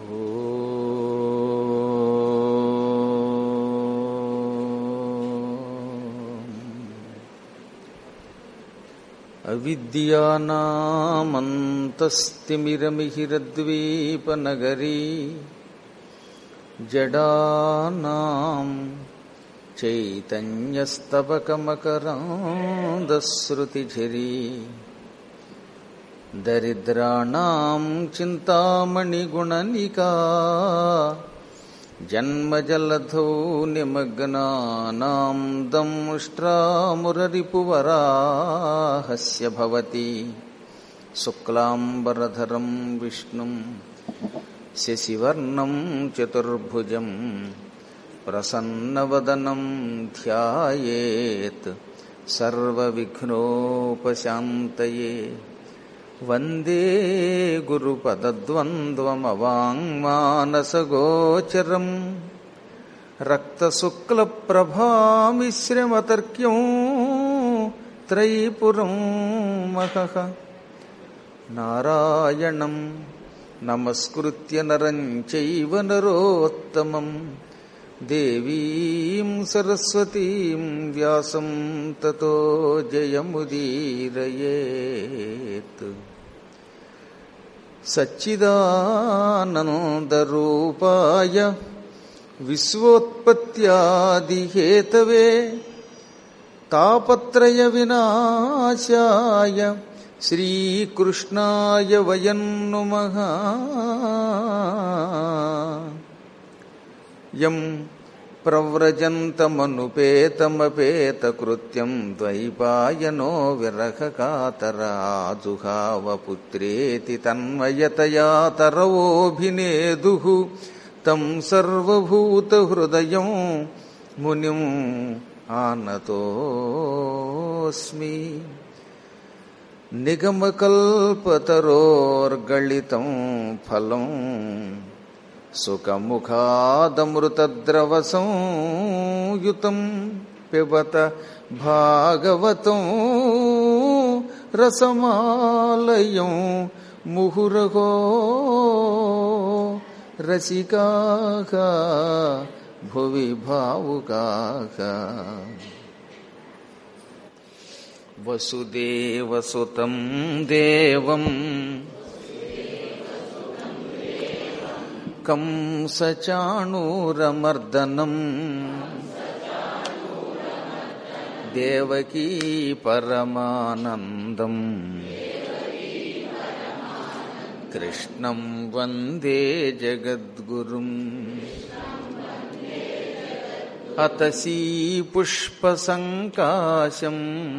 అవిద్యానామంతస్తిమిరమిహిరద్వీపనగరీ జడానాం చైతన్యస్తవకమకరాందశ్రుతిఝరీ దరిద్రాణం చింతామణిగుణనికా జన్మజలధౌ నిమగ్నానాం దంష్ట్రామురరిపువరాహస్య భవతి శుక్లాంబరధరం విష్ణుం శశివర్ణం చతుర్భుజం ప్రసన్నవదనం ధ్యాయేత్ సర్వవిఘ్నోపశాంతయే వందే గురుపదద్వంద్వమవాङ्మానసగోచరం రక్తశుక్లప్రభామిశ్రమతర్క్యం త్రైపురం మహః నారాయణం నమస్కృత్య నరం చైవ నరోత్తమం దేవీం సరస్వతీం వ్యాసం తతో జయముదీరయేత్ సచ్చిదానందరూపాయ విశ్వోత్పత్యాదిహేతవే తాపత్రయ వినాశాయ శ్రీకృష్ణాయ వయం నుమః యం ప్రవ్రజంతమనుపేతమపేతకృత్యం ద్వైపాయనో విరహకాతరాజుహావపుత్రేతి తన్మయతయా తరవోభినేదుః తం సర్వభూతహృదయం మునిం ఆనతోస్మి నిగమకల్పతరోర్గళితం ఫలం సుఖముఖాదమృతద్రవసంయుతం పిబత భాగవతం రసమాలయం ముహురహో రసికాః భువి భావుకాః వసుదేవసుతం దేవం కంసచాణూరమర్దనం దేవకీ పరమానందం కృష్ణం వందే జగద్గురుం అతసీ పుష్పసంకాశం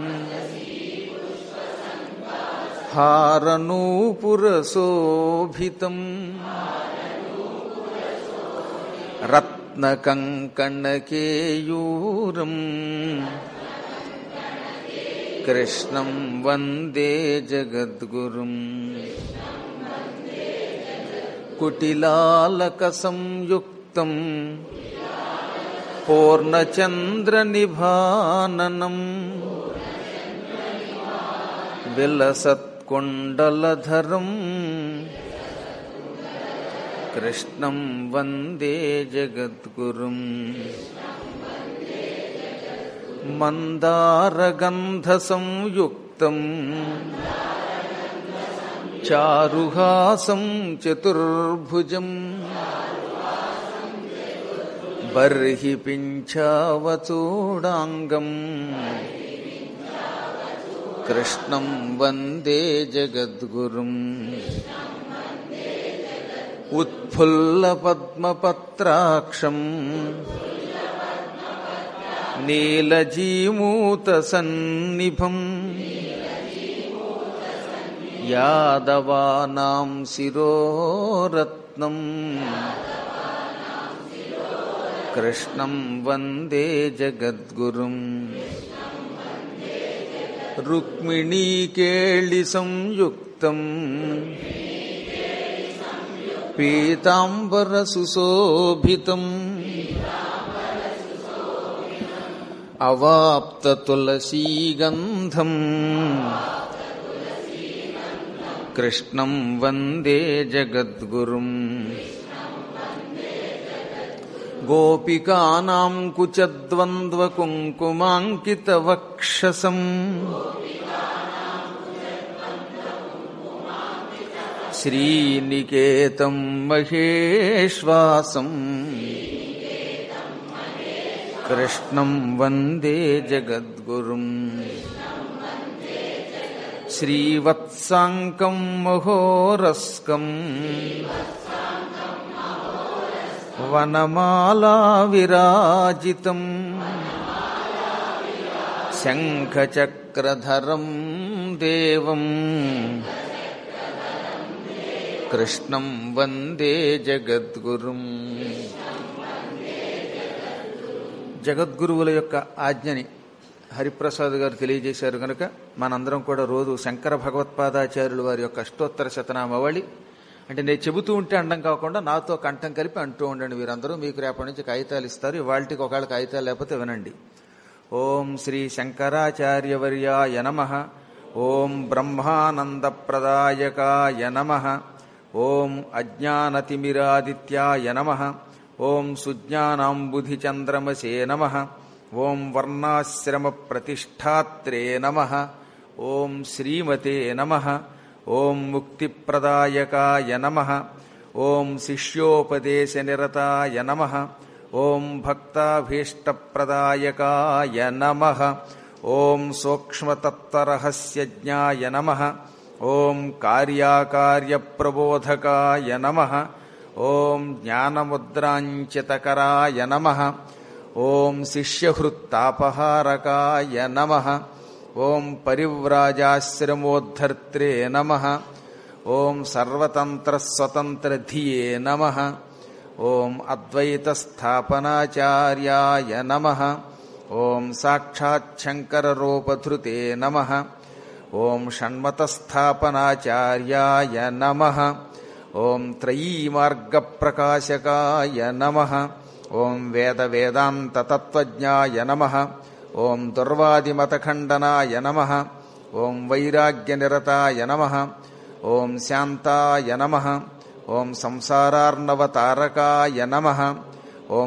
హారనూపురశోభితం రత్నకంకణకేయూరం కృష్ణం వందే జగద్గురుం కుటిలాలకసంయుక్తం పూర్ణచంద్రనిభాననం విలసత్కుండలధరం కృష్ణం వందే జగద్గురుం మందారగంధసంయుక్తం చారుహాసం చతుర్భుజం బర్హి పింఛావచూడాంగం కృష్ణం వందే జగద్గురుం उत्फुल्लपद्मपत्राक्षम् नीलजीमूतसन्निभम् यादवानां शिरोरत्नम् कृष्णं वन्दे जगद्गुरुम् रुक्मिणीकेळिसंयुक्तम् पीताम्बरसुशोभितम् अवाप्ततुलसीगन्धम् कृष्णं वन्दे जगद्गुरुम् గోపికానాం కుచద్వంద్వకుంకుమాంకితవక్షసం శ్రీనికేతం మహేశ్వాసం కృష్ణం వందే జగద్గురుం శ్రీవత్సాంకం మహోరస్కం వనమాలా విరాజితం శంఖచక్రధరం దేవం కృష్ణం వందే జగద్గురుం జగద్గురువుల యొక్క ఆజ్ఞని హరిప్రసాద్ గారు తెలియజేశారు కనుక మనందరం కూడా రోజు శంకర భగవత్పాదాచార్యులు వారి యొక్క అష్టోత్తర శతనామవళి అంటే నేను చెబుతూ ఉంటే అండం కాకుండా నాతో కంఠం కలిపి అంటూ ఉండండి వీరందరూ మీకు రేపటి నుంచి కాగితాలు ఇస్తారు ఇవాళకి ఒకవేళ కాగితాలు లేకపోతే వినండి ఓం శ్రీ శంకరాచార్యవర్యాయ నమ ఓం బ్రహ్మానందప్రదాయకాయ నమ ఓం అజ్ఞానతిమిరాదిత్యాయ నమ ఓం సుజ్ఞానాంబుధిచంద్రమసే నమ ఓం వర్ణాశ్రమ ప్రతిష్టాత్రే నమ ఓం శ్రీమతే నమ ఓం ముక్తిప్రదాయకాయ నమ ఓం శిష్యోపదేశనిరతాయ నమ ఓం భక్తాభీష్టప్రదాయకాయ నమ ఓం సూక్ష్మతత్వరహస్యజ్ఞాయ నమ ఓం కార్యాకార్యప్రబోధకాయ నమ ఓం జ్ఞానముద్రాంచితకరాయ నమ ఓం శిష్యహృత్తాపహారకాయ నమ ఓం పరివ్రాజాశ్రమోద్ధర్త్రే నమ ఓం సర్వతంత్రస్వతంత్రధియే నమ ఓం అద్వైతస్థాపనాచార్యాయ నమ ఓం సాక్షాచ్చంకరరూపధృతే నమ ఓం షణ్మతస్థాపనాచార్యాయ నమ ఓం త్రయీమార్గప్రకాశకాయ నమ ఓం వేద వేదాంతతత్వజ్ఞాయ నమ ఓం దుర్వాదిమతఖండనాయ నమ ఓం వైరాగ్యనిరతాయ నమ ఓం శాంతాయ నమ ఓం సంసారార్ణవతారకాయ నమ ఓం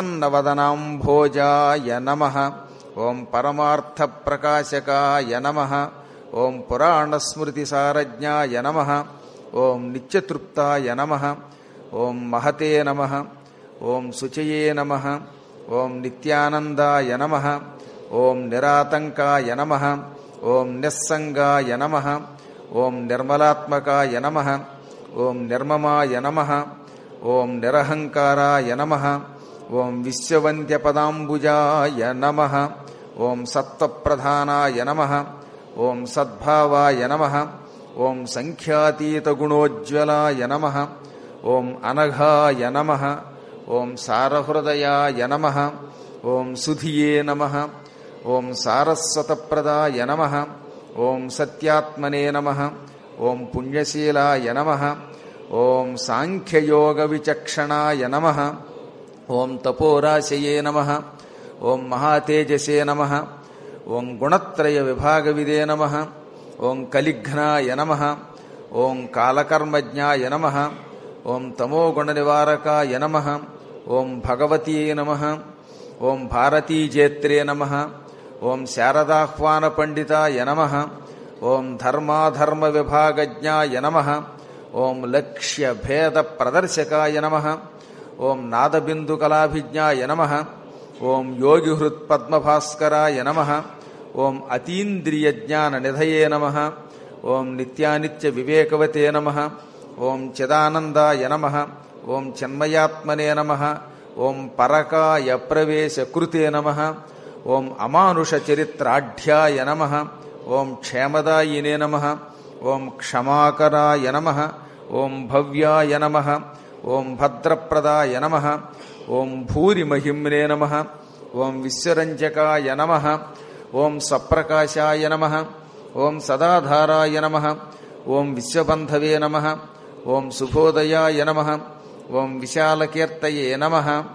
ప్రసన్నవదనాంభోజాయ నమ ఓం పరమార్థప్రకాశకాయ నమ ఓం పురాణస్మృతిసారజ్ఞాయ నమ ఓం నిత్యతృప్తాయ నమ ఓం మహతే నమ ఓం శుచయే నమ ఓం నిత్యానందాయ నమ ఓం నిరాతంకాయ నమ ఓం నిస్సంగాయ నమ ఓం నిర్మలాత్మకాయ నమ ఓం నిర్మమాయ నమ ఓం నిరహంకారాయ నమ ఓం విశ్వవంద్యపదాంబుజాయ నమ ఓం సత్వప్రధానాయ నమ ఓం సద్భావాయ నమ ఓం సంఖ్యాతీతగుణోజ్వలాయ నమ ఓం అనఘాయ నమ ఓం సారహృదయాయ నమ ఓం సుధియే నమ ఓం సారస్వతప్రదాయ నమ ఓం సత్యాత్మనే నమ ఓం పుణ్యశీలాయ నమ ఓం సాంఖ్యయోగ విచక్షణాయ నమ ఓం తపోరాశయే నమ ఓం మహాతేజసే నమ ఓం గుణత్రయ విభాగవిదే నమ ఓం కలిఘ్నాయ నమ ఓం కాలకర్మజ్ఞాయ నమ ఓం తమోగుణ నివారకాయ నమ ఓం భగవతీ నమ ఓం భారతీజేత్రే నమ ఓం శారదాహ్వాన పండితాయ నమ ఓం ధర్మాధర్మ విభాగజ్ఞాయ నమ ఓం లక్ష్య భేద ప్రదర్శకాయ నమ ఓం నాదబిందుకలాభిజ్ఞాయ నమ ఓం యోగిహృత్ పద్మభాస్కరాయ నమ ఓం అతీంద్రియ జ్ఞాన నిధయే నమ ఓం నిత్యానిత్య వివేకవతే నమ ఓం చిదానందాయ నమ ఓం చిన్మయాత్మనే నమ ఓం పరకాయ ప్రవేశ కృతే నమ ఓం అమానుష చరిత్రాఢ్యాయ నమ ఓం క్షేమదాయినే నమ ఓం క్షమాకరాయ నమ ఓం భవ్యాయ నమ ఓం భద్రప్రదాయ నమ ఓం భూరిమహిమ్నే నమ ఓం విశ్వరంజకాయ నమ ఓం స్వప్రకాశాయ నమ ఓం సదాధారాయ నమ ఓం విశ్వబంధవే నమ ఓం శుభోదయాయ నమ ఓం విశాలకీర్తయే నమ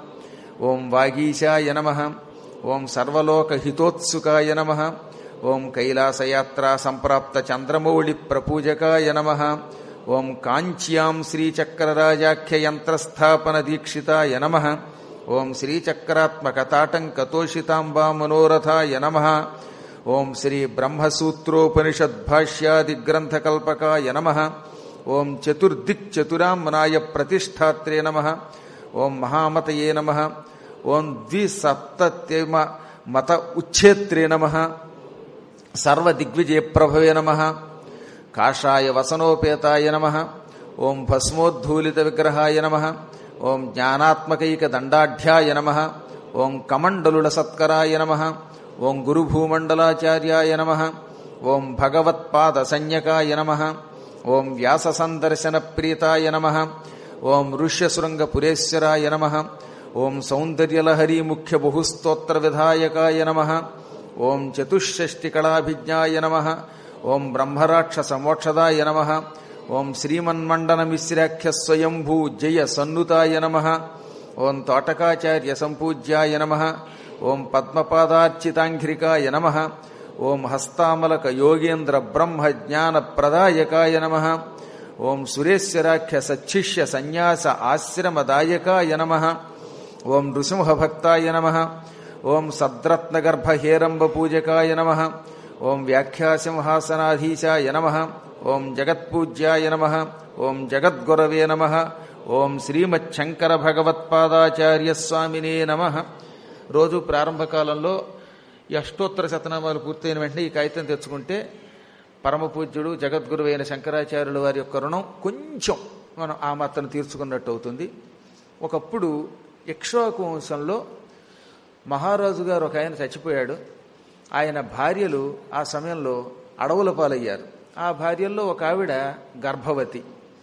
ఓం వాగీశాయ నమ ఓం సర్వలోకహితోత్సుకాయ నమ ఓం కైలాసయాత్రా సంప్రాప్త చంద్రమౌళి ప్రపూజకాయ నమ ఓం కాంచ్యాం శ్రీచక్రరాజాఖ్య యంత్రస్థాపన దీక్షితాయ నమ ఓం శ్రీచక్రాత్మక తాటంకతోషితాంబా మనోరథాయ నమ ఓం శ్రీ బ్రహ్మసూత్రోపనిషద్భాష్యాదిగ్రంథకల్పకాయ నమ ఓం చతుర్దిక్చతురాంనాయ ప్రతిష్టాత్రే నమ ఓం మహామతయే నమ ఓం ద్విసప్తమ మత ఉచ్ఛేత్రే నమ సర్వదిగ్విజయప్రభవే నమ కాషాయ వసనోపేతాయ నమ ఓం భస్మోద్ధూలిత విగ్రహాయ నమ ఓం జ్ఞానాత్మకైక దండాఢ్యాయ నమ ఓం కమండలుల సత్కరాయ నమ ఓం గురుభూమండలాచార్యాయ నమ ఓం భగవత్పాద సంజ్ఞకాయ నమ ఓం వ్యాస సందర్శన ప్రీతాయ నమ ఓం ఋష్యశృంగ పురేశ్వరాయ నమ ఓం సౌందర్యలహరీ ముఖ్య బహుస్తోత్ర విధాయకాయ నమ ఓం చతుషష్టికళాభిజ్ఞాయ నమ ఓం బ్రహ్మరాక్షస మోక్షదాయ నమ ఓం శ్రీమన్మండన మిశ్రాఖ్య స్వయంభూ జయ సన్నుతాయ నమ ఓం తోటకాచార్య సంపూజ్యాయ నమ ఓం పద్మపాదార్చితాంఘ్రికాయ నమ ఓం హస్తామలక యోగేంద్ర బ్రహ్మ జ్ఞాన ప్రదాయకాయ నమ ఓం సురేశ్వరాఖ్య సచ్చిష్య సన్యాస ఆశ్రమదాయకాయ నమ ఓం నృసింహభక్తాయ నమ ఓం సద్రత్నగర్భ హేరంబ పూజకాయ నమ ఓం వ్యాఖ్యాసింహాసనాధీశాయ నమ ఓం జగత్పూజ్యాయ నమ ఓం జగద్గురవే నమ ఓం శ్రీమచ్చంకర భగవత్పాదాచార్య స్వామినే నమ రోజు ప్రారంభ కాలంలో ఈ అష్టోత్తర శతనామాలు పూర్తయిన వెంటనే ఈ కాగితం తెచ్చుకుంటే పరమ పూజ్యుడు జగద్గురువైన శంకరాచార్యుల వారి యొక్క రుణం కొంచెం మనం ఆ మాత్రం తీర్చుకున్నట్టు అవుతుంది ఒకప్పుడు ఇక్ష్వాకు వంశంలో మహారాజు గారు ఒక ఆయన చచ్చిపోయాడు ఆయన భార్యలు ఆ సమయంలో అడవుల పాలయ్యారు ఆ భార్యల్లో ఒక ఆవిడ గర్భవతి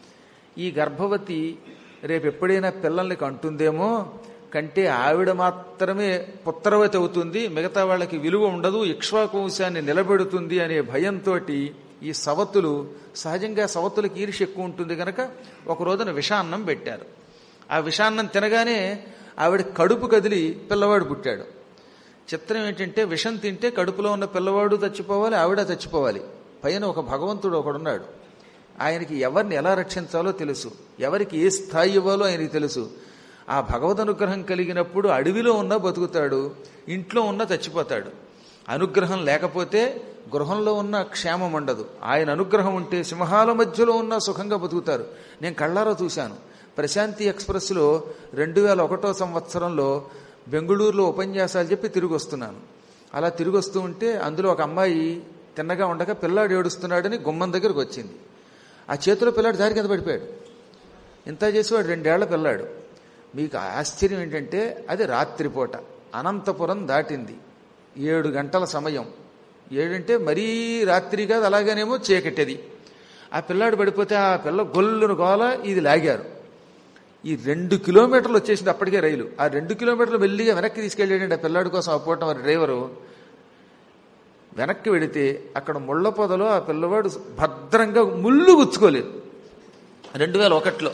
ఈ గర్భవతి రేపు ఎప్పుడైనా పిల్లల్ని కంటుందేమో కంటే ఆవిడ మాత్రమే పుత్రవతి అవుతుంది మిగతా వాళ్ళకి విలువ ఉండదు ఇక్ష్వాకు వంశాన్ని నిలబెడుతుంది అనే భయంతో ఈ సవతులు సహజంగా సవతులకు ఈర్ష్య ఎక్కువ ఉంటుంది కనుక ఒక రోజున విషాన్నం పెట్టారు ఆ విషాన్నం తినగానే ఆవిడ కడుపు కదిలి పిల్లవాడు పుట్టాడు చిత్రం ఏంటంటే విషం తింటే కడుపులో ఉన్న పిల్లవాడు చచ్చిపోవాలి ఆవిడ చచ్చిపోవాలి పైన ఒక భగవంతుడు ఒకడున్నాడు ఆయనకి ఎవరిని ఎలా రక్షించాలో తెలుసు ఎవరికి ఏ స్థాయి ఇవ్వాలో ఆయనకి తెలుసు ఆ భగవద్ అనుగ్రహం కలిగినప్పుడు అడవిలో ఉన్నా బతుకుతాడు ఇంట్లో ఉన్నా చచ్చిపోతాడు అనుగ్రహం లేకపోతే గృహంలో ఉన్న క్షేమం ఉండదు ఆయన అనుగ్రహం ఉంటే సింహాల మధ్యలో ఉన్న సుఖంగా బతుకుతారు నేను కళ్ళారా చూశాను ప్రశాంతి ఎక్స్ప్రెస్లో రెండు వేల ఒకటో సంవత్సరంలో బెంగుళూరులో ఉపన్యాసాలు చెప్పి తిరిగి వస్తున్నాను అలా తిరిగి వస్తూ ఉంటే అందులో ఒక అమ్మాయి తిన్నగా ఉండగా పిల్లాడు ఏడుస్తున్నాడని గుమ్మం దగ్గరకు వచ్చింది ఆ చేతిలో పిల్లాడు దారి కింద పడిపోయాడు ఇంత చేసేవాడు రెండేళ్ల పిల్లాడు మీకు ఆశ్చర్యం ఏంటంటే అది రాత్రిపూట అనంతపురం దాటింది ఏడు గంటల సమయం ఏడంటే మరీ రాత్రి కాదు అలాగనేమో చీకటిది ఆ పిల్లాడు పడిపోతే ఆ పిల్ల గొల్లును గోల ఇది లాగారు ఈ రెండు కిలోమీటర్లు వచ్చేసింది అప్పటికే రైలు ఆ రెండు కిలోమీటర్లు మెల్లిగా వెనక్కి తీసుకెళ్ళాడండి ఆ పిల్లాడి కోసం ఆ పూట మరి డ్రైవరు వెనక్కి వెడితే అక్కడ ముళ్ళ పొదలో ఆ పిల్లవాడు భద్రంగా ముళ్ళు గుచ్చుకోలేదు రెండు వేల ఒకటిలో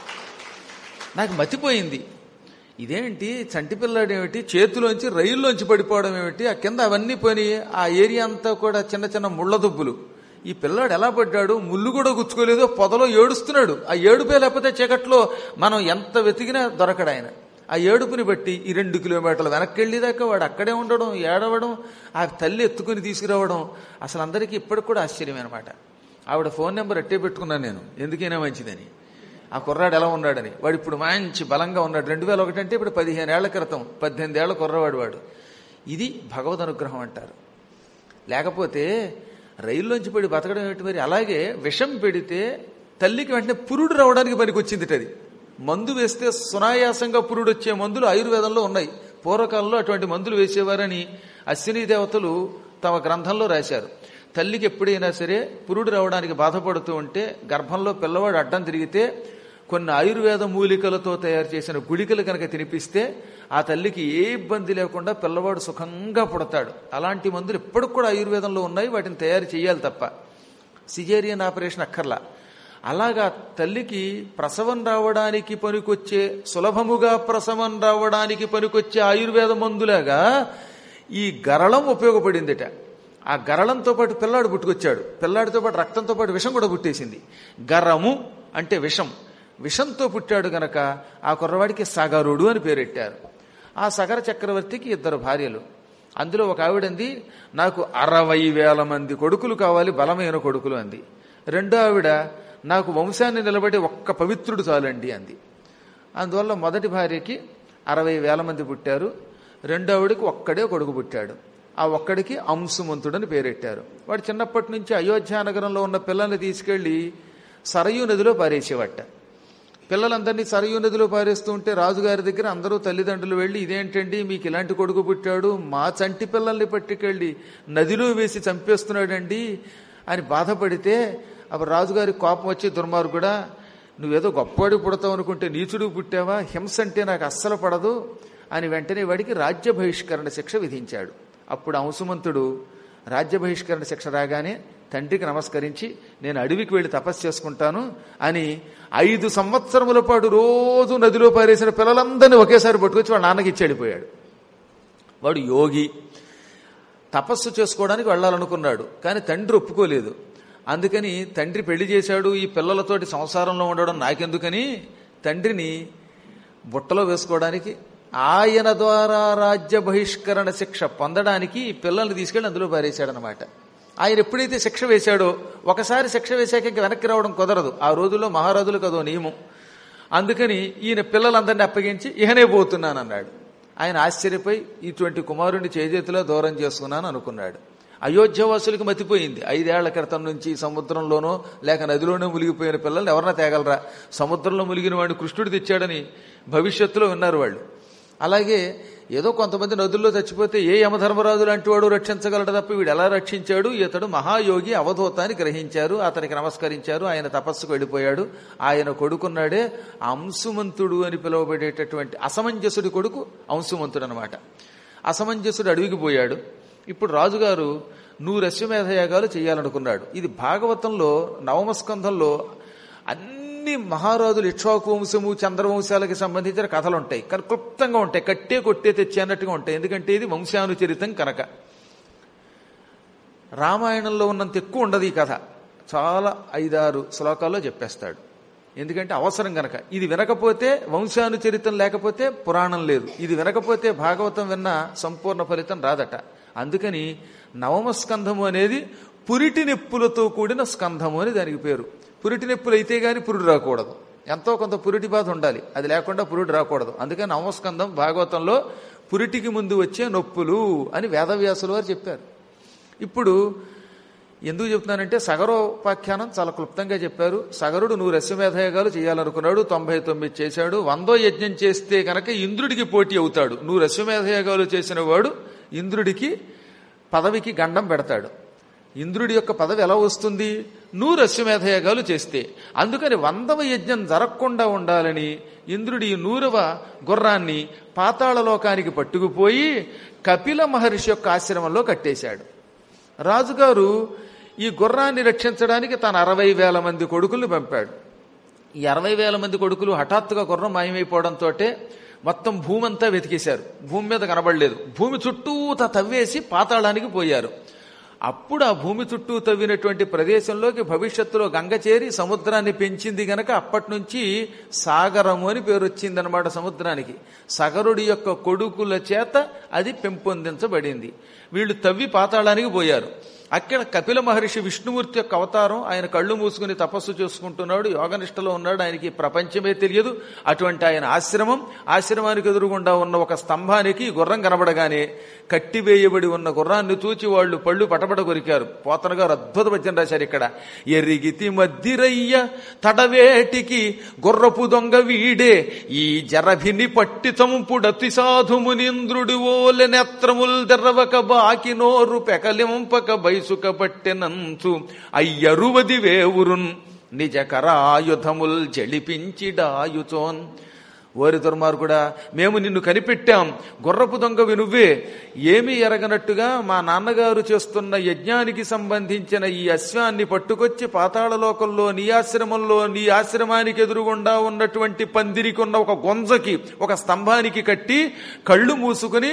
నాకు మతిపోయింది ఇదేంటి చంటి పిల్లాడు ఏమిటి చేతిలోంచి రైల్లోంచి పడిపోవడం ఏమిటి ఆ కింద అవన్నీ పోయి ఆ ఏరియా అంతా కూడా చిన్న చిన్న ముళ్ళ దుబ్బులు ఈ పిల్లాడు ఎలా పడ్డాడు ముళ్ళు కూడా గుచ్చుకోలేదు పొదలో ఏడుస్తున్నాడు ఆ ఏడుపే లేకపోతే చీకట్లో మనం ఎంత వెతికినా దొరకడు ఆయన ఆ ఏడుపుని బట్టి ఈ రెండు కిలోమీటర్లు వెనక్కి వెళ్ళేదాకా వాడు అక్కడే ఉండడం ఏడవడం ఆ తల్లి ఎత్తుకుని తీసుకురావడం అసలు అందరికీ ఇప్పటికి కూడా ఆశ్చర్యమే అనమాట ఆవిడ ఫోన్ నెంబర్ ఎట్టే పెట్టుకున్నాను నేను ఎందుకైనా మంచిదని ఆ కుర్రాడు ఎలా ఉన్నాడని వాడు ఇప్పుడు మంచి బలంగా ఉన్నాడు రెండు వేల ఒకటి అంటే ఇప్పుడు పదిహేను ఏళ్ల క్రితం పద్దెనిమిది ఏళ్ల కుర్రవాడు వాడు ఇది భగవద్ అనుగ్రహం అంటారు లేకపోతే రైల్లోంచి పడి బతకడం ఏమిటి మరి అలాగే విషం పెడితే తల్లికి వెంటనే పురుడు రావడానికి పనికొచ్చింది అది మందు వేస్తే సునాయాసంగా పురుడు వచ్చే మందులు ఆయుర్వేదంలో ఉన్నాయి పూర్వకాలంలో అటువంటి మందులు వేసేవారని అశ్విని దేవతలు తమ గ్రంథంలో రాశారు తల్లికి ఎప్పుడైనా సరే పురుడు రావడానికి బాధపడుతూ ఉంటే గర్భంలో పిల్లవాడు అడ్డం తిరిగితే కొన్ని ఆయుర్వేద మూలికలతో తయారు చేసిన గుళికలు కనుక తినిపిస్తే ఆ తల్లికి ఏ ఇబ్బంది లేకుండా పిల్లవాడు సుఖంగా పుడతాడు అలాంటి మందులు ఇప్పటికి కూడా ఆయుర్వేదంలో ఉన్నాయి వాటిని తయారు చేయాలి తప్ప సిజేరియన్ ఆపరేషన్ అక్కర్లా అలాగా తల్లికి ప్రసవం రావడానికి పనికొచ్చే సులభముగా ప్రసవం రావడానికి పనికొచ్చే ఆయుర్వేద మందులాగా ఈ గరళం ఉపయోగపడిందిట ఆ గరళంతో పాటు పిల్లాడు పుట్టుకొచ్చాడు పిల్లాడితో పాటు రక్తంతో పాటు విషం కూడా పుట్టేసింది గరము అంటే విషం విషంతో పుట్టాడు గనక ఆ కుర్రవాడికి సాగరుడు అని పేరెట్టారు ఆ సగర చక్రవర్తికి ఇద్దరు భార్యలు అందులో ఒక ఆవిడంది నాకు అరవై వేల మంది కొడుకులు కావాలి బలమైన కొడుకులు అంది రెండో ఆవిడ నాకు వంశాన్ని నిలబడి ఒక్క పవిత్రుడు చాలండి అంది అందువల్ల మొదటి భార్యకి అరవై వేల మంది పుట్టారు రెండో ఆవిడకి ఒక్కడే కొడుకు పుట్టాడు ఆ ఒక్కడికి అంశుమంతుడని పేరెట్టారు వాడు చిన్నప్పటి నుంచి అయోధ్య నగరంలో ఉన్న పిల్లల్ని తీసుకెళ్లి సరయూ నదిలో పారేసేవట పిల్లలందరినీ సరయూ నదిలో పారేస్తూ ఉంటే రాజుగారి దగ్గర అందరూ తల్లిదండ్రులు వెళ్ళి ఇదేంటండి మీకు ఇలాంటి కొడుకు పుట్టాడు మా చంటి పిల్లల్ని పట్టుకెళ్ళి నదిలో వేసి చంపేస్తున్నాడండి అని బాధపడితే అప్పుడు రాజుగారి కోపం వచ్చి దుర్మార్గుడా నువ్వేదో గొప్పవాడి పుడతావు అనుకుంటే నీచుడు పుట్టావా హింస అంటే నాకు అస్సలు పడదు అని వెంటనే వాడికి రాజ్య బహిష్కరణ శిక్ష విధించాడు అప్పుడు అంశుమంతుడు రాజ్య బహిష్కరణ శిక్ష రాగానే తండ్రికి నమస్కరించి నేను అడవికి వెళ్ళి తపస్సు చేసుకుంటాను అని ఐదు సంవత్సరముల పాటు రోజు నదిలో పారేసిన పిల్లలందరినీ ఒకేసారి పట్టుకొచ్చి వాడు నాన్నకి ఇచ్చి వెళ్ళిపోయాడు వాడు యోగి తపస్సు చేసుకోవడానికి వెళ్ళాలనుకున్నాడు కానీ తండ్రి ఒప్పుకోలేదు అందుకని తండ్రి పెళ్లి చేశాడు ఈ పిల్లలతోటి సంసారంలో ఉండడం నాకెందుకని తండ్రిని బుట్టలో వేసుకోవడానికి ఆయన ద్వారా రాజ్య బహిష్కరణ శిక్ష పొందడానికి ఈ పిల్లల్ని తీసుకెళ్లి అందులో పారేశాడనమాట ఆయన ఎప్పుడైతే శిక్ష వేశాడో ఒకసారి శిక్ష వేశాక ఇంక వెనక్కి రావడం కుదరదు ఆ రోజుల్లో మహారాజులకు అదో నియమం అందుకని ఈయన పిల్లలందరినీ అప్పగించి ఇహనే పోతున్నానన్నాడు ఆయన ఆశ్చర్యపోయి ఇటువంటి కుమారుణ్ణి చేజేతిలో దూరం చేసుకున్నాను అనుకున్నాడు అయోధ్యవాసులకు మతిపోయింది ఐదేళ్ల క్రితం నుంచి సముద్రంలోనో లేక నదిలోనో మునిగిపోయిన పిల్లల్ని ఎవరన్నా తేగలరా సముద్రంలో మునిగిన వాడిని కృష్ణుడు తెచ్చాడని భవిష్యత్తులో విన్నారు వాళ్ళు అలాగే ఏదో కొంతమంది నదుల్లో చచ్చిపోతే ఏ యమధర్మరాజు లాంటి వాడు రక్షించగలడు తప్ప వీడు ఎలా రక్షించాడు ఇతడు మహాయోగి అవధూతాన్ని గ్రహించారు అతనికి నమస్కరించారు ఆయన తపస్సుకు వెళ్ళిపోయాడు ఆయన కొడుకున్నాడే అంశుమంతుడు అని పిలువబడేటటువంటి అసమంజసుడి కొడుకు అంశుమంతుడు అనమాట అసమంజసుడు అడవికి పోయాడు ఇప్పుడు రాజుగారు నూరు అశ్వమేధయాగాలు చేయాలనుకున్నాడు ఇది భాగవతంలో నవమస్కంధంలో అన్ని మహారాజులు ఇక్ష్వాకు వంశము చంద్రవంశాలకి సంబంధించిన కథలు ఉంటాయి కానీ క్లుప్తంగా ఉంటాయి కట్టే కొట్టే తెచ్చి అన్నట్టుగా ఉంటాయి ఎందుకంటే ఇది వంశానుచరితం కనుక రామాయణంలో ఉన్నంత ఎక్కువ ఉండదు ఈ కథ చాలా ఐదారు శ్లోకాల్లో చెప్పేస్తాడు ఎందుకంటే అవసరం గనక ఇది వినకపోతే వంశానుచరితం లేకపోతే పురాణం లేదు ఇది వినకపోతే భాగవతం విన్న సంపూర్ణ ఫలితం రాదట అందుకని నవమ స్కంధము అనేది పురిటి నెప్పులతో కూడిన స్కంధము అని దానికి పేరు పురిటి నొప్పులు అయితే గాని పురుడు రాకూడదు ఎంతో కొంత పురిటి బాధ ఉండాలి అది లేకుండా పురుడు రాకూడదు అందుకని నవమస్కంధం భాగవతంలో పురిటికి ముందు వచ్చే నొప్పులు అని వేదవ్యాసులు వారు చెప్పారు ఇప్పుడు ఎందుకు చెప్తున్నానంటే సగరోపాఖ్యానం చాలా క్లుప్తంగా చెప్పారు సగరుడు నూరు అశ్వమేధయాగాలు చేయాలనుకున్నాడు తొంభై తొమ్మిది చేశాడు వందో యజ్ఞం చేస్తే కనుక ఇంద్రుడికి పోటీ అవుతాడు నూరు అశ్వమేధయాగాలు చేసిన వాడు ఇంద్రుడికి పదవికి గండం పెడతాడు ఇంద్రుడి యొక్క పదవి ఎలా వస్తుంది నూరు అశ్వమేధయాగాలు చేస్తే అందుకని వందవ యజ్ఞం జరగకుండా ఉండాలని ఇంద్రుడి ఈ నూరవ గుర్రాన్ని పాతాళలోకానికి పట్టుకుపోయి కపిల మహర్షి యొక్క ఆశ్రమంలో కట్టేశాడు రాజుగారు ఈ గుర్రాన్ని రక్షించడానికి తన అరవై వేల మంది కొడుకుల్ని పంపాడు ఈ అరవై వేల మంది కొడుకులు హఠాత్తుగా గుర్రం మాయమైపోవడంతో మొత్తం భూమి అంతా వెతికేశారు భూమి మీద కనబడలేదు భూమి చుట్టూత తవ్వేసి పాతాళానికి పోయారు అప్పుడు ఆ భూమి చుట్టూ తవ్వినటువంటి ప్రదేశంలోకి భవిష్యత్తులో గంగ చేరి సముద్రాన్ని పెంచింది గనక అప్పటి నుంచి సాగరము అని పేరు వచ్చిందనమాట సముద్రానికి సగరుడి యొక్క కొడుకుల చేత అది పెంపొందించబడింది వీళ్ళు తవ్వి పాతాళానికి పోయారు అక్కడ కపిల మహర్షి విష్ణుమూర్తి యొక్క అవతారం ఆయన కళ్ళు మూసుకుని తపస్సు చేసుకుంటున్నాడు యోగనిష్టలో ఉన్నాడు ఆయనకి ప్రపంచమే తెలియదు అటువంటి ఆయన ఆశ్రమం ఆశ్రమానికి ఎదురుగుండా ఉన్న ఒక స్తంభానికి గుర్రం కనబడగానే కట్టివేయబడి ఉన్న గుర్రాన్ని చూచి వాళ్ళు పళ్ళు పటపట కొరికారు పోతన గారు అద్భుత పద్యం రాశారు ఇక్కడ ఎరిగితి మద్దిరయ్య తడవేటికి గుర్రపు దొంగ వీడే ఈ జరభిని పట్టి చంపుడతి సాధుమునింద్రుడి ఓలె నేత్రముల్ దెర్రవక బాకి నోరు పెకలింపక బైసుక పట్టెనంచు అయ్యరువది వేవురున్ నిజ కరాయుధముల్ జళిపించిడాయుచోన్ ఓరి దుర్మార్గుడా మేము నిన్ను కనిపెట్టాం గుర్రపు దొంగవి నువ్వే ఏమీ ఎరగనట్టుగా మా నాన్నగారు చేస్తున్న యజ్ఞానికి సంబంధించిన ఈ అశ్వాన్ని పట్టుకొచ్చి పాతాళలోకంలో నీ ఆశ్రమంలో నీ ఆశ్రమానికి ఎదురుగుండా ఉన్నటువంటి పందిరికి ఉన్న ఒక గొంజకి ఒక స్తంభానికి కట్టి కళ్ళు మూసుకుని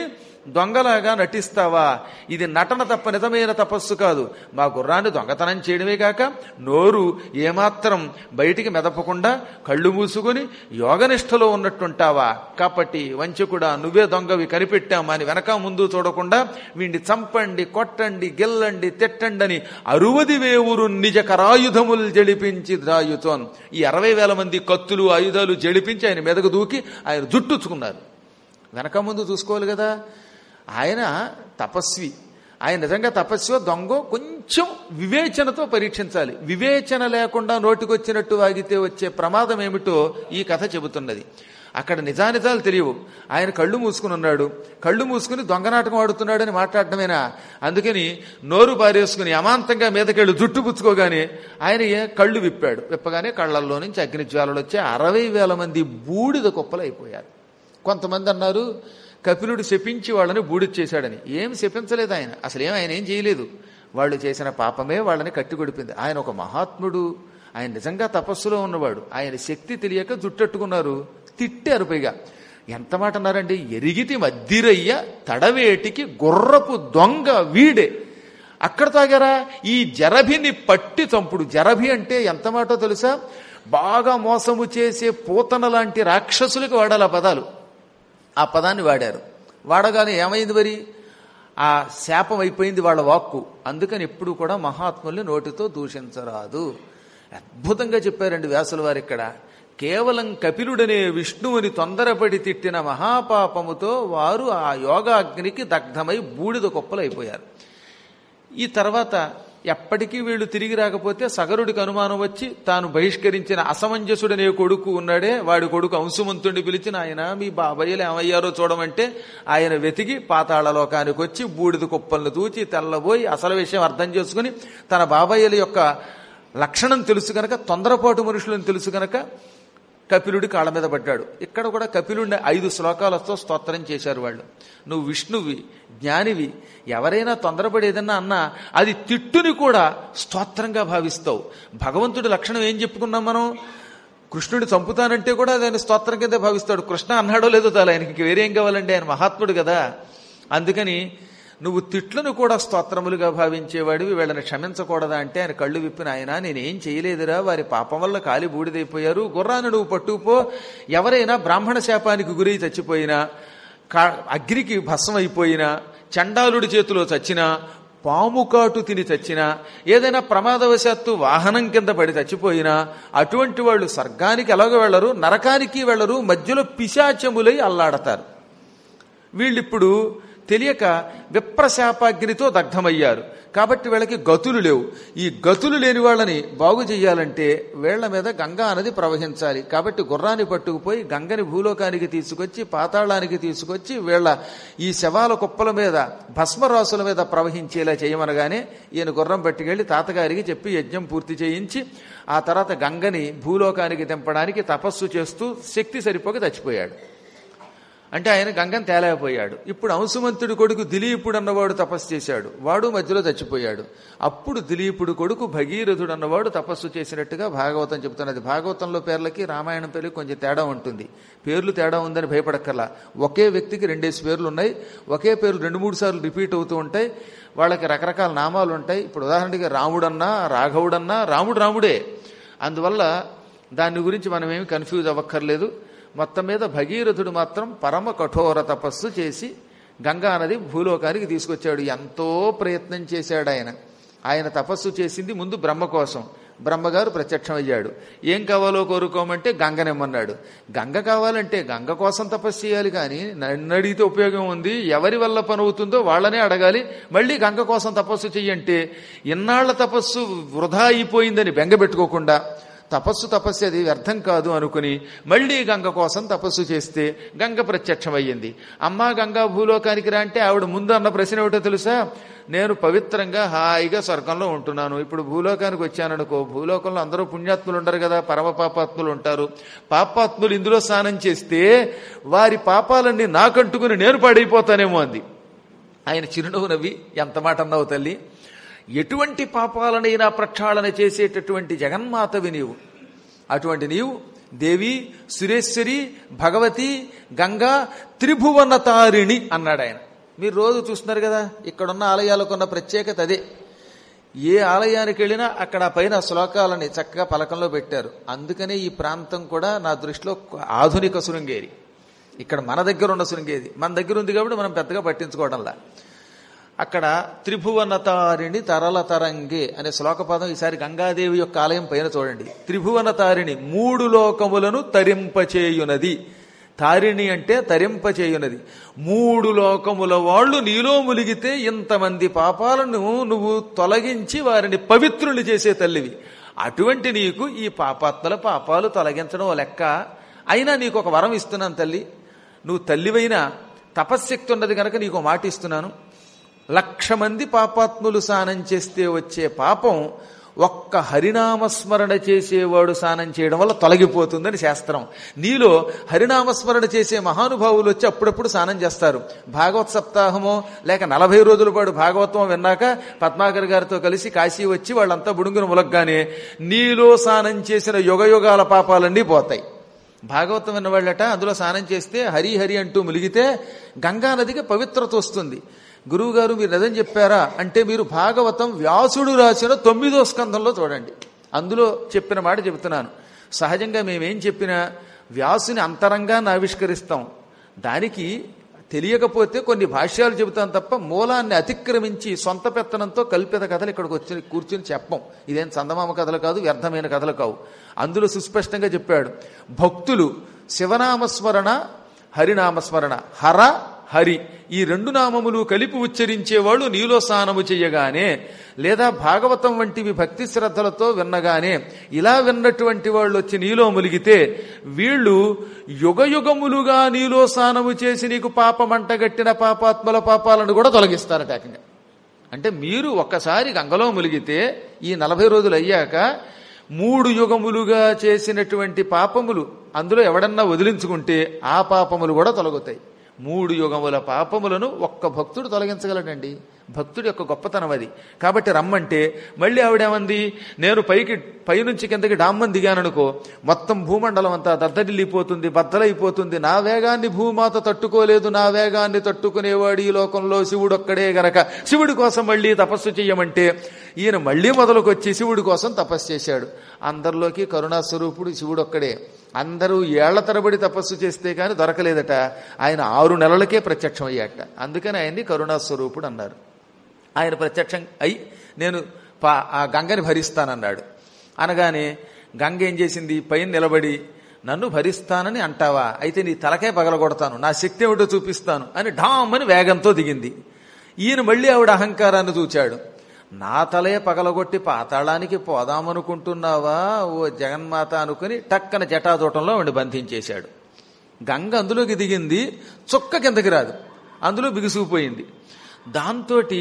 దొంగలాగా నటిస్తావా ఇది నటన తప్ప నిజమైన తపస్సు కాదు మా గుర్రాన్ని దొంగతనం చేయడమే కాక నోరు ఏమాత్రం బయటికి మెదపకుండా కళ్ళు మూసుకొని యోగనిష్టలో ఉన్నట్టుంటావా కాబట్టి వంచకుడా నువ్వే దొంగవి కనిపెట్టాం అని వెనక ముందు చూడకుండా వీడిని చంపండి కొట్టండి గెల్లండి తిట్టండి అని అరువది వేవురు నిజ కరాయుధములు జడిపించి ద్రాయుతోన్ ఈ అరవై వేల మంది కత్తులు ఆయుధాలు జడిపించి ఆయన మెదకు దూకి ఆయన జుట్టుచ్చుకున్నారు వెనక ముందు చూసుకోవాలి కదా ఆయన తపస్వి ఆయన నిజంగా తపస్వి దొంగ కొంచెం వివేచనతో పరీక్షించాలి వివేచన లేకుండా నోటికొచ్చినట్టు వాగితే వచ్చే ప్రమాదం ఏమిటో ఈ కథ చెబుతున్నది అక్కడ నిజానిజాలు తెలియవు ఆయన కళ్ళు మూసుకుని ఉన్నాడు కళ్ళు మూసుకుని దొంగ నాటకం ఆడుతున్నాడని మాట్లాడటమేనా అందుకని నోరు పారేసుకుని అమాంతంగా మీదకెళ్ళు జుట్టు పుచ్చుకోగానే ఆయన ఏ- కళ్ళు విప్పాడు విప్పగానే కళ్ళల్లో నుంచి అగ్ని జ్వాలలు వచ్చి అరవై వేల మంది బూడిద కుప్పలు అయిపోయారు కొంతమంది అన్నారు కపిలుడు శపించి వాళ్ళని బూడిద చేశాడని ఏం శపించలేదు ఆయన అసలు ఏం ఆయన ఏం చేయలేదు వాళ్ళు చేసిన పాపమే వాళ్ళని కట్టికొడిపింది ఆయన ఒక మహాత్ముడు ఆయన నిజంగా తపస్సులో ఉన్నవాడు ఆయన శక్తి తెలియక జుట్టట్టుకున్నారు తిట్టారు పైగా ఎంత మాట అన్నారండి ఎరిగితి మద్దిరయ్య తడవేటికి గుర్రపు దొంగ వీడే అక్కడ తాగారా ఈ జరభిని పట్టి చంపుడు జరభి అంటే ఎంత మాటో తెలుసా బాగా మోసము చేసే పూతన లాంటి రాక్షసులకు వాడాలి ఆ పదాలు ఆ పదాన్ని వాడారు వాడగానే ఏమైంది మరి ఆ శాపం అయిపోయింది వాళ్ళ వాక్కు అందుకని ఎప్పుడు కూడా మహాత్ముల్ని నోటితో దూషించరాదు అద్భుతంగా చెప్పారండి వ్యాసుల వారు ఇక్కడ కేవలం కపిలుడనే విష్ణువుని తొందరపడి తిట్టిన మహాపాపముతో వారు ఆ యోగాగ్నికి దగ్ధమై బూడిద కుప్పలైపోయారు ఈ తర్వాత ఎప్పటికీ వీళ్ళు తిరిగి రాకపోతే సగరుడికి అనుమానం వచ్చి తాను బహిష్కరించిన అసమంజసుడనే కొడుకు ఉన్నాడే వాడి కొడుకు అంశుమంతుడిని పిలిచిన ఆయన మీ బాబాయ్యలు ఏమయ్యారో చూడమంటే ఆయన వెతికి పాతాళ లోకానికి వచ్చి బూడిద కుప్పలను తూచి తెల్లబోయి అసలు విషయం అర్థం చేసుకుని తన బాబాయ్యల యొక్క లక్షణం తెలుసు గనక తొందరపాటు మనుషులను తెలుసు గనక కపిలుడి కాళ్ళ మీద పడ్డాడు ఇక్కడ కూడా కపిలుడిని ఐదు శ్లోకాలతో స్తోత్రం చేశారు వాళ్ళు నువ్వు విష్ణువి జ్ఞానివి ఎవరైనా తొందరపడి ఏదన్నా అన్నా అది తిట్టుని కూడా స్తోత్రంగా భావిస్తావు భగవంతుడి లక్షణం ఏం చెప్పుకున్నాం మనం కృష్ణుడిని చంపుతానంటే కూడా దాన్ని స్తోత్రం కింద భావిస్తాడు కృష్ణ అన్నాడో లేదో తాను ఆయనకి వేరేం కావాలండి ఆయన మహాత్ముడు కదా అందుకని నువ్వు తిట్లను కూడా స్తోత్రములుగా భావించేవాడివి వీళ్ళని క్షమించకూడదా అంటే ఆయన కళ్ళు విప్పిన ఆయన నేనేం చేయలేదురా వారి పాపం వల్ల కాలి బూడిదైపోయారు గుర్రాన్ని నువ్వు పట్టుకుపో ఎవరైనా బ్రాహ్మణ శాపానికి గురై చచ్చిపోయినా కా- అగ్నికి భస్మం అయిపోయినా చండాలుడి చేతిలో చచ్చినా పాము కాటు తిని చచ్చినా ఏదైనా ప్రమాదవశాత్తు వాహనం కింద పడి చచ్చిపోయినా అటువంటి వాళ్ళు స్వర్గానికి ఎలాగో వెళ్ళరు నరకానికి వెళ్ళరు మధ్యలో పిశాచములై అల్లాడతారు వీళ్ళిప్పుడు తెలియక విప్రశాపాగ్నితో దగ్ధమయ్యారు కాబట్టి వీళ్ళకి గతులు లేవు ఈ గతులు లేని వాళ్ళని బాగు చెయ్యాలంటే వీళ్ల మీద గంగా నది ప్రవహించాలి కాబట్టి గుర్రాన్ని పట్టుకుపోయి గంగని భూలోకానికి తీసుకొచ్చి పాతాళానికి తీసుకొచ్చి వీళ్ళ ఈ శవాల కుప్పల మీద భస్మరాసుల మీద ప్రవహించేలా చేయమనగానే ఈయన గుర్రం పట్టుకెళ్లి తాతగారికి చెప్పి యజ్ఞం పూర్తి చేయించి ఆ తర్వాత గంగని భూలోకానికి దింపడానికి తపస్సు చేస్తూ శక్తి సరిపోక చచ్చిపోయాడు అంటే ఆయన గంగం తేలేకపోయాడు ఇప్పుడు అంశుమంతుడి కొడుకు దిలీపుడు అన్నవాడు తపస్సు చేశాడు వాడు మధ్యలో చచ్చిపోయాడు అప్పుడు దిలీపుడు కొడుకు భగీరథుడు అన్నవాడు తపస్సు చేసినట్టుగా భాగవతం చెబుతున్నది భాగవతంలో పేర్లకి రామాయణం పేర్లకి కొంచెం తేడా ఉంటుంది పేర్లు తేడా ఉందని భయపడక్కర్లా ఒకే వ్యక్తికి రెండేసి పేర్లు ఉన్నాయి ఒకే పేర్లు రెండు మూడు సార్లు రిపీట్ అవుతూ ఉంటాయి వాళ్ళకి రకరకాల నామాలు ఉంటాయి ఇప్పుడు ఉదాహరణకి రాముడన్నా రాఘవుడన్నా రాముడు రాముడే అందువల్ల దాని గురించి మనం ఏమి కన్ఫ్యూజ్ అవ్వక్కర్లేదు మొత్తం మీద భగీరథుడు మాత్రం పరమ కఠోర తపస్సు చేసి గంగా నది భూలోకానికి తీసుకొచ్చాడు ఎంతో ప్రయత్నం చేశాడు ఆయన ఆయన తపస్సు చేసింది ముందు బ్రహ్మ కోసం బ్రహ్మగారు ప్రత్యక్షమయ్యాడు ఏం కావాలో కోరుకోమంటే గంగనిమ్మన్నాడు గంగ కావాలంటే గంగ కోసం తపస్సు చేయాలి కానీ నన్ను అడిగితే ఉపయోగం ఉంది ఎవరి వల్ల పని అవుతుందో వాళ్ళనే అడగాలి మళ్ళీ గంగ కోసం తపస్సు చెయ్యంటే ఇన్నాళ్ల తపస్సు వృధా అయిపోయిందని బెంగపెట్టుకోకుండా తపస్సు తపస్సు అది వ్యర్థం కాదు అనుకుని మళ్ళీ గంగ కోసం తపస్సు చేస్తే గంగ ప్రత్యక్షమయ్యింది అమ్మా గంగా భూలోకానికి రా అంటే ఆవిడ ముందు అన్న ప్రశ్న ఏమిటో తెలుసా నేను పవిత్రంగా హాయిగా స్వర్గంలో ఉంటున్నాను ఇప్పుడు భూలోకానికి వచ్చాననుకో భూలోకంలో అందరూ పుణ్యాత్ములు ఉండరు కదా పరమ పాపాత్ములు ఉంటారు పాపాత్ములు ఇందులో స్నానం చేస్తే వారి పాపాలన్నీ నాకంటుకుని నేను పాడైపోతానేమో అంది ఆయన చిరునవ్వు నవ్వి ఎంత మాట అన్నావు తల్లి ఎటువంటి పాపాలనైనా ప్రక్షాళన చేసేటటువంటి జగన్మాతవి నీవు అటువంటి నీవు దేవి సురేశ్వరి భగవతి గంగా త్రిభువన తారిణి అన్నాడు ఆయన మీరు రోజు చూస్తున్నారు కదా ఇక్కడున్న ఆలయాలకు ఉన్న ప్రత్యేకత అదే ఏ ఆలయానికి వెళ్ళినా అక్కడ ఆ పైన శ్లోకాలని చక్కగా పలకంలో పెట్టారు అందుకనే ఈ ప్రాంతం కూడా నా దృష్టిలో ఆధునిక శృంగేరి ఇక్కడ మన దగ్గర ఉన్న శృంగేరి మన దగ్గర ఉంది కాబట్టి మనం పెద్దగా పట్టించుకోవడంలా అక్కడ త్రిభువనతారిణి తరల తరంగే అనే శ్లోకపదం ఈసారి గంగాదేవి యొక్క ఆలయం పైన చూడండి త్రిభువనతారిణి మూడు లోకములను తరింపచేయునది తారిణి అంటే తరింపచేయునది మూడు లోకముల వాళ్ళు నీలో ములిగితే ఇంతమంది పాపాలను నువ్వు తొలగించి వారిని పవిత్రులు చేసే తల్లివి అటువంటి నీకు ఈ పాపాత్మల పాపాలు తొలగించడం ఓ లెక్క అయినా నీకు ఒక వరం ఇస్తున్నాను తల్లి నువ్వు తల్లివైనా తపశ్శక్తి ఉన్నది కనుక నీకు మాట ఇస్తున్నాను లక్ష మంది పాపాత్ములు స్నానం చేస్తే వచ్చే పాపం ఒక్క హరినామస్మరణ చేసేవాడు స్నానం చేయడం వల్ల తొలగిపోతుందని శాస్త్రం నీలో హరినామస్మరణ చేసే మహానుభావులు వచ్చి అప్పుడప్పుడు స్నానం చేస్తారు భాగవత్ సప్తాహమో లేక నలభై రోజుల పాటు భాగవతం విన్నాక పద్మాకర్ గారితో కలిసి కాశీ వచ్చి వాళ్ళంతా బుడుంగున ములగ్గానే నీలో స్నానం చేసిన యుగయుగాల పాపాలన్నీ పోతాయి భాగవతం విన్నవాళ్ళట అందులో స్నానం చేస్తే హరి హరి అంటూ ములిగితే గంగా నదికి పవిత్రత వస్తుంది గురువు గారు మీరు నిజం చెప్పారా అంటే మీరు భాగవతం వ్యాసుడు రాసిన తొమ్మిదో స్కంధంలో చూడండి అందులో చెప్పిన మాట చెబుతున్నాను సహజంగా మేమేం చెప్పినా వ్యాసుని అంతరంగాన్ని ఆవిష్కరిస్తాం దానికి తెలియకపోతే కొన్ని భాష్యాలు చెబుతాం తప్ప మూలాన్ని అతిక్రమించి సొంత పెత్తనంతో కల్పిత కథలు ఇక్కడికి వచ్చి కూర్చుని చెప్పం ఇదేం చందమామ కథలు కాదు వ్యర్థమైన కథలు కావు అందులో సుస్పష్టంగా చెప్పాడు భక్తులు శివనామస్మరణ హరినామస్మరణ హర హరి ఈ రెండు నామములు కలిపి ఉచ్చరించేవాళ్ళు నీలో స్నానము చెయ్యగానే లేదా భాగవతం వంటివి భక్తి శ్రద్ధలతో విన్నగానే ఇలా విన్నటువంటి వాళ్ళు వచ్చి నీలో ములిగితే వీళ్ళు యుగయుగములుగా నీలో స్నానము చేసి నీకు పాపమంటగట్టిన పాపాత్మల పాపాలను కూడా తొలగిస్తారట ఏకంగా అంటే మీరు ఒక్కసారి గంగలో ములిగితే ఈ నలభై రోజులు అయ్యాక మూడు యుగములుగా చేసినటువంటి పాపములు అందులో ఎవడన్నా వదిలించుకుంటే ఆ పాపములు కూడా తొలగుతాయి మూడు యుగముల పాపములను ఒక్క భక్తుడు తొలగించగలడండి భక్తుడి యొక్క గొప్పతనం అది కాబట్టి రమ్మంటే మళ్ళీ ఆవిడేమంది నేను పైకి పైనుంచి కిందకి డామ్మని దిగాననుకో మొత్తం భూమండలం అంతా దద్దరిల్లిపోతుంది బద్దలైపోతుంది నా వేగాన్ని భూమాత తట్టుకోలేదు నా వేగాన్ని తట్టుకునేవాడు ఈ లోకంలో శివుడొక్కడే గనక శివుడి కోసం మళ్ళీ తపస్సు చెయ్యమంటే ఈయన మళ్ళీ మొదలుకొచ్చి శివుడి కోసం తపస్సు చేశాడు అందరిలోకి కరుణాస్వరూపుడు శివుడొక్కడే అందరూ ఏళ్ల తరబడి తపస్సు చేస్తే కానీ దొరకలేదట ఆయన ఆరు నెలలకే ప్రత్యక్షం అయ్యాట అందుకని ఆయన్ని కరుణాస్వరూపుడు అన్నారు ఆయన ప్రత్యక్షం అయి నేను పా ఆ గంగని భరిస్తానన్నాడు అనగానే గంగ ఏం చేసింది పైన నిలబడి నన్ను భరిస్తానని అంటావా అయితే నీ తలకే పగలగొడతాను నా శక్తి ఏమిటో చూపిస్తాను అని ఢామ్ అని వేగంతో దిగింది ఈయన మళ్ళీ ఆవిడ అహంకారాన్ని చూచాడు నా తలే పగలగొట్టి పాతాళానికి పోదామనుకుంటున్నావా ఓ జగన్మాత అనుకుని టక్కన జటాదూటంలో ఆవిడ బంధించేశాడు గంగ అందులోకి దిగింది చుక్క కిందకి రాదు అందులో బిగుసుకుపోయింది దాంతోటి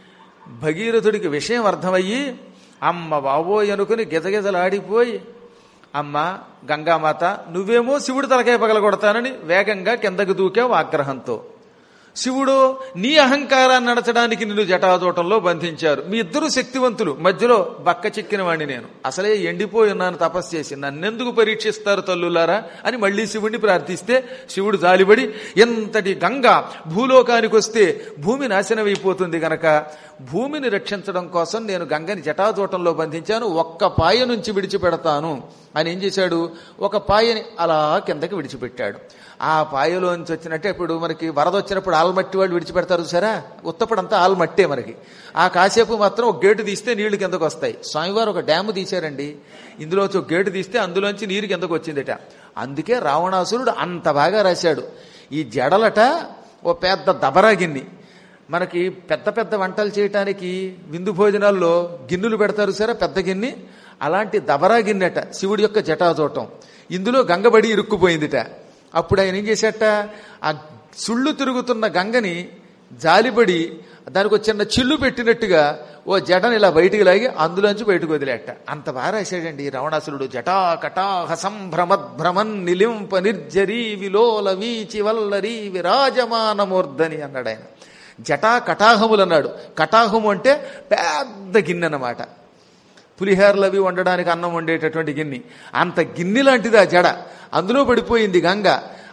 భగీరథుడికి విషయం అర్థమయ్యి అమ్మ బాబోయ్ అనుకుని గిజగిజలాడిపోయి అమ్మ గంగామాత నువ్వేమో శివుడు తలకాయ పగలగొడతానని వేగంగా కిందకు దూకావు ఆగ్రహంతో శివుడు నీ అహంకారాన్ని నడచడానికి నిన్ను జటాదూటంలో బంధించారు మీ ఇద్దరు శక్తివంతులు మధ్యలో బక్క చిక్కిన వాణ్ణి నేను అసలే ఎండిపోయి ఉన్నాను తపస్సు చేసి నన్నెందుకు పరీక్షిస్తారు తల్లులారా అని మళ్ళీ శివుడిని ప్రార్థిస్తే శివుడు జాలిపడి ఎంతటి గంగ భూలోకానికి వస్తే భూమి నాశనమైపోతుంది గనక భూమిని రక్షించడం కోసం నేను గంగని జటాదూటంలో బంధించాను ఒక్క పాయ నుంచి విడిచిపెడతాను అని ఏం చేశాడు ఒక పాయని అలా కిందకి విడిచిపెట్టాడు ఆ పాయలోంచి వచ్చినట్టే ఇప్పుడు మనకి వరద వచ్చినప్పుడు ఆల్మట్టి వాళ్ళు విడిచిపెడతారు సరే ఉత్తప్పుడంతా ఆల్మట్టే మనకి ఆ కాసేపు మాత్రం ఒక గేటు తీస్తే నీళ్లు కిందకు వస్తాయి స్వామివారు ఒక డ్యాము తీశారండి ఇందులోంచి ఒక గేటు తీస్తే అందులోంచి నీరు కిందకు వచ్చిందట అందుకే రావణాసురుడు అంత బాగా రాశాడు ఈ జడలట ఓ పెద్ద దబరా గిన్ని మనకి పెద్ద పెద్ద వంటలు చేయటానికి విందు భోజనాల్లో గిన్నెలు పెడతారు సరే పెద్ద గిన్నె అలాంటి దబరా గిన్నెట శివుడి యొక్క జటాజోటం ఇందులో గంగబడి ఇరుక్కుపోయిందిట అప్పుడు ఆయన ఏం చేశాట ఆ సుళ్ళు తిరుగుతున్న గంగని జాలిపడి దానికి ఒక చిన్న చిల్లు పెట్టినట్టుగా ఓ జడని ఇలా బయటికి లాగి అందులోంచి బయటకు వదిలేట అంత బాగా రాశాడండి రావణాసురుడు జటా కటాహ సంభ్రమద్భ్రమన్ నిలింప నిర్జరీ విలోల వీచి వల్లరి విరాజమానమూర్ధని అన్నాడు ఆయన జటా కటాహములు అన్నాడు కటాహము అంటే పెద్ద గిన్నె అన్నమాట పులిహేరలు అవి వండడానికి అన్నం వండేటటువంటి గిన్నె అంత గిన్నె లాంటిది ఆ జడ అందులో పడిపోయింది గంగ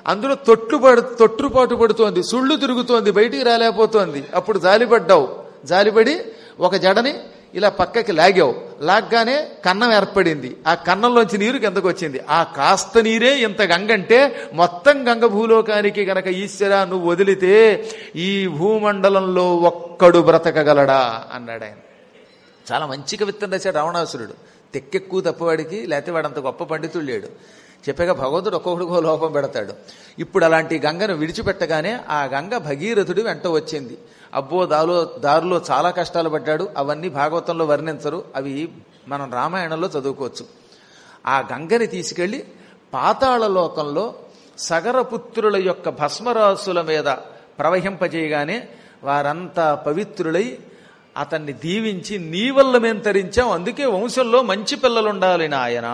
అందులో తొట్లు పడు తొట్టుపాటు పడుతోంది సుళ్ళు తిరుగుతోంది బయటికి రాలేకపోతోంది అప్పుడు జాలిపడ్డావు జాలిపడి ఒక జడని ఇలా పక్కకి లాగావు లాగ్గానే కన్నం ఏర్పడింది ఆ కన్నంలోంచి నీరు కిందకు వచ్చింది ఆ కాస్త నీరే ఇంత గంగంటే మొత్తం గంగ భూలోకానికి గనక ఈశ్వర నువ్వు వదిలితే ఈ భూమండలంలో ఒక్కడు బ్రతకగలడా అన్నాడు ఆయన చాలా మంచి కవిత్వం రాశాడు రావణాసురుడు తెక్కెక్కువ తప్పవాడికి లేకపోతే వాడంత గొప్ప పండితుడు లేడు చెప్పాక భగవంతుడు ఒక్కొక్కడికో లోపం పెడతాడు ఇప్పుడు అలాంటి గంగను విడిచిపెట్టగానే ఆ గంగ భగీరథుడి వెంట వచ్చింది అబ్బో దాలో దారిలో చాలా కష్టాలు పడ్డాడు అవన్నీ భాగవతంలో వర్ణించరు అవి మనం రామాయణంలో చదువుకోవచ్చు ఆ గంగని తీసుకెళ్లి పాతాళ లోకంలో సగరపుత్రుల యొక్క భస్మరాసుల మీద ప్రవహింపజేయగానే వారంతా పవిత్రులై అతన్ని దీవించి నీ వల్ల మేము తరించాం అందుకే వంశంలో మంచి పిల్లలు ఉండాలి నాయన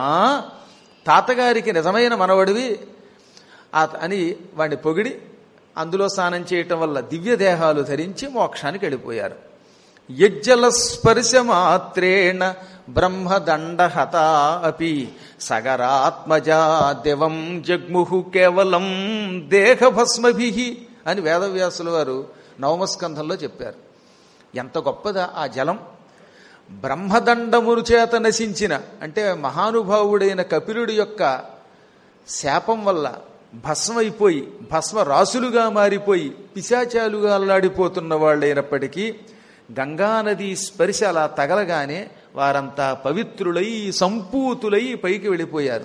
తాతగారికి నిజమైన మనవడివి ఆ- అని వాడిని పొగిడి అందులో స్నానం చేయటం వల్ల దివ్య దేహాలు ధరించి మోక్షానికి వెళ్ళిపోయారు యజ్జల స్పర్శ మాత్రేణ బ్రహ్మదండహత అపి సగరాత్మజా దివం జగ్ముహు కేవలం దేహభస్మభి అని వేదవ్యాసుల వారు నవమస్కంధంలో చెప్పారు ఎంత గొప్పదా ఆ జలం బ్రహ్మదండమును చేత నశించిన అంటే మహానుభావుడైన కపిలుడి యొక్క శాపం వల్ల భస్మైపోయి భస్మ రాసులుగా మారిపోయి పిశాచాలుగా అల్లాడిపోతున్న వాళ్ళైనప్పటికీ గంగానది స్పర్శ అలా తగలగానే వారంతా పవిత్రులై సంపూతులై పైకి వెళ్ళిపోయారు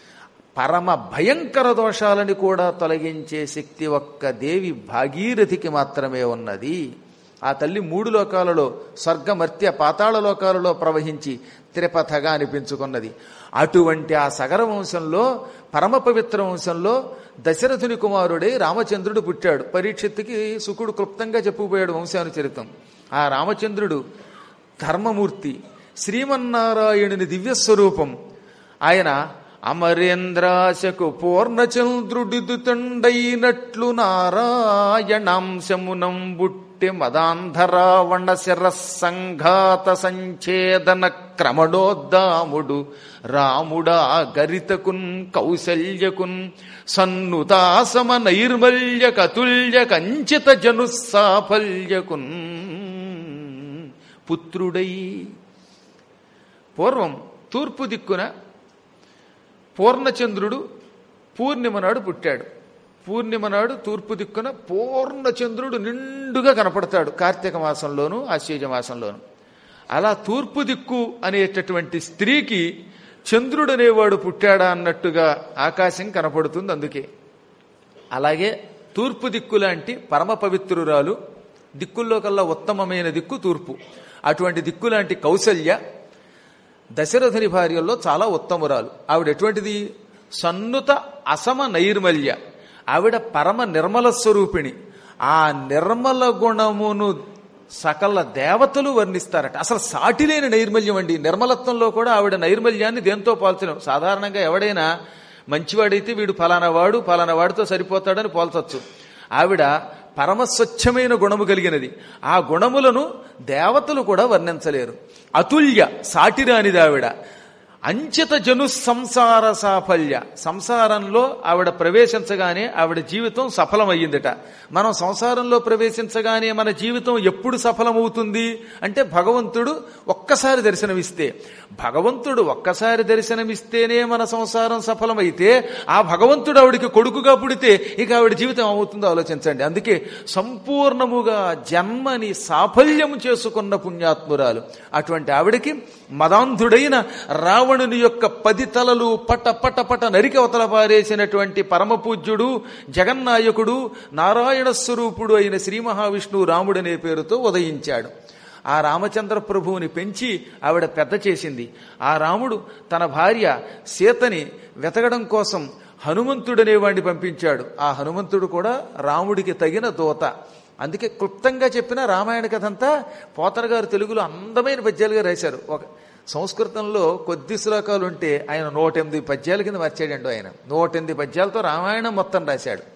పరమ భయంకర దోషాలని కూడా తొలగించే శక్తి ఒక్క దేవి భాగీరథికి మాత్రమే ఉన్నది ఆ తల్లి మూడు లోకాలలో స్వర్గమర్త్య పాతాళ లోకాలలో ప్రవహించి త్రిపథగా అనిపించుకున్నది అటువంటి ఆ సగర వంశంలో పరమ పవిత్ర వంశంలో దశరథుని కుమారుడై రామచంద్రుడు పుట్టాడు పరీక్షత్తుకి సుకుడు క్లుప్తంగా చెప్పుకుపోయాడు వంశానుచరితం ఆ రామచంద్రుడు ధర్మమూర్తి శ్రీమన్నారాయణుని దివ్య స్వరూపం ఆయన అమరేంద్రాశకు పూర్ణచంద్రుడిదుతండైనట్లు నారాయణాంశమునం బుట్టి మదాంధరావణ శిరస్సంఘాత సంఛేదన క్రమణోద్దాముడు రాముడా గరితకున్ కౌసల్యకున్ సన్నుతాసమ నైర్మల్య కతుల్య కంచిత జను సాఫల్యకున్ పుత్రుడై పూర్వం తూర్పు దిక్కున పూర్ణచంద్రుడు పూర్ణిమ నాడు పుట్టాడు పూర్ణిమ నాడు తూర్పు దిక్కున పూర్ణచంద్రుడు నిండుగా కనపడతాడు కార్తీక మాసంలోను ఆశ్వీజ మాసంలోను అలా తూర్పు దిక్కు అనేటటువంటి స్త్రీకి చంద్రుడు అనేవాడు పుట్టాడా అన్నట్టుగా ఆకాశం కనపడుతుంది అందుకే అలాగే తూర్పు దిక్కు లాంటి పరమ పవిత్రురాలు దిక్కుల్లో కల్లా ఉత్తమమైన దిక్కు తూర్పు అటువంటి దిక్కు లాంటి కౌసల్య దశరథుని భార్యల్లో చాలా ఉత్తమురాలు ఆవిడ ఎటువంటిది సన్నుత అసమ నైర్మల్య ఆవిడ పరమ నిర్మల స్వరూపిణి ఆ నిర్మల గుణమును సకల దేవతలు వర్ణిస్తారట అసలు సాటిలేని నైర్మల్యం అండి నిర్మలత్వంలో కూడా ఆవిడ నైర్మల్యాన్ని దేంతో పోల్చలేం సాధారణంగా ఎవడైనా మంచివాడైతే వీడు ఫలానా వాడు ఫలానా వాడితో సరిపోతాడని పోల్చొచ్చు ఆవిడ పరమ స్వచ్ఛమైన గుణము కలిగినది ఆ గుణములను దేవతలు కూడా వర్ణించలేరు అతుల్య సాటిరానిది ఆవిడ అంచిత జను సంసార సాఫల్య సంసారంలో ఆవిడ ప్రవేశించగానే ఆవిడ జీవితం సఫలమయ్యిందట మనం సంసారంలో ప్రవేశించగానే మన జీవితం ఎప్పుడు సఫలమవుతుంది అంటే భగవంతుడు ఒక్కసారి దర్శనమిస్తే భగవంతుడు ఒక్కసారి దర్శనమిస్తేనే మన సంసారం సఫలమైతే ఆ భగవంతుడు ఆవిడికి కొడుకుగా పుడితే ఇక ఆవిడ జీవితం అవుతుందో ఆలోచించండి అందుకే సంపూర్ణముగా జన్మని సాఫల్యం చేసుకున్న పుణ్యాత్మురాలు అటువంటి ఆవిడకి మదాంధుడైన రావణుని యొక్క పది తలలు పట పట పట నరికి అవతల పారేసినటువంటి పరమపూజ్యుడు జగన్నాయకుడు నారాయణ స్వరూపుడు అయిన శ్రీ మహావిష్ణువు రాముడనే పేరుతో ఉదయించాడు ఆ రామచంద్ర ప్రభువుని పెంచి ఆవిడ పెద్ద చేసింది ఆ రాముడు తన భార్య సీతని వెతకడం కోసం హనుమంతుడనే వాడిని పంపించాడు ఆ హనుమంతుడు కూడా రాముడికి తగిన దోత అందుకే క్లుప్తంగా చెప్పిన రామాయణ కథ అంతా పోతన గారు తెలుగులో అందమైన పద్యాలుగా రాశారు ఒక సంస్కృతంలో కొద్ది శ్లోకాలు ఉంటే ఆయన నూట ఎనిమిది పద్యాల కింద మార్చాడండి ఆయన నూట ఎనిమిది పద్యాలతో రామాయణం మొత్తం రాశాడు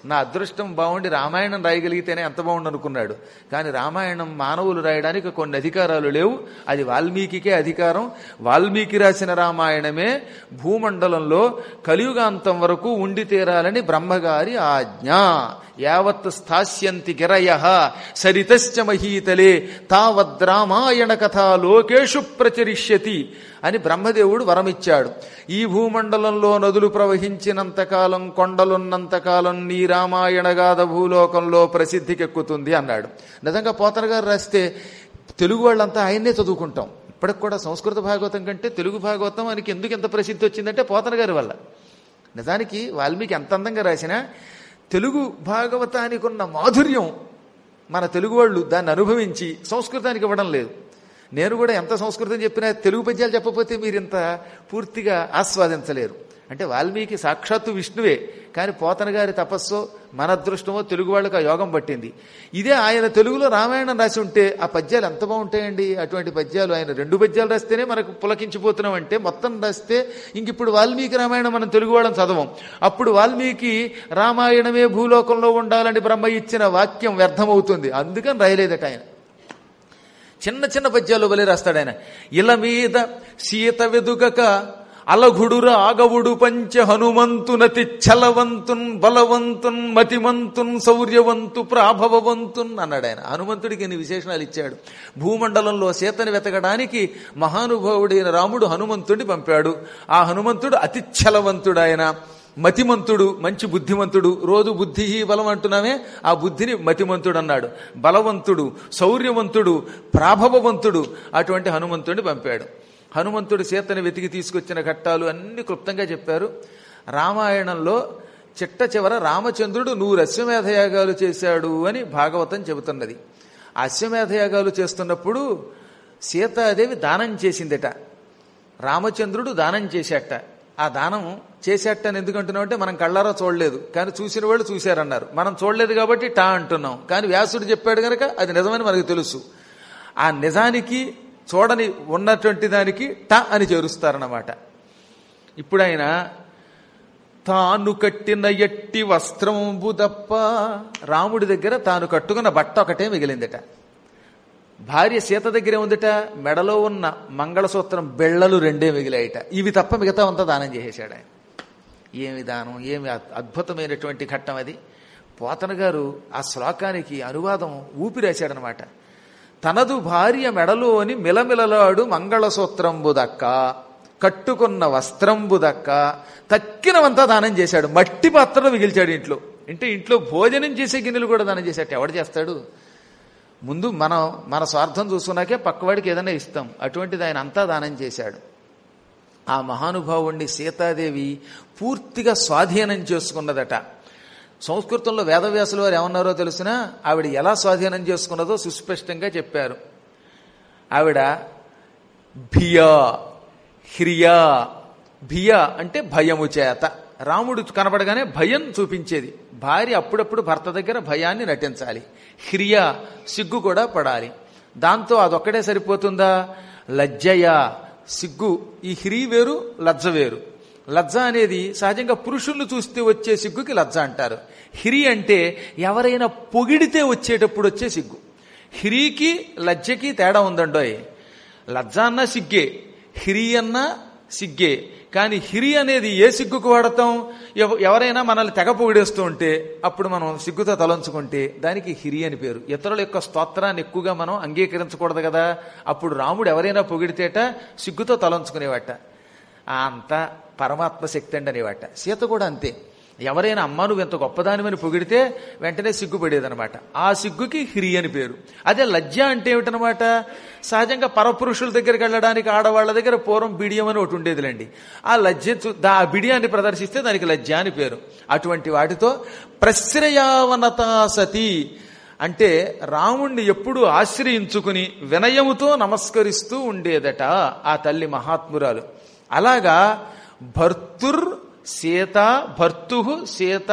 నా అదృష్టం బాగుండి రామాయణం రాయగలిగితేనే ఎంత బాగుండు అనుకున్నాడు కానీ రామాయణం మానవులు రాయడానికి కొన్ని అధికారాలు లేవు అది వాల్మీకికే అధికారం వాల్మీకి రాసిన రామాయణమే భూమండలంలో కలియుగాంతం వరకు ఉండి తీరాలని బ్రహ్మగారి ఆజ్ఞ యావత్ స్థాస్యంతి గిరయ సరితశ్చ మహీతలే తావద్ రామాయణ కథ లోకేషు ప్రచరిష్యతి అని బ్రహ్మదేవుడు వరమిచ్చాడు ఈ భూమండలంలో నదులు ప్రవహించినంతకాలం కొండలున్నంతకాలం నీ రామాయణ గాథ భూలోకంలో ప్రసిద్ధికెక్కుతుంది అన్నాడు నిజంగా పోతన గారు రాస్తే తెలుగు వాళ్ళంతా ఆయన్నే చదువుకుంటాం ఇప్పటికి కూడా సంస్కృత భాగవతం కంటే తెలుగు భాగవతం ఆయనకి ఎందుకు ఎంత ప్రసిద్ధి వచ్చిందంటే పోతన గారి వల్ల నిజానికి వాల్మీకి ఎంత అందంగా రాసినా తెలుగు భాగవతానికి ఉన్న మాధుర్యం మన తెలుగు వాళ్ళు దాన్ని అనుభవించి సంస్కృతానికి ఇవ్వడం లేదు నేను కూడా ఎంత సంస్కృతం చెప్పినా తెలుగు పద్యాలు చెప్పకపోతే మీరు ఇంత పూర్తిగా ఆస్వాదించలేరు అంటే వాల్మీకి సాక్షాత్తు విష్ణువే కానీ పోతన గారి తపస్సు మన అదృష్టమో తెలుగు వాళ్ళకి ఆ యోగం పట్టింది ఇదే ఆయన తెలుగులో రామాయణం రాసి ఉంటే ఆ పద్యాలు ఎంత బాగుంటాయండి అటువంటి పద్యాలు ఆయన రెండు పద్యాలు రాస్తేనే మనకు పులకించిపోతున్నాం అంటే మొత్తం రాస్తే ఇంక ఇప్పుడు వాల్మీకి రామాయణం మనం తెలుగు వాళ్ళని చదవం అప్పుడు వాల్మీకి రామాయణమే భూలోకంలో ఉండాలని బ్రహ్మ ఇచ్చిన వాక్యం వ్యర్థమవుతుంది అందుకని రాయలేదట ఆయన చిన్న చిన్న పద్యాలు వలె రాస్తాడు ఆయన ఇల మీద సీత వెదుగక అలఘుడుర ఆగవుడు పంచ హనుమంతునతి చలవంతున్ బలవంతున్ మతిమంతున్ శౌర్యవంతు ప్రాభవవంతున్ అన్నాడు ఆయన హనుమంతుడికి ఇన్ని విశేషణాలు ఇచ్చాడు భూమండలంలో సీతని వెతకడానికి మహానుభావుడైన రాముడు హనుమంతుడిని పంపాడు ఆ హనుమంతుడు అతి చలవంతుడు ఆయన మతిమంతుడు మంచి బుద్ధిమంతుడు రోజు బుద్ధి బలం అంటున్నామే ఆ బుద్ధిని మతిమంతుడు అన్నాడు బలవంతుడు శౌర్యవంతుడు ప్రాభవవంతుడు అటువంటి హనుమంతుడిని పంపాడు హనుమంతుడు సీతని వెతికి తీసుకొచ్చిన ఘట్టాలు అన్ని క్లుప్తంగా చెప్పారు రామాయణంలో చిట్ట చివర రామచంద్రుడు నూరు అశ్వమేధయాగాలు చేశాడు అని భాగవతం చెబుతున్నది ఆ అశ్వమేధయాగాలు చేస్తున్నప్పుడు సీతాదేవి దానం చేసిందట రామచంద్రుడు దానం చేశాట ఆ దానం చేసేట్టని ఎందుకంటున్నాం అంటే మనం కళ్ళారా చూడలేదు కానీ చూసిన వాళ్ళు చూశారన్నారు మనం చూడలేదు కాబట్టి టా అంటున్నాం కానీ వ్యాసుడు చెప్పాడు కనుక అది నిజమని మనకు తెలుసు ఆ నిజానికి చూడని ఉన్నటువంటి దానికి ట అని చేరుస్తారన్నమాట ఇప్పుడు ఆయన తాను కట్టిన ఎట్టి వస్త్రంబు తప్ప రాముడి దగ్గర తాను కట్టుకున్న బట్ట ఒకటే మిగిలిందట భార్య సీత దగ్గరే ఉందిట మెడలో ఉన్న మంగళసూత్రం బెళ్ళలు రెండే మిగిలాయిట ఇవి తప్ప మిగతా అంతా దానం చేసేశాడు ఆయన ఏమి దానం ఏమి అద్భుతమైనటువంటి ఘట్టం అది పోతన గారు ఆ శ్లోకానికి అనువాదం ఊపిరేశాడనమాట తనదు భార్య మెడలోని మిలమిలలాడు మంగళసూత్రంబు దక్క కట్టుకున్న వస్త్రంబు దక్క తక్కినవంతా దానం చేశాడు మట్టి పాత్రలు మిగిల్చాడు ఇంట్లో అంటే ఇంట్లో భోజనం చేసే గిన్నెలు కూడా దానం చేశాడు ఎవడు చేస్తాడు ముందు మనం మన స్వార్థం చూసుకున్నాకే పక్కవాడికి ఏదైనా ఇస్తాం అటువంటిది ఆయన అంతా దానం చేశాడు ఆ మహానుభావుణ్ణి సీతాదేవి పూర్తిగా స్వాధీనం చేసుకున్నదట సంస్కృతంలో వేదవ్యాసులు వారు ఏమన్నారో తెలిసినా ఆవిడ ఎలా స్వాధీనం చేసుకున్నదో సుస్పష్టంగా చెప్పారు ఆవిడ భియా హ్రియా భియా అంటే భయము చేత రాముడు కనపడగానే భయం చూపించేది భార్య అప్పుడప్పుడు భర్త దగ్గర భయాన్ని నటించాలి హ్రియ సిగ్గు కూడా పడాలి దాంతో అదొక్కడే సరిపోతుందా లజ్జయ సిగ్గు ఈ హ్రీ వేరు లజ్జ వేరు లజ్జ అనేది సహజంగా పురుషుల్ని చూస్తే వచ్చే సిగ్గుకి లజ్జ అంటారు హిరి అంటే ఎవరైనా పొగిడితే వచ్చేటప్పుడు వచ్చే సిగ్గు హిరికి లజ్జకి తేడా ఉందండోయ్ లజ్జ అన్నా సిగ్గే హిరి అన్నా సిగ్గే కానీ హిరి అనేది ఏ సిగ్గుకు వాడతాం ఎవ- ఎవరైనా మనల్ని తెగ పొగిడేస్తూ ఉంటే అప్పుడు మనం సిగ్గుతో తలంచుకుంటే దానికి హిరి అని పేరు ఇతరుల యొక్క స్తోత్రాన్ని ఎక్కువగా మనం అంగీకరించకూడదు కదా అప్పుడు రాముడు ఎవరైనా పొగిడితేట సిగ్గుతో తలంచుకునేవాట ఆ అంతా పరమాత్మ శక్తి అండి అనేవాట సీత కూడా అంతే ఎవరైనా అమ్మ నువ్వు ఎంత గొప్పదానివని పొగిడితే వెంటనే సిగ్గుపడేదనమాట ఆ సిగ్గుకి హ్రి అని పేరు అదే లజ్జ అంటే ఏమిటనమాట సహజంగా పరపురుషుల దగ్గరికి వెళ్ళడానికి ఆడవాళ్ళ దగ్గర పూర్వం బిడియం అని ఒకటి ఉండేదిలేండి ఆ లజ్జ చూ- దా- ఆ బిడియాన్ని ప్రదర్శిస్తే దానికి లజ్జ అని పేరు అటువంటి వాటితో ప్రశ్రయావనతా సతి అంటే రాముణ్ణి ఎప్పుడు ఆశ్రయించుకుని వినయముతో నమస్కరిస్తూ ఉండేదట ఆ తల్లి మహాత్మురాలు అలాగా భర్తుర్ సీత భర్తు సీత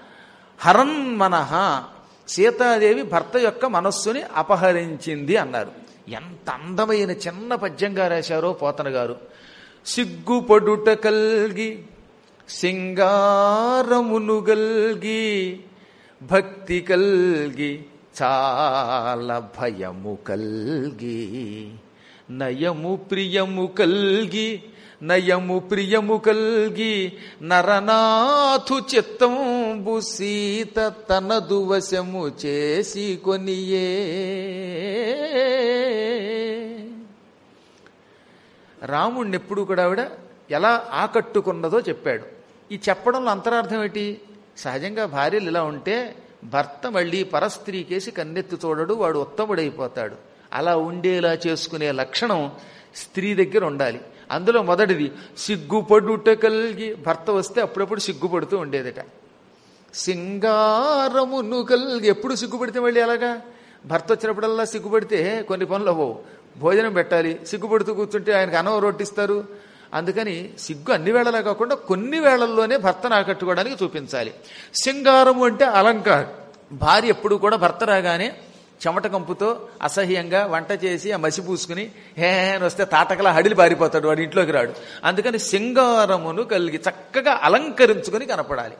హరన్మనః సీతాదేవి భర్త యొక్క మనస్సుని అపహరించింది అన్నారు ఎంత అందమైన చిన్న పద్యంగా రాశారో పోతన గారు సిగ్గుపడుట కల్గి సింగారమును గల్గి భక్తి కల్గి చాలా భయము కల్గి నయము ప్రియము కల్గి నయము ప్రియము కల్గి నరనాథు చిత్తంబు సీత తనదు వశము చేసి కొనియే రాముణ్ణి ఎప్పుడు కూడా ఆవిడ ఎలా ఆకట్టుకున్నదో చెప్పాడు ఈ చెప్పడంలో అంతరార్థం ఏంటి సహజంగా భార్యలు ఇలా ఉంటే భర్త మళ్ళీ పరస్త్రీ కేసి కన్నెత్తి చూడడు వాడు ఉత్తముడైపోతాడు అలా ఉండేలా చేసుకునే లక్షణం స్త్రీ దగ్గర ఉండాలి అందులో మొదటిది సిగ్గుపడుట కలిగి భర్త వస్తే అప్పుడప్పుడు సిగ్గుపడుతూ ఉండేదట సింగారమును కలిగి ఎప్పుడు సిగ్గుపడితే మళ్ళీ అలాగా భర్త వచ్చినప్పుడల్లా సిగ్గుపడితే కొన్ని పనులు అవ్వవు భోజనం పెట్టాలి సిగ్గుపడుతూ కూర్చుంటే ఆయనకు అన్నం రొట్టిస్తారు అందుకని సిగ్గు అన్ని వేళలా కాకుండా కొన్ని వేళల్లోనే భర్తను ఆకట్టుకోవడానికి చూపించాలి సింగారము అంటే అలంకారం భార్య ఎప్పుడు కూడా భర్త రాగానే చెమట కంపుతో అసహ్యంగా వంట చేసి ఆ మసి పూసుకుని హే అని వస్తే తాటకలా హడిలి పారిపోతాడు వాడి ఇంట్లోకి రాడు అందుకని సింగారమును కలిగి చక్కగా అలంకరించుకొని కనపడాలి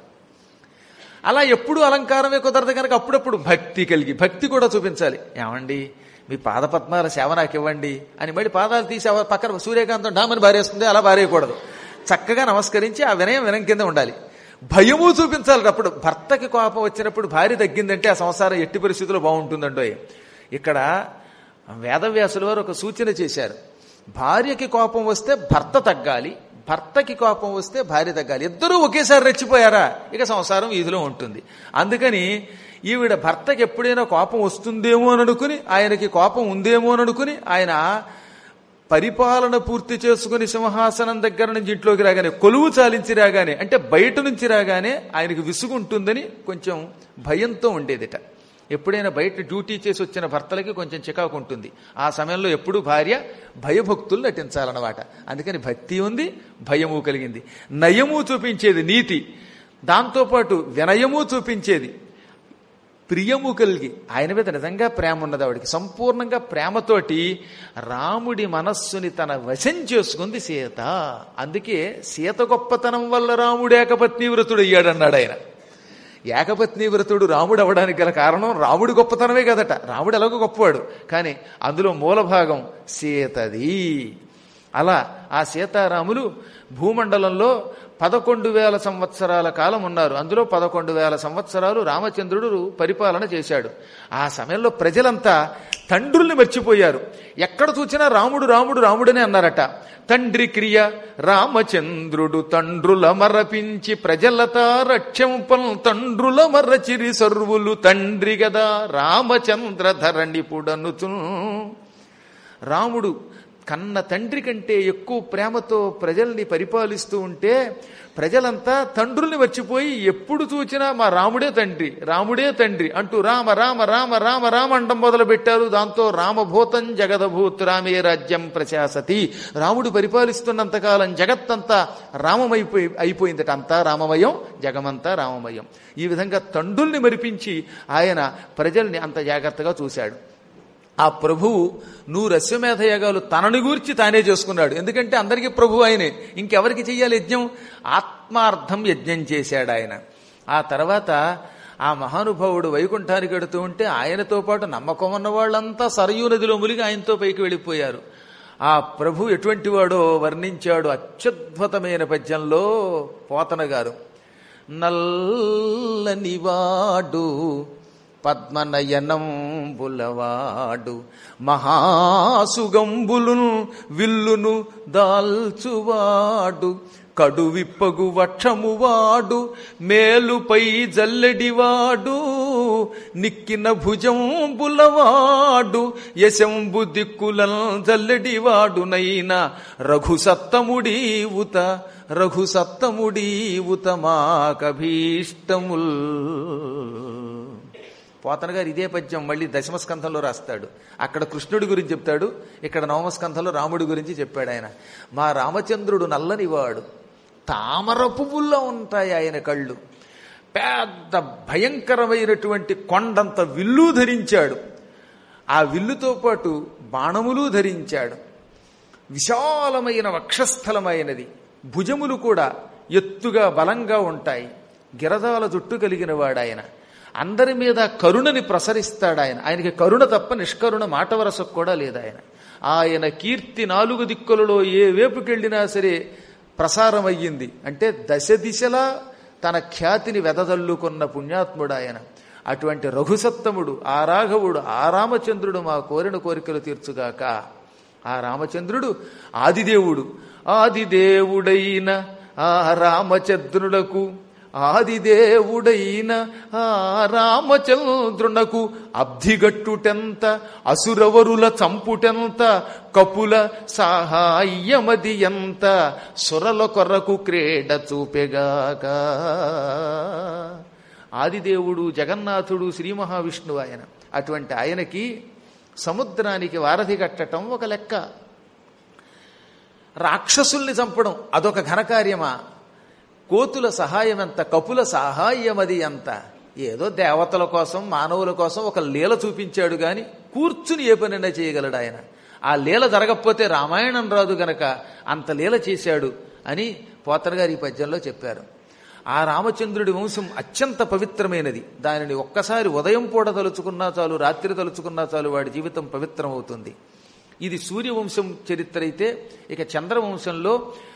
అలా ఎప్పుడు అలంకారమే కుదరదు కనుక అప్పుడప్పుడు భక్తి కలిగి భక్తి కూడా చూపించాలి ఏమండి మీ పాదపద్మాల సేవ నాకు ఇవ్వండి అని మళ్ళీ పాదాలు తీసి ఆ పక్కన సూర్యకాంతం డామని బారేస్తుంది అలా బారేయకూడదు చక్కగా నమస్కరించి ఆ వినయం వినం కింద ఉండాలి భయము చూపించాలి అప్పుడు భర్తకి కోపం వచ్చినప్పుడు భార్య తగ్గిందంటే ఆ సంసారం ఎట్టి పరిస్థితుల్లో బాగుంటుందండో ఇక్కడ వేదవ్యాసుల వారు ఒక సూచన చేశారు భార్యకి కోపం వస్తే భర్త తగ్గాలి భర్తకి కోపం వస్తే భార్య తగ్గాలి ఇద్దరూ ఒకేసారి రెచ్చిపోయారా ఇక సంసారం వీధిలో ఉంటుంది అందుకని ఈవిడ భర్తకి ఎప్పుడైనా కోపం వస్తుందేమో అని అనుకుని ఆయనకి కోపం ఉందేమో అని అనుకుని ఆయన పరిపాలన పూర్తి చేసుకుని సింహాసనం దగ్గర నుంచి ఇంట్లోకి రాగానే కొలువు చాలించి రాగానే అంటే బయట నుంచి రాగానే ఆయనకి విసుగుంటుందని కొంచెం భయంతో ఉండేదిట ఎప్పుడైనా బయట డ్యూటీ చేసి వచ్చిన భర్తలకి కొంచెం చికాకు ఉంటుంది ఆ సమయంలో ఎప్పుడూ భార్య భయభక్తులు నటించాలన్నమాట అందుకని భక్తి ఉంది భయము కలిగింది నయము చూపించేది నీతి దాంతోపాటు వినయము చూపించేది ప్రియము కలిగి ఆయన మీద నిజంగా ప్రేమ ఉన్నది ఆవిడికి సంపూర్ణంగా ప్రేమతోటి రాముడి మనస్సుని తన వశం చేసుకుంది సీత అందుకే సీత గొప్పతనం వల్ల రాముడు ఏకపత్ని వ్రతుడు అయ్యాడన్నాడు ఆయన ఏకపత్ని వ్రతుడు రాముడు అవడానికి గల కారణం రాముడి గొప్పతనమే కదట రాముడు ఎలాగో గొప్పవాడు కానీ అందులో మూల భాగం సీతది అలా ఆ సీతారాములు భూమండలంలో పదకొండు వేల సంవత్సరాల కాలం ఉన్నారు అందులో పదకొండు వేల సంవత్సరాలు రామచంద్రుడు పరిపాలన చేశాడు ఆ సమయంలో ప్రజలంతా తండ్రుల్ని మర్చిపోయారు ఎక్కడ చూసినా రాముడు రాముడు రాముడనే అన్నారట తండ్రి క్రియ రామచంద్రుడు తండ్రుల మరపించి ప్రజలత రక్షంపం తండ్రుల మర్రచిరి సర్వులు తండ్రి గదా రామచంద్ర ధరణిపుడనుచు రాముడు కన్న తండ్రి కంటే ఎక్కువ ప్రేమతో ప్రజల్ని పరిపాలిస్తూ ఉంటే ప్రజలంతా తండ్రుల్ని మర్చిపోయి ఎప్పుడు చూచినా మా రాముడే తండ్రి రాముడే తండ్రి అంటూ రామ రామ రామ రామ రామ అండం మొదలు పెట్టారు దాంతో రామభూతం జగదభూత్ రామే రాజ్యం ప్రశాసతి రాముడు పరిపాలిస్తున్నంతకాలం జగత్తంతా రామమైపోయి అయిపోయిందట అంతా రామమయం జగమంతా రామమయం ఈ విధంగా తండ్రుల్ని మరిపించి ఆయన ప్రజల్ని అంత జాగ్రత్తగా చూశాడు ఆ ప్రభువు నూరు అశ్వమేధ యాగాలు తనని గూర్చి తానే చేసుకున్నాడు ఎందుకంటే అందరికీ ప్రభు ఆయనే ఇంకెవరికి చెయ్యాలి యజ్ఞం ఆత్మార్థం యజ్ఞం చేశాడు ఆయన ఆ తర్వాత ఆ మహానుభావుడు వైకుంఠానికి వెడుతూ ఉంటే ఆయనతో పాటు నమ్మకం ఉన్న వాళ్ళంతా సరయూ నదిలో ములిగి ఆయనతో పైకి వెళ్ళిపోయారు ఆ ప్రభు ఎటువంటి వాడో వర్ణించాడు అత్యద్భుతమైన పద్యంలో పోతన గారు నల్లనివాడు పద్మనయనంబులవాడు మహాసుగంబులు విల్లును దాల్చువాడు కడు విప్పగు వక్షమువాడు మేలుపై జల్లెడివాడు నిక్కిన భుజంబులవాడు యశంబు దిక్కులం జల్లెడివాడు నైనా రఘుసత్తముడీవుత రఘుసత్తముడీవుత మాకభీష్టముల్ పోతన గారు ఇదే పద్యం మళ్ళీ దశమస్కంధంలో రాస్తాడు అక్కడ కృష్ణుడి గురించి చెప్తాడు ఇక్కడ నవమస్కంధంలో రాముడి గురించి చెప్పాడు ఆయన మా రామచంద్రుడు నల్లనివాడు తామర పువ్వుల్లో ఉంటాయి ఆయన కళ్ళు పెద్ద భయంకరమైనటువంటి కొండంత విల్లు ధరించాడు ఆ విల్లుతో పాటు బాణములు ధరించాడు విశాలమైన వక్షస్థలమైనది భుజములు కూడా ఎత్తుగా బలంగా ఉంటాయి గిరదాల జుట్టు కలిగిన వాడాయన అందరి మీద కరుణని ప్రసరిస్తాడు ఆయన ఆయనకి కరుణ తప్ప నిష్కరుణ మాట వరసకు కూడా లేదు ఆయన ఆయన కీర్తి నాలుగు దిక్కులలో ఏ వేపుకెళ్ళినా సరే ప్రసారం అయ్యింది అంటే దశ దిశలా తన ఖ్యాతిని వెదజల్లుకున్న పుణ్యాత్ముడు ఆయన అటువంటి రఘుసత్తముడు ఆ రాఘవుడు ఆ రామచంద్రుడు మా కోరిన కోరికలు తీర్చుగాక ఆ రామచంద్రుడు ఆదిదేవుడు ఆదిదేవుడైన ఆ రామచంద్రులకు ఆదిదేవుడైన ఆ రామచంద్రునకు అబ్ధిగట్టుటెంత అసురవరుల చంపుటెంత కపుల సహాయమది ఎంత సురల కొరకు క్రీడ చూపెగాక ఆదిదేవుడు జగన్నాథుడు శ్రీ మహావిష్ణువు ఆయన అటువంటి ఆయనకి సముద్రానికి వారధి కట్టడం ఒక లెక్క రాక్షసుల్ని చంపడం అదొక ఘనకార్యమా కోతుల సహాయం ఎంత కపుల సహాయం అది ఎంత ఏదో దేవతల కోసం మానవుల కోసం ఒక లీల చూపించాడు గాని కూర్చుని ఏ పనైనా చేయగలడు ఆయన ఆ లీల జరగకపోతే రామాయణం రాదు గనక అంత లీల చేశాడు అని పోతన గారు ఈ పద్యంలో చెప్పారు ఆ రామచంద్రుడి వంశం అత్యంత పవిత్రమైనది దానిని ఒక్కసారి ఉదయం పూట తలుచుకున్నా చాలు రాత్రి తలుచుకున్నా చాలు వాడి జీవితం పవిత్రం అవుతుంది ఇది సూర్యవంశం చరిత్ర అయితే ఇక చంద్రవంశంలో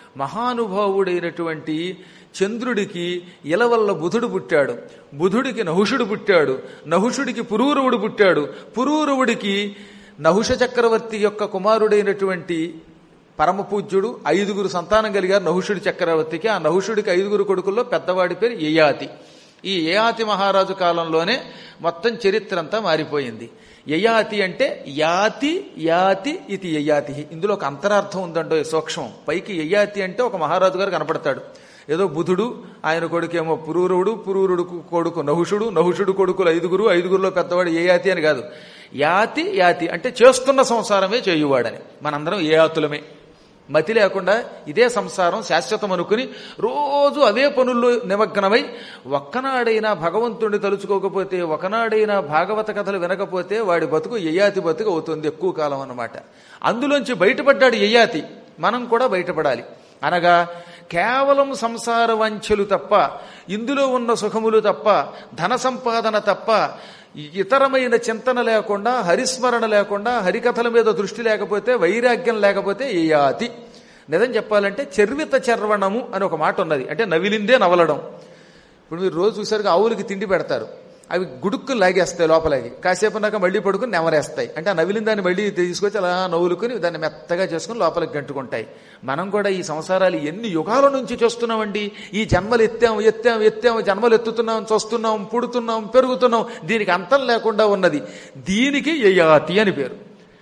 మహానుభావుడైనటువంటి చంద్రుడికి ఇలవల్ల బుధుడు పుట్టాడు బుధుడికి నహుషుడు పుట్టాడు నహుషుడికి పురూరవుడు పుట్టాడు పురూరవుడికి నహుష చక్రవర్తి యొక్క కుమారుడైనటువంటి పరమ పూజ్యుడు ఐదుగురు సంతానం కలిగారు నహుషుడి చక్రవర్తికి ఆ నహుషుడికి ఐదుగురు కొడుకుల్లో పెద్దవాడి పేరు యయాతి ఈ యయాతి మహారాజు కాలంలోనే మొత్తం చరిత్ర అంతా మారిపోయింది యయాతి అంటే యాతి యాతి ఇది యయాతి ఇందులో ఒక అంతరార్థం ఉందండో సూక్ష్మం పైకి యయాతి అంటే ఒక మహారాజు గారు కనపడతాడు ఏదో బుధుడు ఆయన కొడుకేమో పురూరుడు పురూరుడు కొడుకు నహుషుడు నహుషుడు కొడుకులు ఐదుగురు ఐదుగురులో పెద్దవాడు ఏయాతి అని కాదు యాతి యాతి అంటే చేస్తున్న సంసారమే చేయువాడని మనందరం ఏయాతులమే మతి లేకుండా ఇదే సంసారం శాశ్వతం అనుకుని రోజు అవే పనుల్లో నిమగ్నమై ఒక్కనాడైనా భగవంతుడిని తలుచుకోకపోతే ఒకనాడైనా భాగవత కథలు వినకపోతే వాడి బతుకు యయాతి బతుకు అవుతుంది ఎక్కువ కాలం అన్నమాట అందులోంచి బయటపడ్డాడు యయాతి మనం కూడా బయటపడాలి అనగా కేవలం సంసార వంచెలు తప్ప ఇందులో ఉన్న సుఖములు తప్ప ధన సంపాదన తప్ప ఇతరమైన చింతన లేకుండా హరిస్మరణ లేకుండా హరికథల మీద దృష్టి లేకపోతే వైరాగ్యం లేకపోతే ఏయాతి నిజం చెప్పాలంటే చర్విత చర్వణము అని ఒక మాట ఉన్నది అంటే నవిలిందే నవలడం ఇప్పుడు మీరు రోజు చూసారుగా ఆవులకి తిండి పెడతారు అవి గుడుక్కులు లాగేస్తాయి లోపలికి కాసేపు నాక మళ్ళీ పడుకుని నెమరేస్తాయి అంటే ఆ నవిలిన దాన్ని మళ్ళీ తీసుకొచ్చి అలా నవ్వులుకుని దాన్ని మెత్తగా చేసుకుని లోపలికి గంటుకుంటాయి మనం కూడా ఈ సంసారాలు ఎన్ని యుగాల నుంచి చూస్తున్నామండి ఈ జన్మలు ఎత్తాం ఎత్తాం ఎత్తాం జన్మలు ఎత్తుతున్నాం చూస్తున్నాం పుడుతున్నాం పెరుగుతున్నాం దీనికి అంతం లేకుండా ఉన్నది దీనికి యయాతి అని పేరు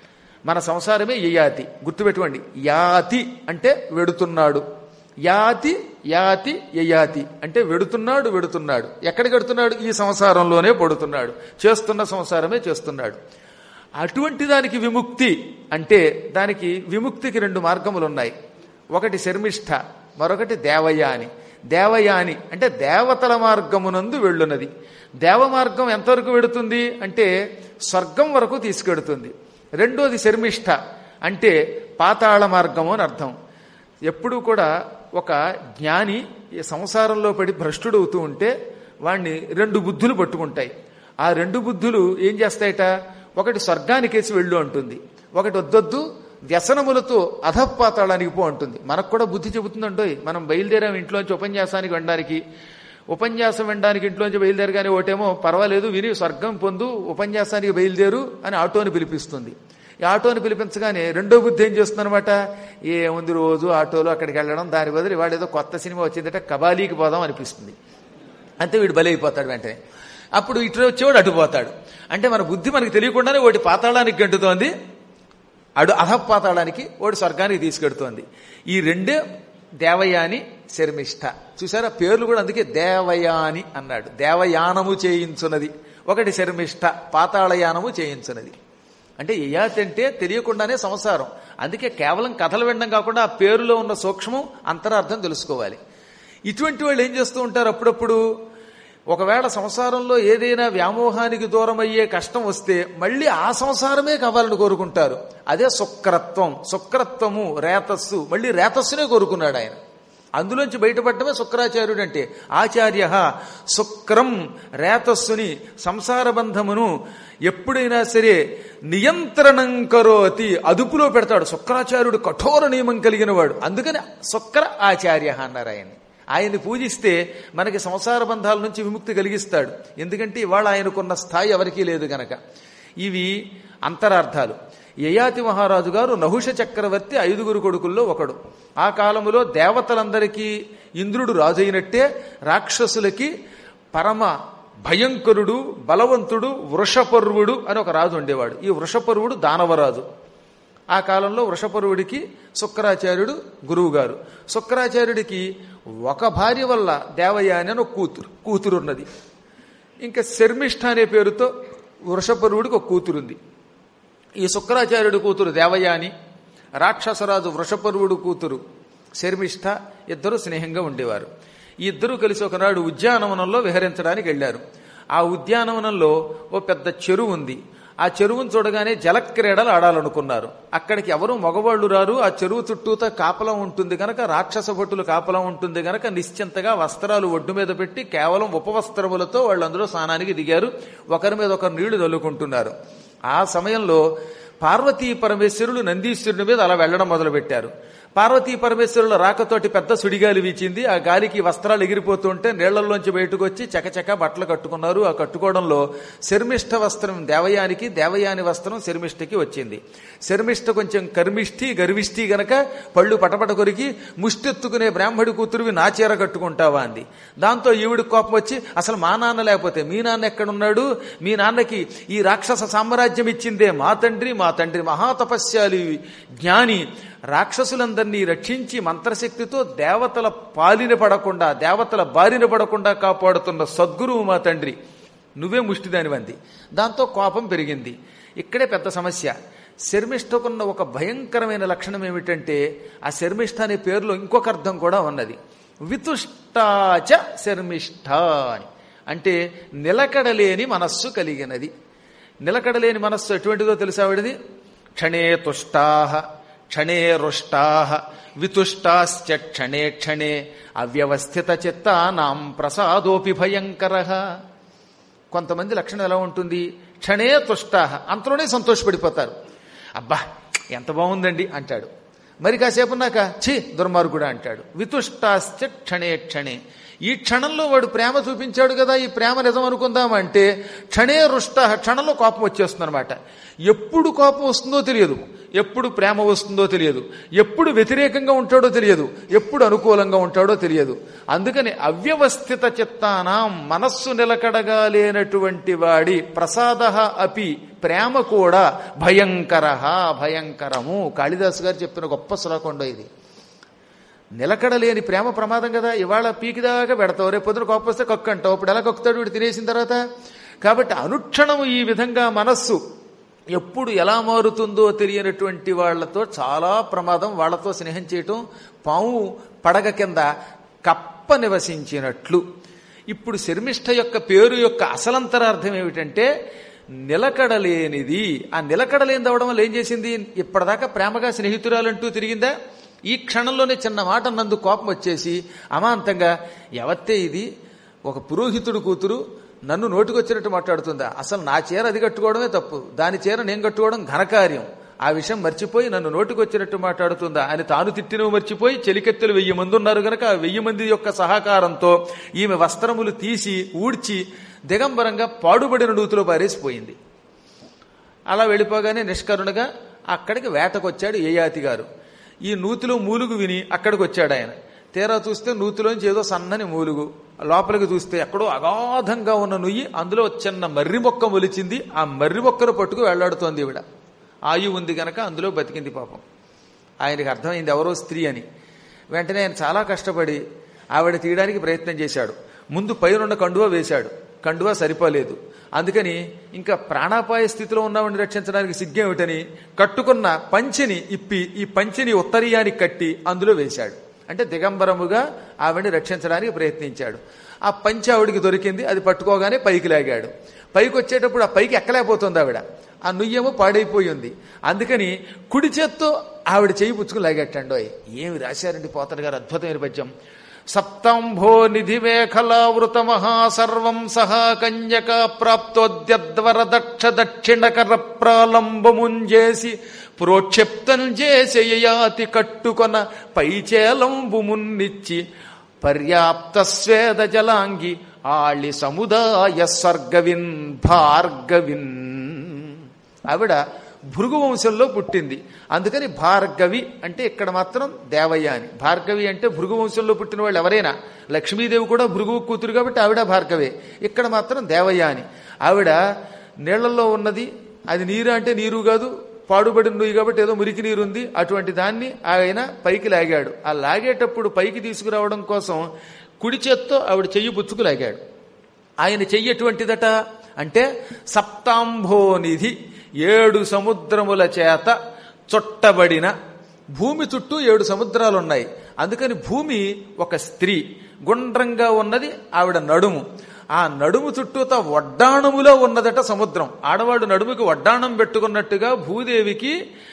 మన సంసారమే యయాతి గుర్తుపెట్టుకోండి యాతి అంటే వెడుతున్నాడు యాతి యాతి యయాతి అంటే వెడుతున్నాడు వెడుతున్నాడు ఎక్కడికి వెడుతున్నాడు ఈ సంసారంలోనే పడుతున్నాడు చేస్తున్న సంసారమే చేస్తున్నాడు అటువంటి దానికి విముక్తి అంటే దానికి విముక్తికి రెండు మార్గములు ఉన్నాయి ఒకటి శర్మిష్ఠ మరొకటి దేవయాని దేవయాని అంటే దేవతల మార్గమునందు వెళ్ళున్నది దేవ మార్గం ఎంతవరకు వెడుతుంది అంటే స్వర్గం వరకు తీసుకెడుతుంది రెండోది శర్మిష్ఠ అంటే పాతాళ మార్గము అని అర్థం ఎప్పుడూ కూడా ఒక జ్ఞాని ఈ సంసారంలో పడి భ్రష్టుడవుతూ ఉంటే వాణ్ణి రెండు బుద్ధులు పట్టుకుంటాయి ఆ రెండు బుద్ధులు ఏం చేస్తాయట ఒకటి స్వర్గానికేసి వెళ్ళు అంటుంది ఒకటి వద్దొద్దు వ్యసనములతో అధపాతాళానికి పో అంటుంది మనకు కూడా బుద్ధి చెబుతుందంటో మనం బయలుదేరాం ఇంట్లోంచి ఉపన్యాసానికి వెళ్ళడానికి ఉపన్యాసం వినడానికి ఇంట్లోంచి బయలుదేరగానే ఒకటేమో పర్వాలేదు విని స్వర్గం పొందు ఉపన్యాసానికి బయలుదేరు అని ఆటోని పిలిపిస్తుంది ఈ ఆటోని పిలిపించగానే రెండో బుద్ధి ఏం చేస్తుందనమాట ఏముంది రోజు ఆటోలో అక్కడికి వెళ్ళడం దాని బదులు వాడు ఏదో కొత్త సినిమా వచ్చిందంటే కబాలీకి పోదాం అనిపిస్తుంది అంతే వీడు బలైపోతాడు వెంటనే అప్పుడు ఇటు వచ్చేవాడు అటు పోతాడు అంటే మన బుద్ధి మనకు తెలియకుండానే ఒకటి పాతాళానికి గంటుతోంది అడు అధపాతాళానికి ఒకటి స్వర్గానికి తీసుకెడుతోంది ఈ రెండే దేవయాని శర్మిష్ఠ చూసారా పేర్లు కూడా అందుకే దేవయాని అన్నాడు దేవయానము చేయించున్నది ఒకటి శర్మిష్ఠ పాతాళయానము చేయించున్నది అంటే యయాతి అంటే తెలియకుండానే సంసారం అందుకే కేవలం కథలు వినడం కాకుండా ఆ పేరులో ఉన్న సూక్ష్మం అంతరార్థం తెలుసుకోవాలి ఇటువంటి వాళ్ళు ఏం చేస్తూ ఉంటారు అప్పుడప్పుడు ఒకవేళ సంసారంలో ఏదైనా వ్యామోహానికి దూరం అయ్యే కష్టం వస్తే మళ్ళీ ఆ సంసారమే కావాలని కోరుకుంటారు అదే సుక్రత్వం సుక్రత్వము రేతస్సు మళ్ళీ రేతస్సునే కోరుకున్నాడు ఆయన అందులోంచి బయటపడటమే శుక్రాచార్యుడు అంటే ఆచార్య శుక్రం రేతస్సుని సంసార బంధమును ఎప్పుడైనా సరే నియంత్రణం కరోతి అదుపులో పెడతాడు శుక్రాచార్యుడు కఠోర నియమం కలిగిన వాడు అందుకని శుక్ర ఆచార్య అన్నారు ఆయన్ని ఆయన్ని పూజిస్తే మనకి సంసార బంధాల నుంచి విముక్తి కలిగిస్తాడు ఎందుకంటే ఇవాళ ఆయనకున్న స్థాయి ఎవరికీ లేదు గనక ఇవి అంతరార్థాలు యయాతి మహారాజు గారు నహుష చక్రవర్తి ఐదుగురు కొడుకుల్లో ఒకడు ఆ కాలములో దేవతలందరికీ ఇంద్రుడు రాజైనట్టే రాక్షసులకి పరమ భయంకరుడు బలవంతుడు వృషపర్వుడు అని ఒక రాజు ఉండేవాడు ఈ వృషపర్వుడు దానవరాజు ఆ కాలంలో వృషపర్వుడికి శుక్రాచార్యుడు గురువుగారు శుక్రాచార్యుడికి ఒక భార్య వల్ల దేవయాని అని ఒక కూతురు కూతురున్నది ఇంకా శర్మిష్ఠ అనే పేరుతో వృషపర్వుడికి ఒక కూతురుంది ఈ శుక్రాచార్యుడి కూతురు దేవయాని రాక్షసరాజు వృషపర్వుడు కూతురు శర్మిష్ఠ ఇద్దరు స్నేహంగా ఉండేవారు ఈ ఇద్దరు కలిసి ఒకనాడు ఉద్యానవనంలో విహరించడానికి వెళ్లారు ఆ ఉద్యానవనంలో ఓ పెద్ద చెరువు ఉంది ఆ చెరువును చూడగానే జలక్రీడలు ఆడాలనుకున్నారు అక్కడికి ఎవరు మగవాళ్ళు రారు ఆ చెరువు చుట్టూతా కాపలం ఉంటుంది గనక రాక్షస భటులు కాపలం ఉంటుంది గనక నిశ్చింతగా వస్త్రాలు ఒడ్డు మీద పెట్టి కేవలం ఉపవస్త్రములతో వాళ్ళు అందులో స్నానానికి దిగారు ఒకరి మీద ఒకరు నీళ్లు చల్లుకుంటున్నారు ఆ సమయంలో పార్వతీ పరమేశ్వరులు నందీశ్వరుని మీద అలా వెళ్లడం మొదలుపెట్టారు పార్వతీ పరమేశ్వరుల రాకతోటి పెద్ద సుడిగాలి వీచింది ఆ గాలికి వస్త్రాలు ఎగిరిపోతుంటే నీళ్లలోంచి బయటకు వచ్చి చకచక బట్టలు కట్టుకున్నారు ఆ కట్టుకోవడంలో శర్మిష్ఠ వస్త్రం దేవయానికి దేవయాని వస్త్రం శర్మిష్ఠకి వచ్చింది శర్మిష్ఠ కొంచెం కర్మిష్ఠి గర్విష్ఠి గనక పళ్ళు పటపట కొరికి ముష్టెత్తుకునే బ్రాహ్మడి కూతురువి నా చీర కట్టుకుంటావా అంది దాంతో ఈవిడి కోపం వచ్చి అసలు మా నాన్న లేకపోతే మీ నాన్న ఎక్కడున్నాడు మీ నాన్నకి ఈ రాక్షస సామ్రాజ్యం ఇచ్చిందే మా తండ్రి మా తండ్రి మహాతపస్యాలి జ్ఞాని రాక్షసులందరినీ రక్షించి మంత్రశక్తితో దేవతల పాలిన పడకుండా దేవతల బారిన పడకుండా కాపాడుతున్న సద్గురువు మా తండ్రి నువ్వే ముష్టిదానివంది దాంతో కోపం పెరిగింది ఇక్కడే పెద్ద సమస్య శర్మిష్ఠకున్న ఒక భయంకరమైన లక్షణం ఏమిటంటే ఆ శర్మిష్ఠ అనే పేరులో ఇంకొక అర్థం కూడా ఉన్నది వితుష్టాచ శర్మిష్ఠ అని అంటే నిలకడలేని మనస్సు కలిగినది నిలకడలేని మనస్సు ఎటువంటిదో తెలిసావిడిది క్షణే తుష్టాహ క్షణే రుష్టాహ వితుష్టాశ్చ క్షణే క్షణే అవ్యవస్థిత చిత్తానాం ప్రసాదోపి భయంకర కొంతమంది లక్షణం ఎలా ఉంటుంది క్షణే తుష్టాహ అంతలోనే సంతోషపడిపోతారు అబ్బా ఎంత బాగుందండి అంటాడు మరి కాసేపు నాక ఛీ దుర్మార్గుడా అంటాడు వితుష్టాశ్చ క్షణే క్షణే ఈ క్షణంలో వాడు ప్రేమ చూపించాడు కదా ఈ ప్రేమ నిజం అనుకుందామంటే క్షణే రుష్ట క్షణంలో కోపం వచ్చేస్తుంది అనమాట ఎప్పుడు కోపం వస్తుందో తెలియదు ఎప్పుడు ప్రేమ వస్తుందో తెలియదు ఎప్పుడు వ్యతిరేకంగా ఉంటాడో తెలియదు ఎప్పుడు అనుకూలంగా ఉంటాడో తెలియదు అందుకని అవ్యవస్థిత చిత్తానాం మనస్సు నిలకడగా లేనటువంటి వాడి ప్రసాద అపి ప్రేమ కూడా భయంకర భయంకరము కాళిదాసు గారు చెప్పిన గొప్ప శ్లోకండో ఇది నిలకడలేని ప్రేమ ప్రమాదం కదా ఇవాళ పీకిదాకా పెడతావు రేపు పొద్దున కోపం వస్తే కక్కు అంటావు ఇప్పుడు ఎలా కక్కుతాడు వీడు తినేసిన తర్వాత కాబట్టి అనుక్షణము ఈ విధంగా మనస్సు ఎప్పుడు ఎలా మారుతుందో తెలియనటువంటి వాళ్లతో చాలా ప్రమాదం వాళ్లతో స్నేహం చేయటం పాము పడగ కింద కప్ప నివసించినట్లు ఇప్పుడు శర్మిష్ఠ యొక్క పేరు యొక్క అసలంతరార్థం ఏమిటంటే నిలకడలేనిది ఆ నిలకడలేనిది అవడం వల్ల ఏం చేసింది ఇప్పటిదాకా ప్రేమగా స్నేహితురాలంటూ తిరిగిందా ఈ క్షణంలోనే చిన్న మాట నందు కోపం వచ్చేసి అమాంతంగా ఎవత్తే ఇది ఒక పురోహితుడు కూతురు నన్ను నోటికొచ్చినట్టు మాట్లాడుతుందా అసలు నా చీర అది కట్టుకోవడమే తప్పు దాని చీర నేను కట్టుకోవడం ఘనకార్యం ఆ విషయం మర్చిపోయి నన్ను నోటికొచ్చినట్టు మాట్లాడుతుందా అని తాను తిట్టినవి మర్చిపోయి చెలికెత్తులు వెయ్యి మంది ఉన్నారు గనక ఆ వెయ్యి మంది యొక్క సహకారంతో ఈమె వస్త్రములు తీసి ఊడ్చి దిగంబరంగా పాడుబడిన నూతిలో పారేసిపోయింది అలా వెళ్ళిపోగానే నిష్కరుణగా అక్కడికి వేటకొచ్చాడు ఏయాతి గారు ఈ నూతిలో మూలుగు విని అక్కడికి వచ్చాడు ఆయన తీరా చూస్తే నూతిలోంచి ఏదో సన్నని మూలుగు లోపలికి చూస్తే ఎక్కడో అగాధంగా ఉన్న నుయ్యి అందులో చిన్న మర్రి మొక్క మొలిచింది ఆ మర్రి మొక్కను పట్టుకు వెళ్లాడుతోంది ఈవిడ ఆయు ఉంది గనక అందులో బతికింది పాపం ఆయనకి అర్థమైంది ఎవరో స్త్రీ అని వెంటనే ఆయన చాలా కష్టపడి ఆవిడ తీయడానికి ప్రయత్నం చేశాడు ముందు పైనున్న కండువా వేశాడు కండువా సరిపోలేదు అందుకని ఇంకా ప్రాణాపాయ స్థితిలో ఉన్నవాడిని రక్షించడానికి సిగ్గేమిటని కట్టుకున్న పంచిని ఇప్పి ఈ పంచిని ఉత్తరీయానికి కట్టి అందులో వేశాడు అంటే దిగంబరముగా ఆవిడని రక్షించడానికి ప్రయత్నించాడు ఆ పంచి ఆవిడికి దొరికింది అది పట్టుకోగానే పైకి లాగాడు పైకి వచ్చేటప్పుడు ఆ పైకి ఎక్కలేకపోతుంది ఆవిడ ఆ నుయ్యేమో పాడైపోయి ఉంది అందుకని కుడి చేత్తో ఆవిడ చేయి పుచ్చుకుని లాగట్టండోయ్ ఏమి రాశారండి పోతన గారు అద్భుతమైన పద్యం సప్తంభో నిధి మేఖలావృత మహాసర్వం సహా కంజక ప్రాప్తోద్యద్వర దక్ష దక్షిణకర ప్రాలంబముంజేసి ప్రోక్షిప్తం చేసేయాతి కట్టుకొన పైచేలంబు మున్నిచ్చి పర్యాప్త స్వేద జలాంగి ఆళి సముదాయ స్వర్గవిన్ భార్గవిన్ ఆవిడ భృగు వంశంలో పుట్టింది అందుకని భార్గవి అంటే ఇక్కడ మాత్రం దేవయ్య అని భార్గవి అంటే భృగు వంశంలో పుట్టిన వాళ్ళు ఎవరైనా లక్ష్మీదేవి కూడా భృగు కూతురు కాబట్టి ఆవిడ భార్గవే ఇక్కడ మాత్రం దేవయ్య అని ఆవిడ నీళ్లలో ఉన్నది అది నీరు అంటే నీరు కాదు పాడుబడిన నుయ్యి కాబట్టి ఏదో మురికి నీరు ఉంది అటువంటి దాన్ని ఆయన పైకి లాగాడు ఆ లాగేటప్పుడు పైకి తీసుకురావడం కోసం కుడి చేత్తో ఆవిడ చెయ్యి పుచ్చుకు లాగాడు ఆయన చెయ్యి ఎటువంటిదట అంటే సప్తాంభోనిధి ఏడు సముద్రముల చేత చుట్టబడిన భూమి చుట్టూ ఏడు సముద్రాలు ఉన్నాయి అందుకని భూమి ఒక స్త్రీ గుండ్రంగా ఉన్నది ఆవిడ నడుము ఆ నడుము చుట్టూత వడ్డాణములో ఉన్నదట సముద్రం ఆడవాడు నడుముకి వడ్డాణం పెట్టుకున్నట్టుగా భూదేవికి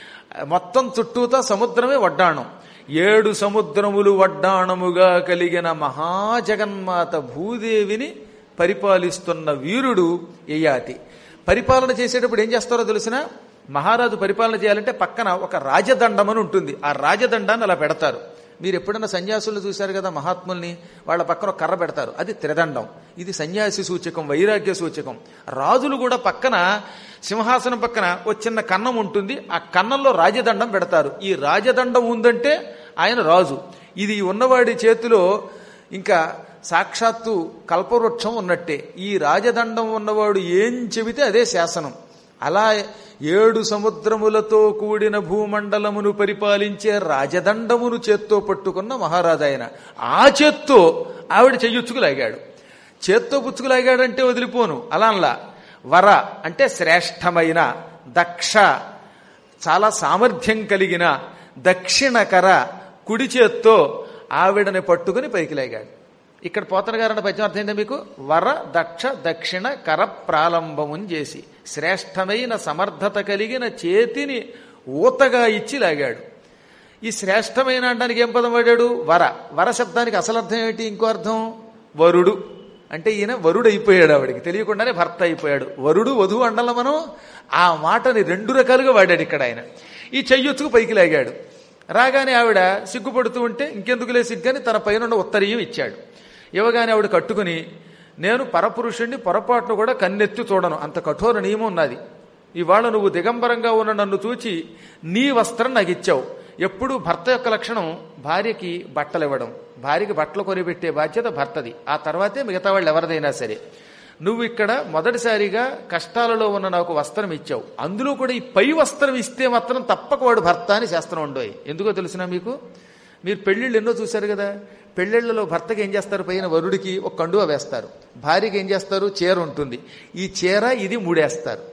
మొత్తం చుట్టూత సముద్రమే వడ్డాణం ఏడు సముద్రములు వడ్డాణముగా కలిగిన మహాజగన్మాత భూదేవిని పరిపాలిస్తున్న వీరుడు యయాతి పరిపాలన చేసేటప్పుడు ఏం చేస్తారో తెలిసిన మహారాజు పరిపాలన చేయాలంటే పక్కన ఒక రాజదండం అని ఉంటుంది ఆ రాజదండాన్ని అలా పెడతారు మీరు ఎప్పుడైనా సన్యాసులు చూశారు కదా మహాత్ముల్ని వాళ్ళ పక్కన ఒక కర్ర పెడతారు అది త్రిదండం ఇది సన్యాసి సూచకం వైరాగ్య సూచకం రాజులు కూడా పక్కన సింహాసనం పక్కన ఒక చిన్న కన్నం ఉంటుంది ఆ కన్నంలో రాజదండం పెడతారు ఈ రాజదండం ఉందంటే ఆయన రాజు ఇది ఉన్నవాడి చేతిలో ఇంకా సాక్షాత్తు కల్పవృక్షం ఉన్నట్టే ఈ రాజదండం ఉన్నవాడు ఏం చెబితే అదే శాసనం అలా ఏడు సముద్రములతో కూడిన భూమండలమును పరిపాలించే రాజదండమును చేత్తో పట్టుకున్న మహారాజు ఆయన ఆ చేత్తో ఆవిడ చెయ్యొచ్చుకులాగాడు చేత్తో పుచ్చుకులాగాడంటే వదిలిపోను అలా అనలా వర అంటే శ్రేష్టమైన దక్ష చాలా సామర్థ్యం కలిగిన దక్షిణకర కుడి చేత్తో ఆవిడని పట్టుకుని పైకి లాగాడు ఇక్కడ పోతన గారన్న పద్యం అర్థమైందా మీకు వర దక్ష దక్షిణ కర ప్రాలంబముని చేసి శ్రేష్టమైన సమర్థత కలిగిన చేతిని ఊతగా ఇచ్చి లాగాడు ఈ శ్రేష్టమైన అనడానికి ఏం పదం వాడాడు వర వర శబ్దానికి అసలు అర్థం ఏమిటి ఇంకో అర్థం వరుడు అంటే ఈయన వరుడు అయిపోయాడు ఆవిడికి తెలియకుండానే భర్త అయిపోయాడు వరుడు వధువు అండల మనం ఆ మాటని రెండు రకాలుగా వాడాడు ఇక్కడ ఆయన ఈ చెయ్యొచ్చుకు పైకి లాగాడు రాగానే ఆవిడ సిగ్గుపడుతూ ఉంటే ఇంకెందుకులే సిగ్గని తన పైన ఉత్తరీయం ఇచ్చాడు ఇవ్వగానే ఆవిడ కట్టుకుని నేను పరపురుషుణ్ణి పొరపాటును కూడా కన్నెత్తి చూడను అంత కఠోర నియమం ఉన్నది ఇవాళ నువ్వు దిగంబరంగా ఉన్న నన్ను చూచి నీ వస్త్రం నాకు ఇచ్చావు ఎప్పుడు భర్త యొక్క లక్షణం భార్యకి బట్టలు ఇవ్వడం భార్యకి బట్టలు కొనిపెట్టే బాధ్యత భర్తది ఆ తర్వాతే మిగతా వాళ్ళు ఎవరిదైనా సరే నువ్వు ఇక్కడ మొదటిసారిగా కష్టాలలో ఉన్న నాకు వస్త్రం ఇచ్చావు అందులో కూడా ఈ పై వస్త్రం ఇస్తే మాత్రం తప్పక వాడు భర్త అని శాస్త్రం ఉండోయి ఎందుకో తెలిసిన మీకు మీరు పెళ్లిళ్ళు ఎన్నో చూశారు కదా పెళ్లిళ్లలో భర్తకి ఏం చేస్తారు పైన వరుడికి ఒక కండువ వేస్తారు భార్యకి ఏం చేస్తారు చీర ఉంటుంది ఈ చీర ఇది మూడేస్తారు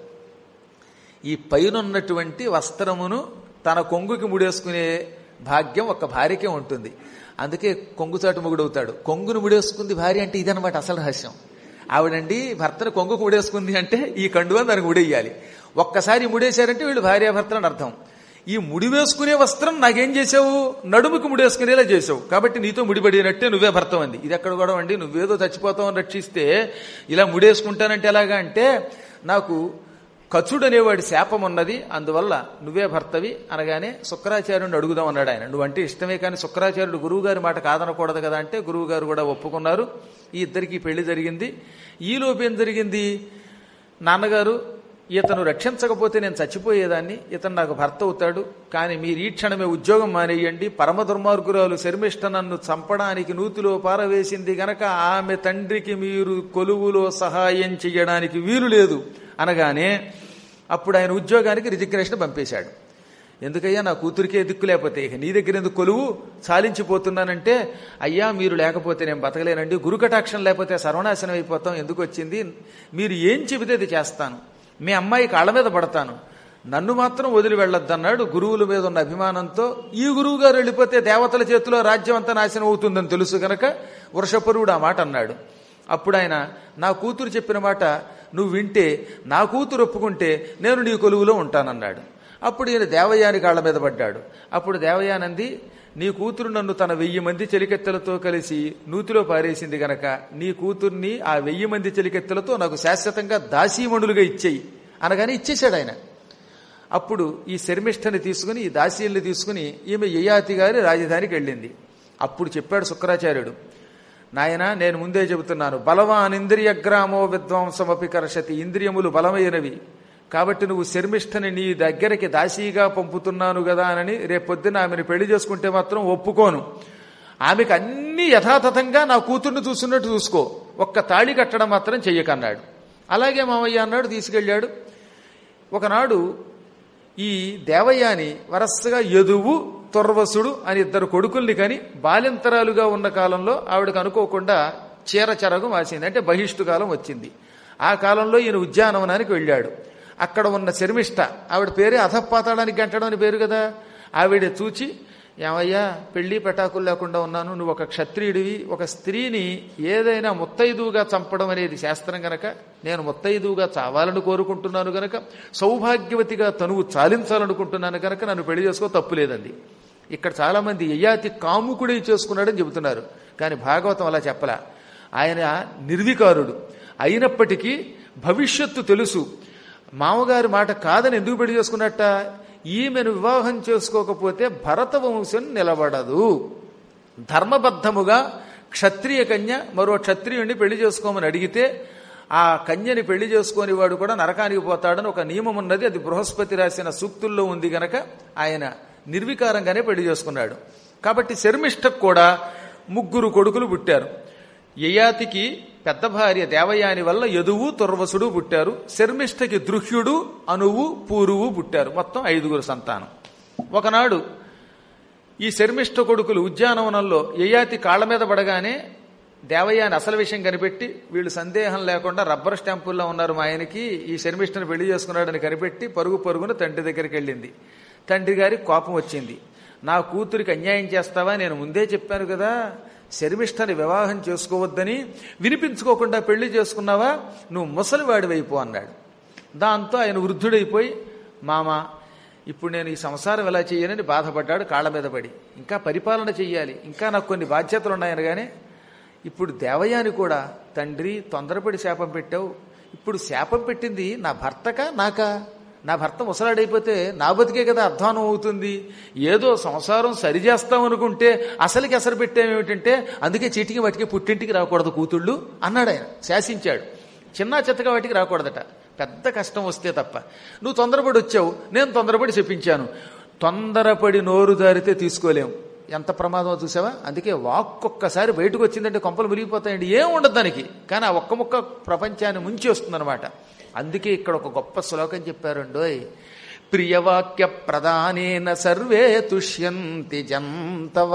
ఈ పైన ఉన్నటువంటి వస్త్రమును తన కొంగుకి ముడేసుకునే భాగ్యం ఒక భార్యకే ఉంటుంది అందుకే కొంగుచాటు మొగుడవుతాడు కొంగును ముడేసుకుంది భార్య అంటే ఇదనమాట అసలు రహస్యం ఆవిడండి భర్తను కొంగుకు ముడేసుకుంది అంటే ఈ కండువ దానికి ముడేయాలి ఒక్కసారి ముడేశారంటే వీళ్ళు భార్యాభర్తలు అని అర్థం ఈ ముడి వేసుకునే వస్త్రం నాకేం చేసావు నడుముకి ముడేసుకునేలా చేసావు కాబట్టి నీతో ముడిపడినట్టే నువ్వే భర్తం అంది ఇది ఎక్కడ కూడా అండి నువ్వేదో చచ్చిపోతావని రక్షిస్తే ఇలా ముడేసుకుంటానంటే ఎలాగా అంటే నాకు కచుడు అనేవాడి శాపం ఉన్నది అందువల్ల నువ్వే భర్తవి అనగానే శుక్రాచార్యుడిని అడుగుదాం అన్నాడు ఆయన నువ్వంటే ఇష్టమే కానీ శుక్రాచార్యుడు గురువు గారి మాట కాదనకూడదు కదా అంటే గురువు గారు కూడా ఒప్పుకున్నారు ఈ ఇద్దరికి పెళ్లి జరిగింది ఈలోపు ఏం జరిగింది నాన్నగారు ఇతను రక్షించకపోతే నేను చచ్చిపోయేదాన్ని ఇతను నాకు భర్త అవుతాడు కానీ మీరు ఈ క్షణమే ఉద్యోగం మానేయండి పరమ దుర్మార్గురాలు శర్మిష్ట నన్ను చంపడానికి నూతిలో పారవేసింది గనక ఆమె తండ్రికి మీరు కొలువులో సహాయం చెయ్యడానికి వీలు లేదు అనగానే అప్పుడు ఆయన ఉద్యోగానికి రిజిగ్నేషన్ పంపేశాడు ఎందుకయ్యా నా కూతురికే దిక్కు లేకపోతే ఇక నీ దగ్గర ఎందుకు కొలువు చాలించిపోతున్నానంటే అయ్యా మీరు లేకపోతే నేను బతకలేనండి గురుకటాక్షం లేకపోతే సర్వనాశనం అయిపోతాం ఎందుకు వచ్చింది మీరు ఏం చెబితే అది చేస్తాను మీ అమ్మాయి కాళ్ళ మీద పడతాను నన్ను మాత్రం వదిలి వెళ్ళొద్దన్నాడు గురువుల మీద ఉన్న అభిమానంతో ఈ గురువు గారు వెళ్ళిపోతే దేవతల చేతిలో రాజ్యం అంతా నాశనం అవుతుందని తెలుసు గనక వృషపరుడు ఆ మాట అన్నాడు అప్పుడు ఆయన నా కూతురు చెప్పిన మాట నువ్వు వింటే నా కూతురు ఒప్పుకుంటే నేను నీ కొలువులో ఉంటానన్నాడు అప్పుడు ఈయన దేవయాని కాళ్ళ మీద పడ్డాడు అప్పుడు దేవయానంది నీ కూతురు నన్ను తన వెయ్యి మంది చెలికెత్తలతో కలిసి నూతిలో పారేసింది గనక నీ కూతుర్ని ఆ వెయ్యి మంది చెలికెత్తలతో నాకు శాశ్వతంగా దాసీమణులుగా ఇచ్చేయి అనగానే ఇచ్చేశాడు ఆయన అప్పుడు ఈ శర్మిష్ఠని తీసుకుని ఈ దాసీల్ని తీసుకుని ఈమె యయాతి గారి రాజధానికి వెళ్ళింది అప్పుడు చెప్పాడు శుక్రాచార్యుడు నాయన నేను ముందే చెబుతున్నాను బలవాన్ ఇంద్రియగ్రామో విద్వాంసమపి కర్షతి ఇంద్రియములు బలమైనవి కాబట్టి నువ్వు శర్మిష్ఠని నీ దగ్గరికి దాసీగా పంపుతున్నాను కదా అని రేపొద్దున ఆమెను పెళ్లి చేసుకుంటే మాత్రం ఒప్పుకోను ఆమెకు అన్ని యథాతథంగా నా కూతుర్ని చూస్తున్నట్టు చూసుకో ఒక్క తాళి కట్టడం మాత్రం చెయ్యకన్నాడు అలాగే మామయ్య అన్నాడు తీసుకెళ్ళాడు ఒకనాడు ఈ దేవయాని వరసగా యదువు తుర్వసుడు అని ఇద్దరు కొడుకుల్ని కని బాలింతరాలుగా ఉన్న కాలంలో ఆవిడకు అనుకోకుండా చీరచరగం వాసింది అంటే బహిష్టు కాలం వచ్చింది ఆ కాలంలో ఈయన ఉద్యానవనానికి వెళ్ళాడు అక్కడ ఉన్న శర్మిష్ట ఆవిడ పేరే అధపాతాడానికి గంటడం అని పేరు కదా ఆవిడ చూచి ఏమయ్యా పెళ్లి పెటాకులు లేకుండా ఉన్నాను నువ్వు ఒక క్షత్రియుడివి ఒక స్త్రీని ఏదైనా ముత్తైదువుగా చంపడం అనేది శాస్త్రం గనక నేను ముత్తైదువుగా చావాలని కోరుకుంటున్నాను గనక సౌభాగ్యవతిగా తనువు చాలించాలనుకుంటున్నాను గనక నన్ను పెళ్లి చేసుకో తప్పు లేదండి ఇక్కడ చాలా మంది యయాతి కాముకుడి చేసుకున్నాడని చెబుతున్నారు కానీ భాగవతం అలా చెప్పలా ఆయన నిర్వికారుడు అయినప్పటికీ భవిష్యత్తు తెలుసు మామగారి మాట కాదని ఎందుకు పెళ్లి చేసుకున్నట్ట ఈమెను వివాహం చేసుకోకపోతే భరత వంశం నిలబడదు ధర్మబద్ధముగా క్షత్రియ కన్య మరో క్షత్రియుణ్ణి పెళ్లి చేసుకోమని అడిగితే ఆ కన్యని పెళ్లి చేసుకొని వాడు కూడా నరకానికి పోతాడని ఒక నియమం ఉన్నది అది బృహస్పతి రాసిన సూక్తుల్లో ఉంది గనక ఆయన నిర్వికారంగానే పెళ్లి చేసుకున్నాడు కాబట్టి శర్మిష్ఠకు కూడా ముగ్గురు కొడుకులు పుట్టారు యయాతికి పెద్ద భార్య దేవయాని వల్ల యదువు తుర్వసుడు పుట్టారు శర్మిష్ఠకి దృహ్యుడు అనువు పూరువు పుట్టారు మొత్తం ఐదుగురు సంతానం ఒకనాడు ఈ శర్మిష్ఠ కొడుకులు ఉద్యానవనంలో యయాతి కాళ్ల మీద పడగానే దేవయాని అసలు విషయం కనిపెట్టి వీళ్ళు సందేహం లేకుండా రబ్బర్ స్టాంపుల్లో ఉన్నారు మా ఆయనకి ఈ శర్మిష్ఠను పెళ్లి చేసుకున్నాడని కనిపెట్టి పరుగు పరుగున తండ్రి దగ్గరికి వెళ్ళింది తండ్రి గారికి కోపం వచ్చింది నా కూతురికి అన్యాయం చేస్తావా నేను ముందే చెప్పాను కదా శర్మిష్ఠని వివాహం చేసుకోవద్దని వినిపించుకోకుండా పెళ్లి చేసుకున్నావా నువ్వు ముసలివాడివైపో అన్నాడు దాంతో ఆయన వృద్ధుడైపోయి మామ ఇప్పుడు నేను ఈ సంసారం ఎలా చేయనని బాధపడ్డాడు కాళ్ళ మీద పడి ఇంకా పరిపాలన చెయ్యాలి ఇంకా నాకు కొన్ని బాధ్యతలు ఉన్నాయనగానే ఇప్పుడు దేవయాని కూడా తండ్రి తొందరపడి శాపం పెట్టావు ఇప్పుడు శాపం పెట్టింది నా భర్తకా నాకా నా భర్త ముసలాడైపోతే నా బతికే కదా అధ్వానం అవుతుంది ఏదో సంసారం సరి చేస్తాం అనుకుంటే అసలుకి ఎసరు పెట్టామేమిటంటే అందుకే చీటికి వాటికి పుట్టింటికి రాకూడదు కూతుళ్ళు అన్నాడు ఆయన శాసించాడు చిన్న చెత్తగా వాటికి రాకూడదట పెద్ద కష్టం వస్తే తప్ప నువ్వు తొందరపడి వచ్చావు నేను తొందరపడి చెప్పించాను తొందరపడి నోరు జారితే తీసుకోలేం ఎంత ప్రమాదమో చూసావా అందుకే వాక్ ఒక్కసారి బయటకు వచ్చిందంటే కొంపలు మురిగిపోతాయండి ఏం ఉండదు దానికి కానీ ఆ ఒక్క ముక్క ప్రపంచాన్ని ముంచి వస్తుందన్నమాట అందుకే ఇక్కడ ఒక గొప్ప శ్లోకం చెప్పారండోయ్ ప్రియవాక్య ప్రధానేన సర్వే తుష్యంతి జంతవ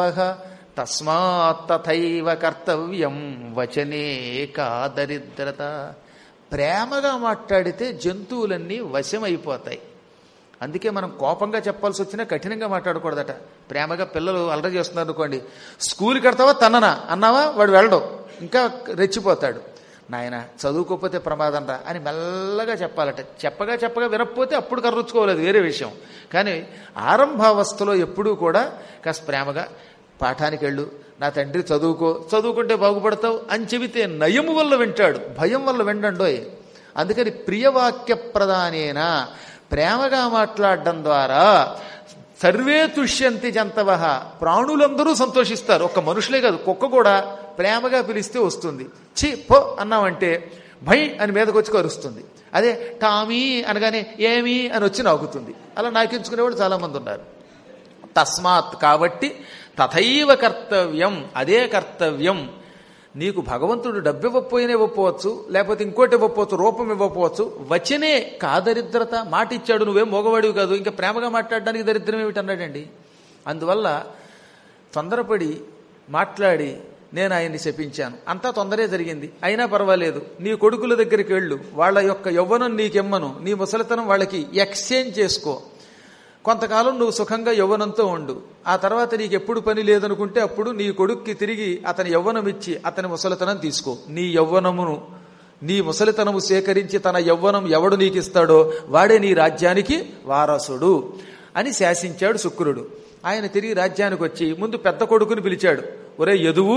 తస్మాత్ తథైవ కర్తవ్యం వచనే కాదరిద్రత ప్రేమగా మాట్లాడితే జంతువులన్నీ వశమైపోతాయి అందుకే మనం కోపంగా చెప్పాల్సి వచ్చినా కఠినంగా మాట్లాడకూడదట ప్రేమగా పిల్లలు అలర చేస్తున్నారు అనుకోండి స్కూల్కి కడతావా తన్ననా అన్నావా వాడు వెళ్ళడం ఇంకా రెచ్చిపోతాడు నాయన చదువుకోకపోతే ప్రమాదం రా అని మెల్లగా చెప్పాలట చెప్పగా చెప్పగా వినకపోతే అప్పుడు కర్రుచ్చుకోలేదు వేరే విషయం కానీ ఆరంభావస్థలో ఎప్పుడూ కూడా కాస్త ప్రేమగా పాఠానికి వెళ్ళు నా తండ్రి చదువుకో చదువుకుంటే బాగుపడతావు అని చెబితే నయము వల్ల వింటాడు భయం వల్ల విండండోయ్ అందుకని ప్రియవాక్య ప్రధానేనా ప్రేమగా మాట్లాడడం ద్వారా సర్వే తుష్యంతి జంతవ ప్రాణులందరూ సంతోషిస్తారు ఒక్క మనుషులే కాదు కుక్క కూడా ప్రేమగా పిలిస్తే వస్తుంది చి పో అన్నామంటే భై అని మీదకి వచ్చి కరుస్తుంది అదే టామీ అనగానే ఏమీ అని వచ్చి నాకుతుంది అలా నాకించుకునేవాడు చాలా మంది ఉన్నారు తస్మాత్ కాబట్టి తథైవ కర్తవ్యం అదే కర్తవ్యం నీకు భగవంతుడు డబ్బు ఇవ్వకపోయినా ఇవ్వకపోవచ్చు లేకపోతే ఇంకోటి ఇవ్వకపోవచ్చు రూపం ఇవ్వకపోవచ్చు వచనే కాదరిద్రత మాట ఇచ్చాడు నువ్వేం మోగవాడివి కాదు ఇంకా ప్రేమగా మాట్లాడడానికి దరిద్రం ఏమిటి అన్నాడండి అందువల్ల తొందరపడి మాట్లాడి నేను ఆయన్ని శపించాను అంతా తొందరే జరిగింది అయినా పర్వాలేదు నీ కొడుకుల దగ్గరికి వెళ్ళు వాళ్ళ యొక్క యవ్వనం నీకెమ్మను నీ ముసలితనం వాళ్ళకి ఎక్స్చేంజ్ చేసుకో కొంతకాలం నువ్వు సుఖంగా యవ్వనంతో ఉండు ఆ తర్వాత నీకు ఎప్పుడు పని లేదనుకుంటే అప్పుడు నీ కొడుక్కి తిరిగి అతని యవ్వనం ఇచ్చి అతని ముసలితనం తీసుకో నీ యవ్వనమును నీ ముసలితనము సేకరించి తన యవ్వనం ఎవడు నీకిస్తాడో వాడే నీ రాజ్యానికి వారసుడు అని శాసించాడు శుక్రుడు ఆయన తిరిగి రాజ్యానికి వచ్చి ముందు పెద్ద కొడుకుని పిలిచాడు ఒరే యదువు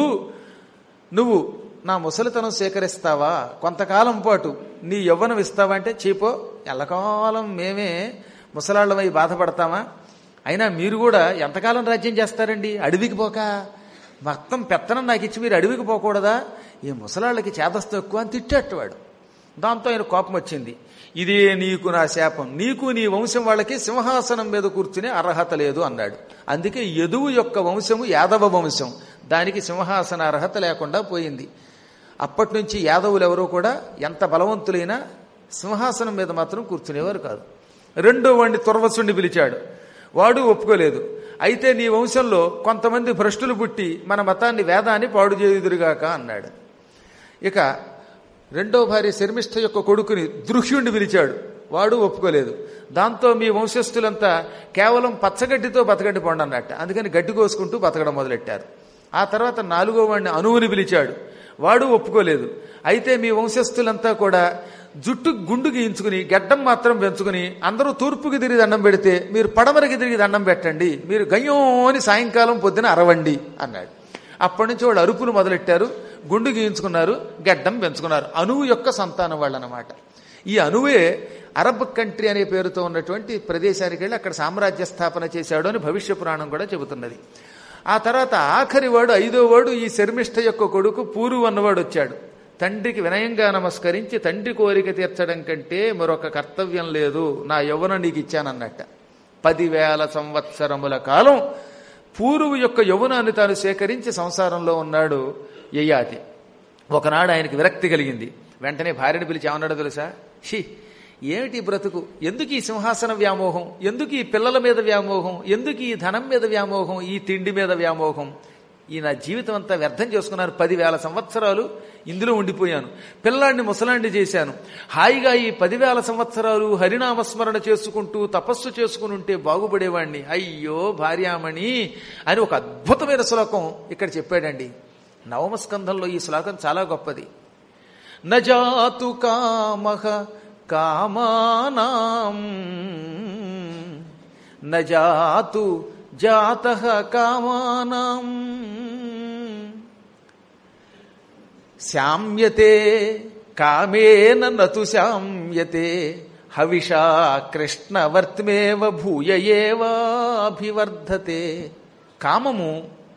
నువ్వు నా ముసలితనం సేకరిస్తావా కొంతకాలం పాటు నీ యవ్వనం ఇస్తావా అంటే చీపో ఎల్లకాలం మేమే ముసలాళ్ళమై బాధపడతామా అయినా మీరు కూడా ఎంతకాలం రాజ్యం చేస్తారండి అడవికి పోక మొత్తం పెత్తనం నాకు ఇచ్చి మీరు అడవికి పోకూడదా ఈ ముసలాళ్ళకి చేదస్తు ఎక్కువ అని తిట్టేట్టువాడు దాంతో ఆయన కోపం వచ్చింది ఇదే నీకు నా శాపం నీకు నీ వంశం వాళ్ళకి సింహాసనం మీద కూర్చునే అర్హత లేదు అన్నాడు అందుకే యదువు యొక్క వంశము యాదవ వంశం దానికి సింహాసన అర్హత లేకుండా పోయింది అప్పటి నుంచి యాదవులు ఎవరూ కూడా ఎంత బలవంతులైనా సింహాసనం మీద మాత్రం కూర్చునేవారు కాదు రెండో వాడిని తుర్వసుణ్ణి పిలిచాడు వాడు ఒప్పుకోలేదు అయితే నీ వంశంలో కొంతమంది భ్రష్టులు పుట్టి మన మతాన్ని వేదాన్ని పాడు చేయుదురుగాక అన్నాడు ఇక రెండో భార్య శర్మిష్ఠ యొక్క కొడుకుని దృహ్యుణ్ణి పిలిచాడు వాడు ఒప్పుకోలేదు దాంతో మీ వంశస్థులంతా కేవలం పచ్చగడ్డితో బతకడ్డి పొండి అన్నట్ట అందుకని గడ్డి కోసుకుంటూ బతకడం మొదలెట్టారు ఆ తర్వాత నాలుగో వాడిని అనువుని పిలిచాడు వాడు ఒప్పుకోలేదు అయితే మీ వంశస్థులంతా కూడా జుట్టు గుండు గీయించుకుని గడ్డం మాత్రం పెంచుకుని అందరూ తూర్పుకి తిరిగి దండం పెడితే మీరు పడమరకి తిరిగి దండం పెట్టండి మీరు గయ్యం అని సాయంకాలం పొద్దున అరవండి అన్నాడు అప్పటి నుంచి వాళ్ళు అరుపులు మొదలెట్టారు గుండు గీయించుకున్నారు గడ్డం పెంచుకున్నారు అణువు యొక్క సంతానం వాళ్ళు అనమాట ఈ అణువే అరబ్ కంట్రీ అనే పేరుతో ఉన్నటువంటి ప్రదేశానికి వెళ్ళి అక్కడ సామ్రాజ్య స్థాపన చేశాడు అని భవిష్య పురాణం కూడా చెబుతున్నది ఆ తర్వాత ఆఖరి వాడు ఐదో వాడు ఈ శర్మిష్ఠ యొక్క కొడుకు పూరు అన్నవాడు వచ్చాడు తండ్రికి వినయంగా నమస్కరించి తండ్రి కోరిక తీర్చడం కంటే మరొక కర్తవ్యం లేదు నా యవ్వన నీకు ఇచ్చానన్నట్ట పదివేల సంవత్సరముల కాలం పూర్వు యొక్క యవ్వనాన్ని తాను సేకరించి సంసారంలో ఉన్నాడు యయాతి ఒకనాడు ఆయనకి విరక్తి కలిగింది వెంటనే భార్యను పిలిచి ఏమన్నాడో తెలుసా షీ ఏమిటి ఈ బ్రతుకు ఎందుకు ఈ సింహాసన వ్యామోహం ఎందుకు ఈ పిల్లల మీద వ్యామోహం ఎందుకు ఈ ధనం మీద వ్యామోహం ఈ తిండి మీద వ్యామోహం ఈ నా జీవితం అంతా వ్యర్థం చేసుకున్నాను పదివేల సంవత్సరాలు ఇందులో ఉండిపోయాను పిల్లాడిని ముసలాండి చేశాను హాయిగా ఈ పదివేల సంవత్సరాలు హరినామస్మరణ చేసుకుంటూ తపస్సు చేసుకుని ఉంటే బాగుపడేవాణ్ణి అయ్యో భార్యామణి అని ఒక అద్భుతమైన శ్లోకం ఇక్కడ చెప్పాడండి నవమస్కంధంలో ఈ శ్లోకం చాలా గొప్పది నజాతు కామహ కామానాం నజాతు జాత కామానాం శామ్యతే కామేన నతు శామ్యతే హవిషా కృష్ణవర్త్మేవ భూయ ఏవాభివర్ధతే కామము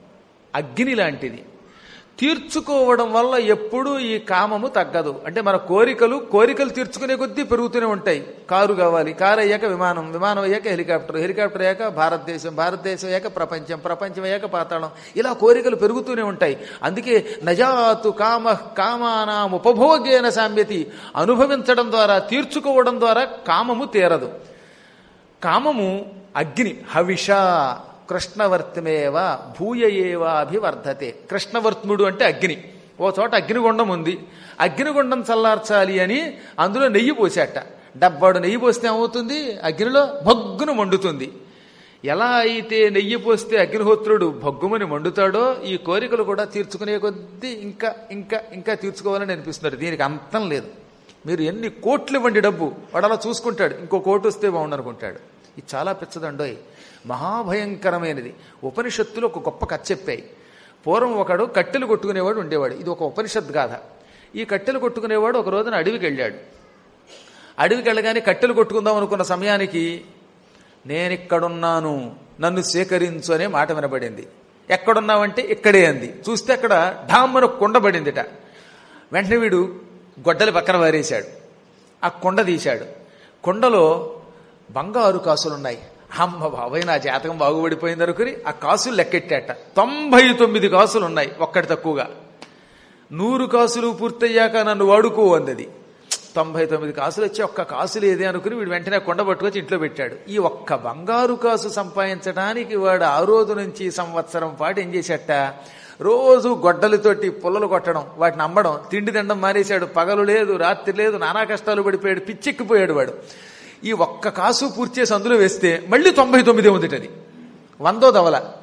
అగ్ని లాంటిది తీర్చుకోవడం వల్ల ఎప్పుడూ ఈ కామము తగ్గదు అంటే మన కోరికలు కోరికలు తీర్చుకునే కొద్దీ పెరుగుతూనే ఉంటాయి కారు కావాలి కారు అయ్యాక విమానం విమానం అయ్యాక హెలికాప్టర్ హెలికాప్టర్ అయ్యాక భారతదేశం భారతదేశం అయ్యాక ప్రపంచం ప్రపంచం అయ్యాక పాతాళం ఇలా కోరికలు పెరుగుతూనే ఉంటాయి అందుకే నజాతు కామ కామానాం ఉపభోగేన సామ్యతి అనుభవించడం ద్వారా తీర్చుకోవడం ద్వారా కామము తీరదు కామము అగ్ని హవిష కృష్ణవర్తమేవ భూయ ఏవాభివర్ధతే కృష్ణవర్త్ముడు అంటే అగ్ని ఓ చోట అగ్నిగుండం ఉంది అగ్నిగుండం చల్లార్చాలి అని అందులో నెయ్యి పోసేట డబ్బాడు నెయ్యి పోస్తే ఏమవుతుంది అగ్నిలో భగ్గును మండుతుంది ఎలా అయితే నెయ్యి పోస్తే అగ్నిహోత్రుడు భగ్గుమని మండుతాడో ఈ కోరికలు కూడా తీర్చుకునే కొద్దీ ఇంకా ఇంకా ఇంకా తీర్చుకోవాలని అనిపిస్తున్నారు దీనికి అంతం లేదు మీరు ఎన్ని కోట్లు ఇవ్వండి డబ్బు వాడు అలా చూసుకుంటాడు ఇంకో కోటు వస్తే బాగుండనుకుంటాడు ఇది చాలా పిచ్చదండోయ్ మహాభయంకరమైనది ఉపనిషత్తులు ఒక గొప్ప కథ చెప్పాయి పూర్వం ఒకడు కట్టెలు కొట్టుకునేవాడు ఉండేవాడు ఇది ఒక ఉపనిషత్ గాథ ఈ కట్టెలు కొట్టుకునేవాడు ఒక రోజున అడవికి వెళ్ళాడు అడవికి వెళ్ళగానే కట్టెలు కొట్టుకుందాం అనుకున్న సమయానికి నేనిక్కడున్నాను నన్ను సేకరించు అనే మాట వినబడింది ఎక్కడున్నావంటే ఇక్కడే అంది చూస్తే అక్కడ ఢామ్మను కుండబడిందిట వెంటనే వీడు గొడ్డలి పక్కన వారేశాడు ఆ కొండ తీశాడు కొండలో బంగారు కాసులున్నాయి అమ్మ బాబాయ్ నా జాతకం బాగుపడిపోయింది అనుకుని ఆ కాసులు లెక్కెట్టాట తొంభై తొమ్మిది కాసులు ఉన్నాయి ఒక్కటి తక్కువగా నూరు కాసులు పూర్తయ్యాక నన్ను వాడుకో అందది తొంభై తొమ్మిది కాసులు వచ్చి ఒక్క కాసు లేదే అనుకుని వీడు వెంటనే కొండ పట్టుకొచ్చి ఇంట్లో పెట్టాడు ఈ ఒక్క బంగారు కాసు సంపాదించడానికి వాడు ఆ రోజు నుంచి సంవత్సరం పాటు ఏం చేసేట రోజు గొడ్డలతోటి పుల్లలు కొట్టడం వాటిని అమ్మడం తిండి తినడం మానేశాడు పగలు లేదు రాత్రి లేదు నానా కష్టాలు పడిపోయాడు పిచ్చెక్కిపోయాడు వాడు ఈ ఒక్క కాసు పూర్తి చేసి అందులో వేస్తే మళ్ళీ తొంభై తొమ్మిది ఉంది అది వందో దవల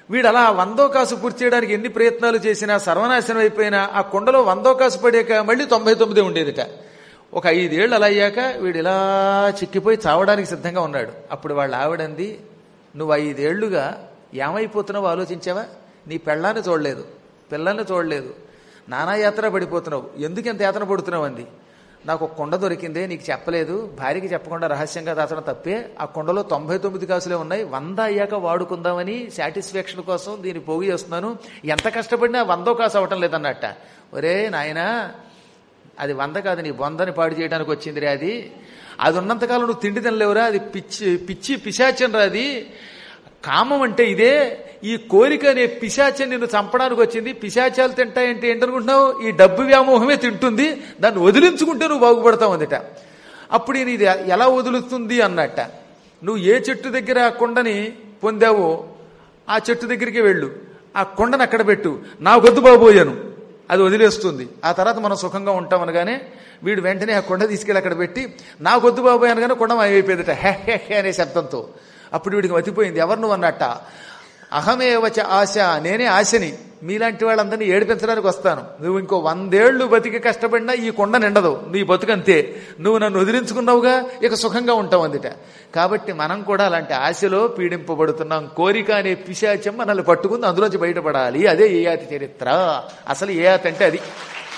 వీడు అలా వందో కాసు పూర్తి చేయడానికి ఎన్ని ప్రయత్నాలు చేసినా సర్వనాశనం అయిపోయినా ఆ కుండలో వందో కాసు పడాక మళ్ళీ తొంభై తొమ్మిది ఉండేదిట ఒక ఐదేళ్లు అలా అయ్యాక వీడు ఇలా చిక్కిపోయి చావడానికి సిద్ధంగా ఉన్నాడు అప్పుడు వాళ్ళ ఆవిడంది నువ్వు ఐదేళ్లుగా ఏమైపోతున్నావు ఆలోచించావా నీ పెళ్ళాన్ని చూడలేదు పిల్లల్ని చూడలేదు నానా యాత్ర పడిపోతున్నావు ఎందుకు ఎంత యాత్ర పడుతున్నావు అంది నాకు ఒక కుండ దొరికిందే నీకు చెప్పలేదు భార్యకి చెప్పకుండా రహస్యంగా దాచడం తప్పే ఆ కుండలో తొంభై తొమ్మిది కాసులే ఉన్నాయి వంద అయ్యాక వాడుకుందామని సాటిస్ఫాక్షన్ కోసం దీన్ని పోగు చేస్తున్నాను ఎంత కష్టపడినా వందో కాసు అవటం లేదన్నట్ట ఒరే నాయనా అది వంద కాదు నీ బొందని పాడు చేయడానికి వచ్చిందిరే అది అది ఉన్నంతకాలం నువ్వు తిండి తినలేవురా అది పిచ్చి పిచ్చి పిశాచం రా అది కామం అంటే ఇదే ఈ కోరిక అనే పిశాచం నిన్ను చంపడానికి వచ్చింది పిశాచాలు తింటాయంటే ఏంటనుకుంటున్నావు ఈ డబ్బు వ్యామోహమే తింటుంది దాన్ని వదిలించుకుంటే నువ్వు బాగుపడతావు అందుట అప్పుడు ఈయన ఇది ఎలా వదులుతుంది అన్నట్ట నువ్వు ఏ చెట్టు దగ్గర ఆ కొండని పొందావో ఆ చెట్టు దగ్గరికి వెళ్ళు ఆ కొండను అక్కడ పెట్టు నా గొద్దు బాబోయాను అది వదిలేస్తుంది ఆ తర్వాత మనం సుఖంగా ఉంటాం అనగానే వీడు వెంటనే ఆ కొండ తీసుకెళ్ళి అక్కడ పెట్టి నా గొద్దు బాబోయ్ అనగానే కొండ అయిపోయిందట హే హే హే అనే శబ్దంతో అప్పుడు వీడికి మతిపోయింది ఎవరు నువ్వు అన్నట్ట అహమేవచ ఆశ నేనే ఆశని మీలాంటి వాళ్ళందరినీ ఏడిపించడానికి వస్తాను నువ్వు ఇంకో వందేళ్లు బతికి కష్టపడినా ఈ కొండ నిండదు నీ బతుకంతే నువ్వు నన్ను వదిలించుకున్నావుగా ఇక సుఖంగా ఉంటావు అందుట కాబట్టి మనం కూడా అలాంటి ఆశలో పీడింపబడుతున్నాం కోరిక అనే పిశాచం మనల్ని పట్టుకుంది అందులోంచి బయటపడాలి అదే ఏయాతి చరిత్ర అసలు ఏయాతి అంటే అది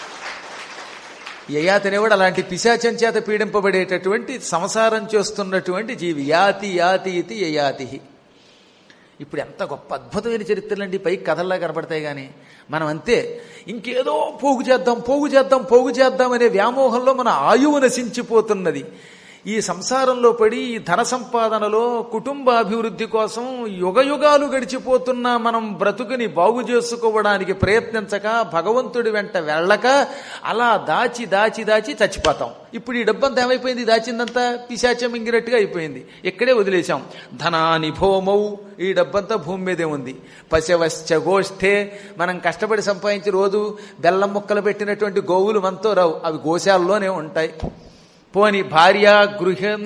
యయాతి అనేవాడు అలాంటి పిశాచం చేత పీడింపబడేటటువంటి సంసారం చేస్తున్నటువంటి జీవి యాతి యాతి ఇది యయాతి ఇప్పుడు ఎంత గొప్ప అద్భుతమైన చరిత్రలండి పై కథల్లా కనపడతాయి కానీ మనం అంతే ఇంకేదో పోగు చేద్దాం పోగు చేద్దాం పోగు చేద్దాం అనే వ్యామోహంలో మన ఆయువు నశించిపోతున్నది ఈ సంసారంలో పడి ఈ ధన సంపాదనలో కుటుంబ అభివృద్ధి కోసం యుగ యుగాలు గడిచిపోతున్న మనం బ్రతుకుని బాగు చేసుకోవడానికి ప్రయత్నించక భగవంతుడి వెంట వెళ్ళక అలా దాచి దాచి దాచి చచ్చిపోతాం ఇప్పుడు ఈ డబ్బంతా ఏమైపోయింది దాచిందంతా పిశాచం ఇంగినట్టుగా అయిపోయింది ఇక్కడే వదిలేశాం ధనాని భోమౌ ఈ డబ్బంతా భూమి మీదే ఉంది పశవశ్చ గోష్ఠే మనం కష్టపడి సంపాదించి రోజు బెల్లం ముక్కలు పెట్టినటువంటి గోవులు మనతో రావు అవి గోశాలలోనే ఉంటాయి పోని భార్య గృహం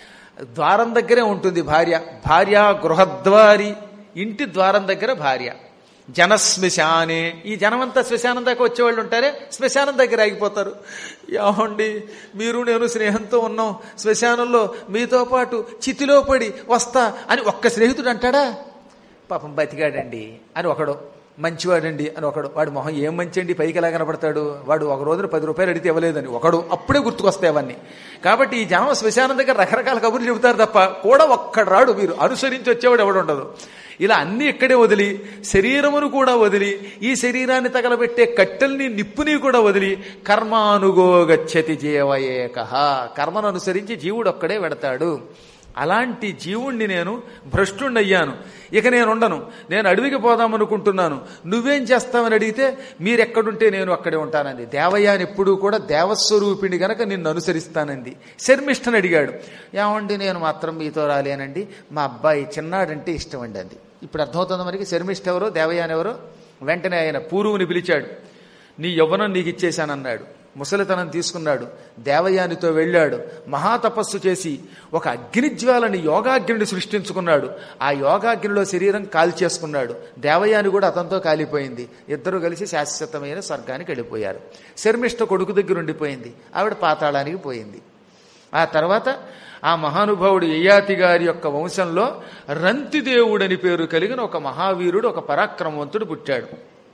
ద్వారం దగ్గరే ఉంటుంది భార్య భార్య గృహద్వారి ఇంటి ద్వారం దగ్గర భార్య జన శ్మశానే ఈ జనమంతా శ్మశానం దాకా వచ్చేవాళ్ళు ఉంటారే శ్మశానం దగ్గర ఆగిపోతారు ఏమండి మీరు నేను స్నేహంతో ఉన్నాం శ్మశానంలో మీతో పాటు చితిలో పడి వస్తా అని ఒక్క స్నేహితుడు అంటాడా పాపం బతికాడండి అని ఒకడు మంచివాడండి అని ఒకడు వాడు మొహం ఏం మంచి అండి పైకి ఎలా కనపడతాడు వాడు ఒక రోజున పది రూపాయలు అడిగితే ఇవ్వలేదని ఒకడు అప్పుడే గుర్తుకొస్తాయి అవన్నీ కాబట్టి ఈ జనం శ్మశానం దగ్గర రకరకాల కబుర్లు చెబుతారు తప్ప కూడా ఒక్కడు రాడు మీరు అనుసరించి వచ్చేవాడు ఎవడు ఉండదు ఇలా అన్ని ఇక్కడే వదిలి శరీరమును కూడా వదిలి ఈ శరీరాన్ని తగలబెట్టే కట్టెల్ని నిప్పుని కూడా వదిలి కర్మానుగోగచ్చతి జీవయేక కర్మను అనుసరించి జీవుడు ఒక్కడే వెడతాడు అలాంటి జీవుణ్ణి నేను భ్రష్టుణ్ణయ్యాను ఇక నేను ఉండను నేను అడవికి పోదామనుకుంటున్నాను నువ్వేం చేస్తావని అడిగితే మీరెక్కడుంటే నేను అక్కడే ఉంటానంది దేవయాని ఎప్పుడూ కూడా దేవస్వరూపిణి గనక నిన్ను అనుసరిస్తానంది శర్మిష్ఠని అడిగాడు ఏమండి నేను మాత్రం మీతో రాలేనండి మా అబ్బాయి చిన్నాడంటే ఇష్టం అండి అంది ఇప్పుడు అర్థమవుతుంది మనకి శర్మిష్ఠ ఎవరో దేవయాని ఎవరో వెంటనే ఆయన పూర్వుని పిలిచాడు నీ యవ్వనం నీకు ఇచ్చేశానన్నాడు ముసలితనం తీసుకున్నాడు దేవయానితో వెళ్ళాడు మహాతపస్సు చేసి ఒక అగ్నిజ్వాలని యోగాగ్నిని సృష్టించుకున్నాడు ఆ యోగాగ్నిలో శరీరం కాల్చేసుకున్నాడు దేవయాని కూడా అతనితో కాలిపోయింది ఇద్దరు కలిసి శాశ్వతమైన స్వర్గానికి వెళ్ళిపోయారు శర్మిష్ఠ కొడుకు దగ్గర ఉండిపోయింది ఆవిడ పాతాళానికి పోయింది ఆ తర్వాత ఆ మహానుభావుడు యయాతి గారి యొక్క వంశంలో రంతిదేవుడని పేరు కలిగిన ఒక మహావీరుడు ఒక పరాక్రమవంతుడు పుట్టాడు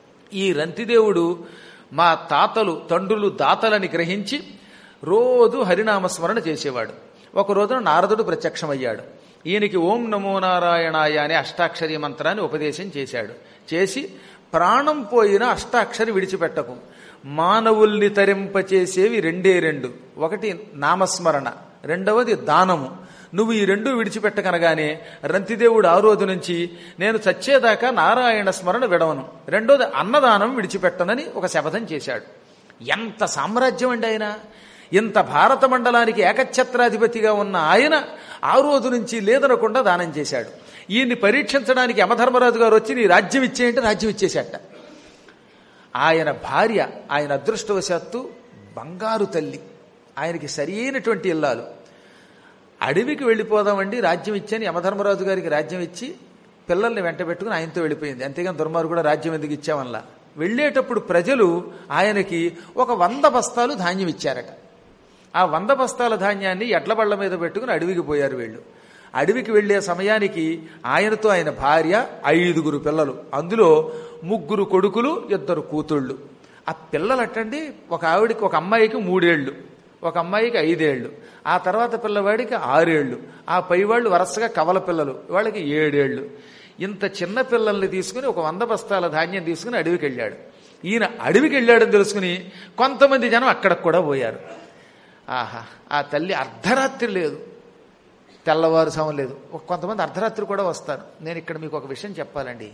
ఈ రంతిదేవుడు మా తాతలు తండ్రులు దాతలని గ్రహించి రోజు హరినామస్మరణ చేసేవాడు ఒక రోజున నారదుడు ప్రత్యక్షమయ్యాడు ఈయనకి ఓం నమో నారాయణాయ అనే అష్టాక్షరి మంత్రాన్ని ఉపదేశం చేశాడు చేసి ప్రాణం పోయిన అష్టాక్షరి విడిచిపెట్టకు మానవుల్ని తరింపచేసేవి రెండే రెండు ఒకటి నామస్మరణ రెండవది దానము నువ్వు ఈ రెండు విడిచిపెట్టకనగానే రంతిదేవుడు ఆ రోజు నుంచి నేను చచ్చేదాకా నారాయణ స్మరణ విడవను రెండోది అన్నదానం విడిచిపెట్టనని ఒక శపథం చేశాడు ఎంత సామ్రాజ్యం అండి ఆయన ఇంత భారత మండలానికి ఏకఛత్రాధిపతిగా ఉన్న ఆయన ఆ రోజు నుంచి లేదనకుండా దానం చేశాడు ఈయన్ని పరీక్షించడానికి యమధర్మరాజు గారు వచ్చి నీ రాజ్యం ఇచ్చేయంటే రాజ్యం ఇచ్చేశాట ఆయన భార్య ఆయన అదృష్టవశాత్తు బంగారు తల్లి ఆయనకి సరైనటువంటి ఇల్లాలు అడవికి వెళ్ళిపోదామండి రాజ్యం ఇచ్చని యమధర్మరాజు గారికి రాజ్యం ఇచ్చి పిల్లల్ని వెంట పెట్టుకుని ఆయనతో వెళ్ళిపోయింది అంతేగాని దుర్మార్గుడు కూడా రాజ్యం ఎందుకు ఇచ్చామల్లా వెళ్ళేటప్పుడు ప్రజలు ఆయనకి ఒక వంద బస్తాలు ధాన్యం ఇచ్చారట ఆ వంద బస్తాల ధాన్యాన్ని ఎడ్ల బళ్ళ మీద పెట్టుకుని అడవికి పోయారు వీళ్ళు అడవికి వెళ్లే సమయానికి ఆయనతో ఆయన భార్య ఐదుగురు పిల్లలు అందులో ముగ్గురు కొడుకులు ఇద్దరు కూతుళ్ళు ఆ పిల్లలు అట్టండి ఒక ఆవిడికి ఒక అమ్మాయికి మూడేళ్లు ఒక అమ్మాయికి ఐదేళ్లు ఆ తర్వాత పిల్లవాడికి ఆరేళ్లు ఆ పైవాళ్ళు వరుసగా కవల పిల్లలు వాళ్ళకి ఏడేళ్లు ఇంత చిన్న పిల్లల్ని తీసుకుని ఒక వంద బస్తాల ధాన్యం తీసుకుని అడవికి వెళ్ళాడు ఈయన అడవికి వెళ్ళాడని తెలుసుకుని కొంతమంది జనం అక్కడికి కూడా పోయారు ఆహా ఆ తల్లి అర్ధరాత్రి లేదు తెల్లవారుసాము లేదు ఒక కొంతమంది అర్ధరాత్రి కూడా వస్తారు నేను ఇక్కడ మీకు ఒక విషయం చెప్పాలండి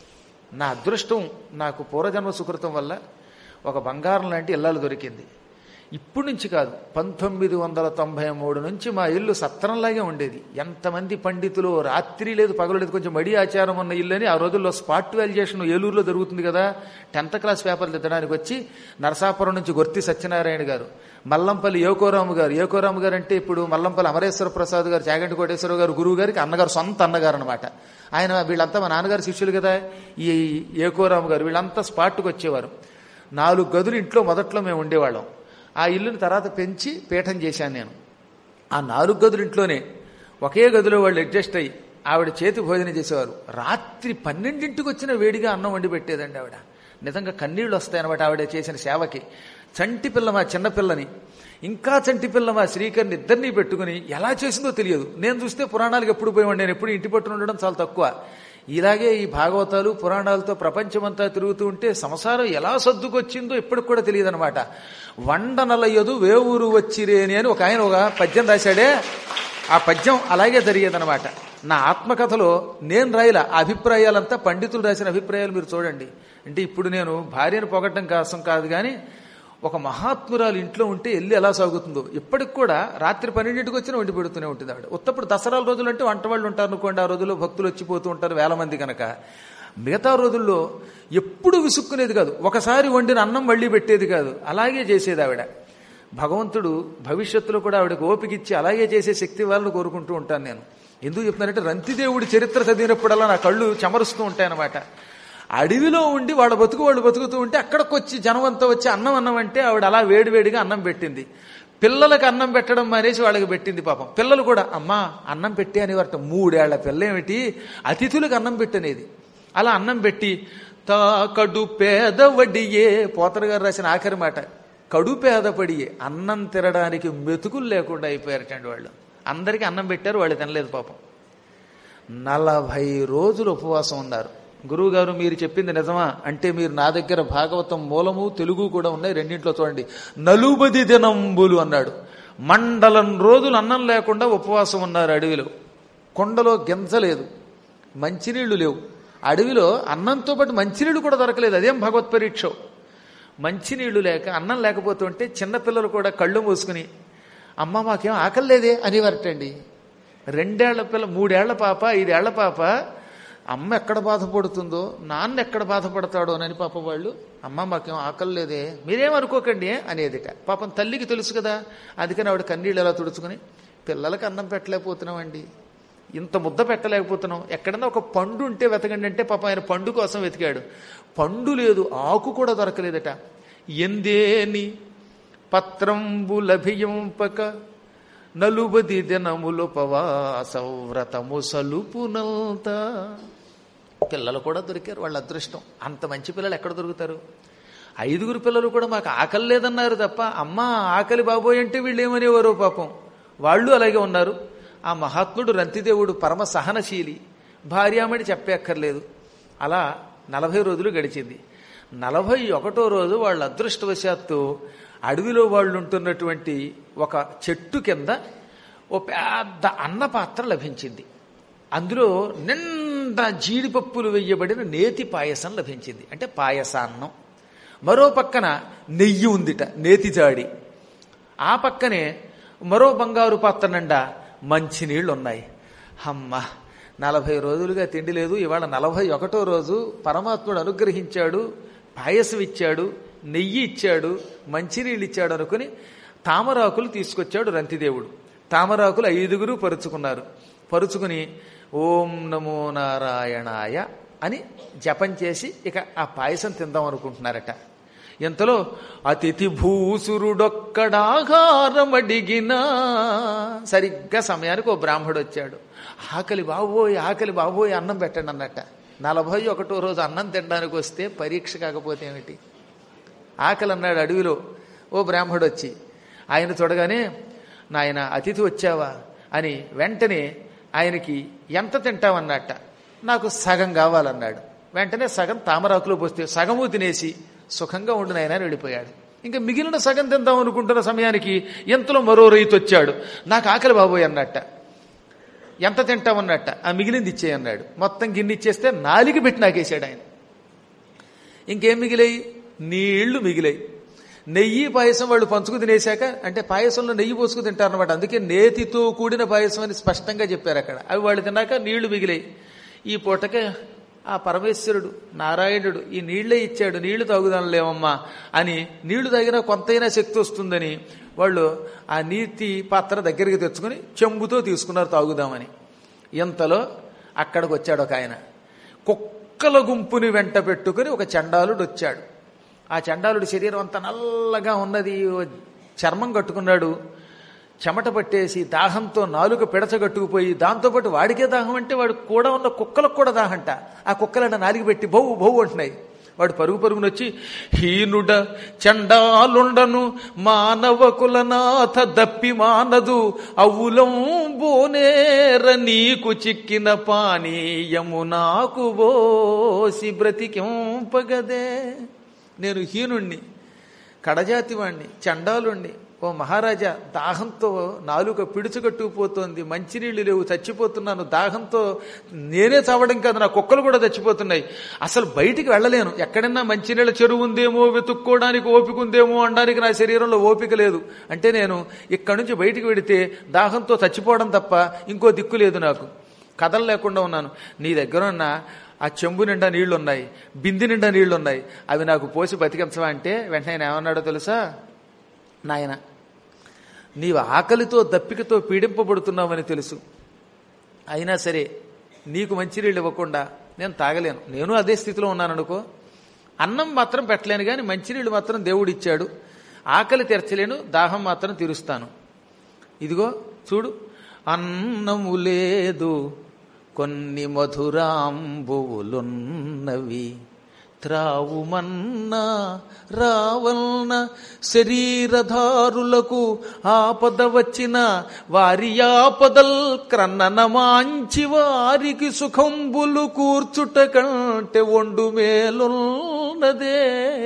నా అదృష్టం నాకు పూర్వజన్మ సుకృతం వల్ల ఒక బంగారం లాంటి ఇల్లాలు దొరికింది ఇప్పుడు నుంచి కాదు పంతొమ్మిది వందల తొంభై మూడు నుంచి మా ఇల్లు సత్రంలాగే ఉండేది ఎంతమంది పండితులు రాత్రి లేదు పగలు లేదు కొంచెం మడి ఆచారం ఉన్న ఇల్లు అని ఆ రోజుల్లో స్పాట్ వాల్యుయేషన్ ఏలూరులో జరుగుతుంది కదా టెన్త్ క్లాస్ పేపర్లు తిట్టడానికి వచ్చి నరసాపురం నుంచి గొర్తి సత్యనారాయణ గారు మల్లంపల్లి యోకోరాము గారు యోకోరాము గారు అంటే ఇప్పుడు మల్లంపల్లి అమరేశ్వర ప్రసాద్ గారు చాగంటి కోటేశ్వర గారు గురువు గారికి అన్నగారు సొంత అన్నగారు అనమాట ఆయన వీళ్ళంతా మా నాన్నగారు శిష్యులు కదా ఈ ఏకోరాము గారు వీళ్ళంతా స్పాట్కి వచ్చేవారు నాలుగు గదులు ఇంట్లో మొదట్లో మేము ఉండేవాళ్ళం ఆ ఇల్లుని తర్వాత పెంచి పీఠం చేశాను నేను ఆ నాలుగు గదులు ఇంట్లోనే ఒకే గదిలో వాళ్ళు అడ్జస్ట్ అయ్యి ఆవిడ చేతి భోజనం చేసేవారు రాత్రి పన్నెండింటికి వచ్చిన వేడిగా అన్నం వండి పెట్టేదండి ఆవిడ నిజంగా కన్నీళ్లు వస్తాయన్నమాట ఆవిడ చేసిన సేవకి చంటి పిల్ల మా చిన్న పిల్లని ఇంకా చంటి పిల్ల మా శ్రీకర్ని ఇద్దరిని పెట్టుకుని ఎలా చేసిందో తెలియదు నేను చూస్తే పురాణాలకు ఎప్పుడు పోయేవాడు నేను ఎప్పుడు ఇంటి పట్టున ఉండడం చాలా తక్కువ ఇలాగే ఈ భాగవతాలు పురాణాలతో ప్రపంచమంతా తిరుగుతూ ఉంటే సంసారం ఎలా సర్దుకొచ్చిందో ఇప్పటికి కూడా తెలియదు అనమాట వండనలయదు వేవూరు వచ్చిరేని అని ఒక ఆయన ఒక పద్యం రాశాడే ఆ పద్యం అలాగే జరిగేదనమాట నా ఆత్మకథలో నేను రాయల ఆ అభిప్రాయాలంతా పండితులు రాసిన అభిప్రాయాలు మీరు చూడండి అంటే ఇప్పుడు నేను భార్యను పొగట్టడం కోసం కాదు కానీ ఒక మహాత్మురాలు ఇంట్లో ఉంటే వెళ్ళి ఎలా సాగుతుందో ఇప్పటికి కూడా రాత్రి పన్నెండింటికి వచ్చిన వండి పెడుతూనే ఉంటుంది ఆవిడ ఉత్తప్పుడు దసరాల రోజులు అంటే వంట వాళ్ళు ఉంటారు అనుకోండి ఆ రోజుల్లో భక్తులు వచ్చిపోతూ ఉంటారు వేల మంది కనుక మిగతా రోజుల్లో ఎప్పుడు విసుక్కునేది కాదు ఒకసారి వండిన అన్నం మళ్ళీ పెట్టేది కాదు అలాగే చేసేది ఆవిడ భగవంతుడు భవిష్యత్తులో కూడా ఆవిడకు ఓపికిచ్చి అలాగే చేసే శక్తి వాళ్ళని కోరుకుంటూ ఉంటాను నేను ఎందుకు చెప్తున్నానంటే రంతిదేవుడి చరిత్ర చదివినప్పుడల్లా నా కళ్ళు చెమరుస్తూ ఉంటాయన్నమాట అడవిలో ఉండి వాళ్ళ బతుకు వాళ్ళు బతుకుతూ ఉంటే అక్కడికి వచ్చి జనం అంతా వచ్చి అన్నం అన్నం అంటే ఆవిడ అలా వేడివేడిగా అన్నం పెట్టింది పిల్లలకు అన్నం పెట్టడం మానేసి వాళ్ళకి పెట్టింది పాపం పిల్లలు కూడా అమ్మా అన్నం పెట్టి అనేవారట మూడేళ్ల పిల్ల ఏమిటి అతిథులకు అన్నం పెట్టనేది అలా అన్నం పెట్టి తా కడు పేద వడియే పోతర గారు రాసిన ఆఖరి మాట కడు పేద పడియే అన్నం తినడానికి మెతుకులు లేకుండా అయిపోయారటండి వాళ్ళు అందరికీ అన్నం పెట్టారు వాళ్ళు తినలేదు పాపం నలభై రోజులు ఉపవాసం ఉన్నారు గురువుగారు మీరు చెప్పింది నిజమా అంటే మీరు నా దగ్గర భాగవతం మూలము తెలుగు కూడా ఉన్నాయి రెండింట్లో చూడండి నలుబది దినంబులు అన్నాడు మండలం రోజులు అన్నం లేకుండా ఉపవాసం ఉన్నారు అడవిలో కొండలో గింజలేదు మంచినీళ్లు లేవు అడవిలో అన్నంతో పాటు మంచినీళ్లు కూడా దొరకలేదు అదేం భగవత్ పరీక్ష మంచినీళ్లు లేక అన్నం లేకపోతుంటే చిన్నపిల్లలు కూడా కళ్ళు మూసుకుని అమ్మ మాకేం ఆకలి లేదే అనేవారటండి రెండేళ్ల పిల్ల మూడేళ్ల పాప ఐదేళ్ల పాప అమ్మ ఎక్కడ బాధపడుతుందో నాన్న ఎక్కడ బాధపడతాడో అని పాప వాళ్ళు అమ్మ మాకేం ఆకలి లేదే మీరేం అనుకోకండి అనేదిట పాపం తల్లికి తెలుసు కదా అందుకని ఆవిడ కన్నీళ్ళు ఎలా తుడుచుకుని పిల్లలకి అన్నం పెట్టలేకపోతున్నామండి ఇంత ముద్ద పెట్టలేకపోతున్నాం ఎక్కడన్నా ఒక పండు ఉంటే వెతకండి అంటే పాపం ఆయన పండు కోసం వెతికాడు పండు లేదు ఆకు కూడా దొరకలేదట ఎందేని పత్రంబు లభింపక నలుబది దినములుపవాస వ్రతము సలుపునంత పిల్లలు కూడా దొరికారు వాళ్ళ అదృష్టం అంత మంచి పిల్లలు ఎక్కడ దొరుకుతారు ఐదుగురు పిల్లలు కూడా మాకు ఆకలి లేదన్నారు తప్ప అమ్మ ఆకలి బాబోయ్ అంటే వీళ్ళు ఏమనేవారో పాపం వాళ్ళు అలాగే ఉన్నారు ఆ మహాత్ముడు రంతిదేవుడు పరమ సహనశీలి భార్యామణి చెప్పక్కర్లేదు అలా నలభై రోజులు గడిచింది నలభై ఒకటో రోజు వాళ్ళ అదృష్టవశాత్తు అడవిలో వాళ్ళు ఉంటున్నటువంటి ఒక చెట్టు కింద ఓ పెద్ద అన్నపాత్ర లభించింది అందులో నిండా జీడిపప్పులు వెయ్యబడిన నేతి పాయసం లభించింది అంటే పాయసాన్నం మరో పక్కన నెయ్యి ఉందిట నేతి జాడి ఆ పక్కనే మరో బంగారు పాత్ర నిండా మంచినీళ్లు ఉన్నాయి అమ్మ నలభై రోజులుగా తిండి లేదు ఇవాళ నలభై ఒకటో రోజు పరమాత్ముడు అనుగ్రహించాడు పాయసం ఇచ్చాడు నెయ్యి ఇచ్చాడు మంచినీళ్ళు ఇచ్చాడు అనుకుని తామరాకులు తీసుకొచ్చాడు రంతిదేవుడు తామరాకులు ఐదుగురు పరుచుకున్నారు పరుచుకుని ఓం నమో నారాయణాయ అని జపం చేసి ఇక ఆ పాయసం తిందాం అనుకుంటున్నారట ఎంతలో అతిథి భూసురుడొక్కడాహారమడిగినా సరిగ్గా సమయానికి ఓ బ్రాహ్మడు వచ్చాడు ఆకలి బాబోయ్ ఆకలి బాబోయ్ అన్నం పెట్టండి అన్నట్ట నలభై ఒకటో రోజు అన్నం తినడానికి వస్తే పరీక్ష కాకపోతే ఏమిటి ఆకలి అన్నాడు అడవిలో ఓ బ్రాహ్మడు వచ్చి ఆయన చూడగానే నాయన అతిథి వచ్చావా అని వెంటనే ఆయనకి ఎంత తింటావన్నట్ట నాకు సగం కావాలన్నాడు వెంటనే సగం తామరాకులో పోస్తే సగము తినేసి సుఖంగా ఉండు నాయన అని వెళ్ళిపోయాడు ఇంకా మిగిలిన సగం తిందాం అనుకుంటున్న సమయానికి ఎంతలో మరో రైతు వచ్చాడు నాకు ఆకలి బాబోయ్ అన్నట్ట ఎంత తింటామన్నట్ట ఆ మిగిలింది ఇచ్చేయి అన్నాడు మొత్తం గిన్నె ఇచ్చేస్తే నాలిగి పెట్టి నాకేసాడు ఆయన ఇంకేం మిగిలాయి నీళ్లు మిగిలాయి నెయ్యి పాయసం వాళ్ళు పంచుకు తినేశాక అంటే పాయసంలో నెయ్యి పోసుకు తింటారనమాట అందుకే నేతితో కూడిన పాయసం అని స్పష్టంగా చెప్పారు అక్కడ అవి వాళ్ళు తిన్నాక నీళ్లు మిగిలాయి ఈ పూటకే ఆ పరమేశ్వరుడు నారాయణుడు ఈ నీళ్లే ఇచ్చాడు నీళ్లు తాగుదాంలేమమ్మా అని నీళ్లు తాగినా కొంతైనా శక్తి వస్తుందని వాళ్ళు ఆ నీటి పాత్ర దగ్గరికి తెచ్చుకుని చెంబుతో తీసుకున్నారు తాగుదామని ఇంతలో అక్కడికి వచ్చాడు ఒక ఆయన కుక్కల గుంపుని వెంట పెట్టుకుని ఒక చండాలుడు వచ్చాడు ఆ చండాలుడి శరీరం అంతా నల్లగా ఉన్నది ఓ చర్మం కట్టుకున్నాడు చెమట పట్టేసి దాహంతో నాలుక పిడచగట్టుకుపోయి దాంతోపాటు వాడికే దాహం అంటే వాడు కూడా ఉన్న కుక్కలకు కూడా దాహంట ఆ కుక్కలన్న నాలుగు పెట్టి బౌ బౌ అంటున్నాయి వాడు పరుగు పరుగునొచ్చి హీనుడ చండాలుండను మానవ కులనాథ దప్పి మానదు అవులం బోనేర నీకు చిక్కిన పానీయము నాకు బోసి బ్రతికింపగదే నేను హీనుణ్ణి కడజాతి వాణ్ణి చండాలుణ్ణి ఓ మహారాజా దాహంతో నాలుక పిడుచుకట్టుకుపోతోంది మంచినీళ్లు లేవు చచ్చిపోతున్నాను దాహంతో నేనే చావడం కాదు నా కుక్కలు కూడా చచ్చిపోతున్నాయి అసలు బయటికి వెళ్ళలేను ఎక్కడన్నా మంచినీళ్ళ చెరువు ఉందేమో వెతుక్కోవడానికి ఓపిక ఉందేమో అనడానికి నా శరీరంలో ఓపిక లేదు అంటే నేను ఇక్కడి నుంచి బయటికి వెడితే దాహంతో చచ్చిపోవడం తప్ప ఇంకో దిక్కు లేదు నాకు కథలు లేకుండా ఉన్నాను నీ దగ్గర ఉన్న ఆ చెంబు నిండా నీళ్లు ఉన్నాయి బింది నిండా నీళ్లు ఉన్నాయి అవి నాకు పోసి బతికించవా అంటే వెంటనే ఆయన ఏమన్నాడో తెలుసా నాయన నీవు ఆకలితో దప్పికతో పీడింపబడుతున్నావని తెలుసు అయినా సరే నీకు మంచినీళ్ళు ఇవ్వకుండా నేను తాగలేను నేను అదే స్థితిలో ఉన్నాను అనుకో అన్నం మాత్రం పెట్టలేను కానీ మంచినీళ్ళు మాత్రం దేవుడు ఇచ్చాడు ఆకలి తెరచలేను దాహం మాత్రం తీరుస్తాను ఇదిగో చూడు అన్నము లేదు కొన్ని మధురాంబువులున్నవి త్రావుమన్నా రావల్న శరీరధారులకు ఆపద వచ్చిన వారి ఆపదల్ క్రన్నన మాంచి వారికి సుఖంబులు కూర్చుట కంటే ఒండు మేలున్నదే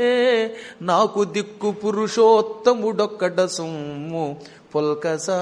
నాకు దిక్కు పురుషోత్తముడొక్కడ సొమ్ము పొల్కసా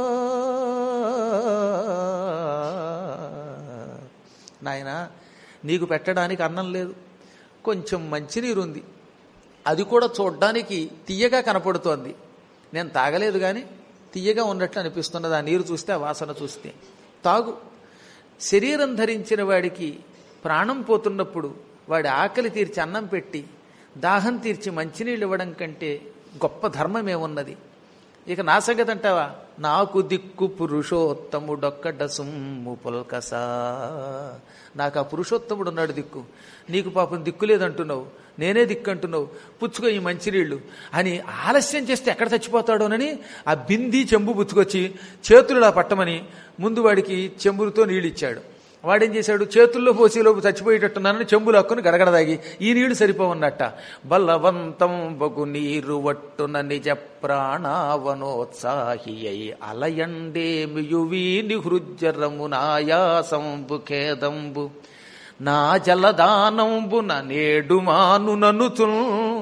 నాయనా నీకు పెట్టడానికి అన్నం లేదు కొంచెం మంచినీరు ఉంది అది కూడా చూడ్డానికి తీయగా కనపడుతోంది నేను తాగలేదు కానీ తీయగా ఉన్నట్లు అనిపిస్తున్నది ఆ నీరు చూస్తే ఆ వాసన చూస్తే తాగు శరీరం ధరించిన వాడికి ప్రాణం పోతున్నప్పుడు వాడి ఆకలి తీర్చి అన్నం పెట్టి దాహం తీర్చి మంచినీళ్ళు ఇవ్వడం కంటే గొప్ప ధర్మమేమున్నది ఇక నా సంగతి అంటావా నాకు దిక్కు పురుషోత్తముడొక్కడ సుమ్ము పుల్కసా నాకు ఆ పురుషోత్తముడు ఉన్నాడు దిక్కు నీకు పాపం దిక్కు లేదంటున్నావు నేనే దిక్కు అంటున్నావు పుచ్చుకో ఈ మంచినీళ్లు అని ఆలస్యం చేస్తే ఎక్కడ చచ్చిపోతాడోనని ఆ బింది చెంబు పుచ్చుకొచ్చి చేతులులా పట్టమని ముందు వాడికి చెంబులతో నీళ్ళు ఇచ్చాడు వాడేం చేశాడు చేతుల్లో పోసేలోపు చచ్చిపోయేటట్టున్నానని చెంబులు హక్కుని గడగడదాగి ఈ నీళ్లు సరిపోవన్నట్ట బలవంతం బగు నీరు వట్టున నిజ ప్రాణావనోత్సాహి అయి అలయండేమియువీ నిహృజ్జరము నాయాసంబు ఖేదంబు నా జలదానంబున నేడు మాను ననుతున్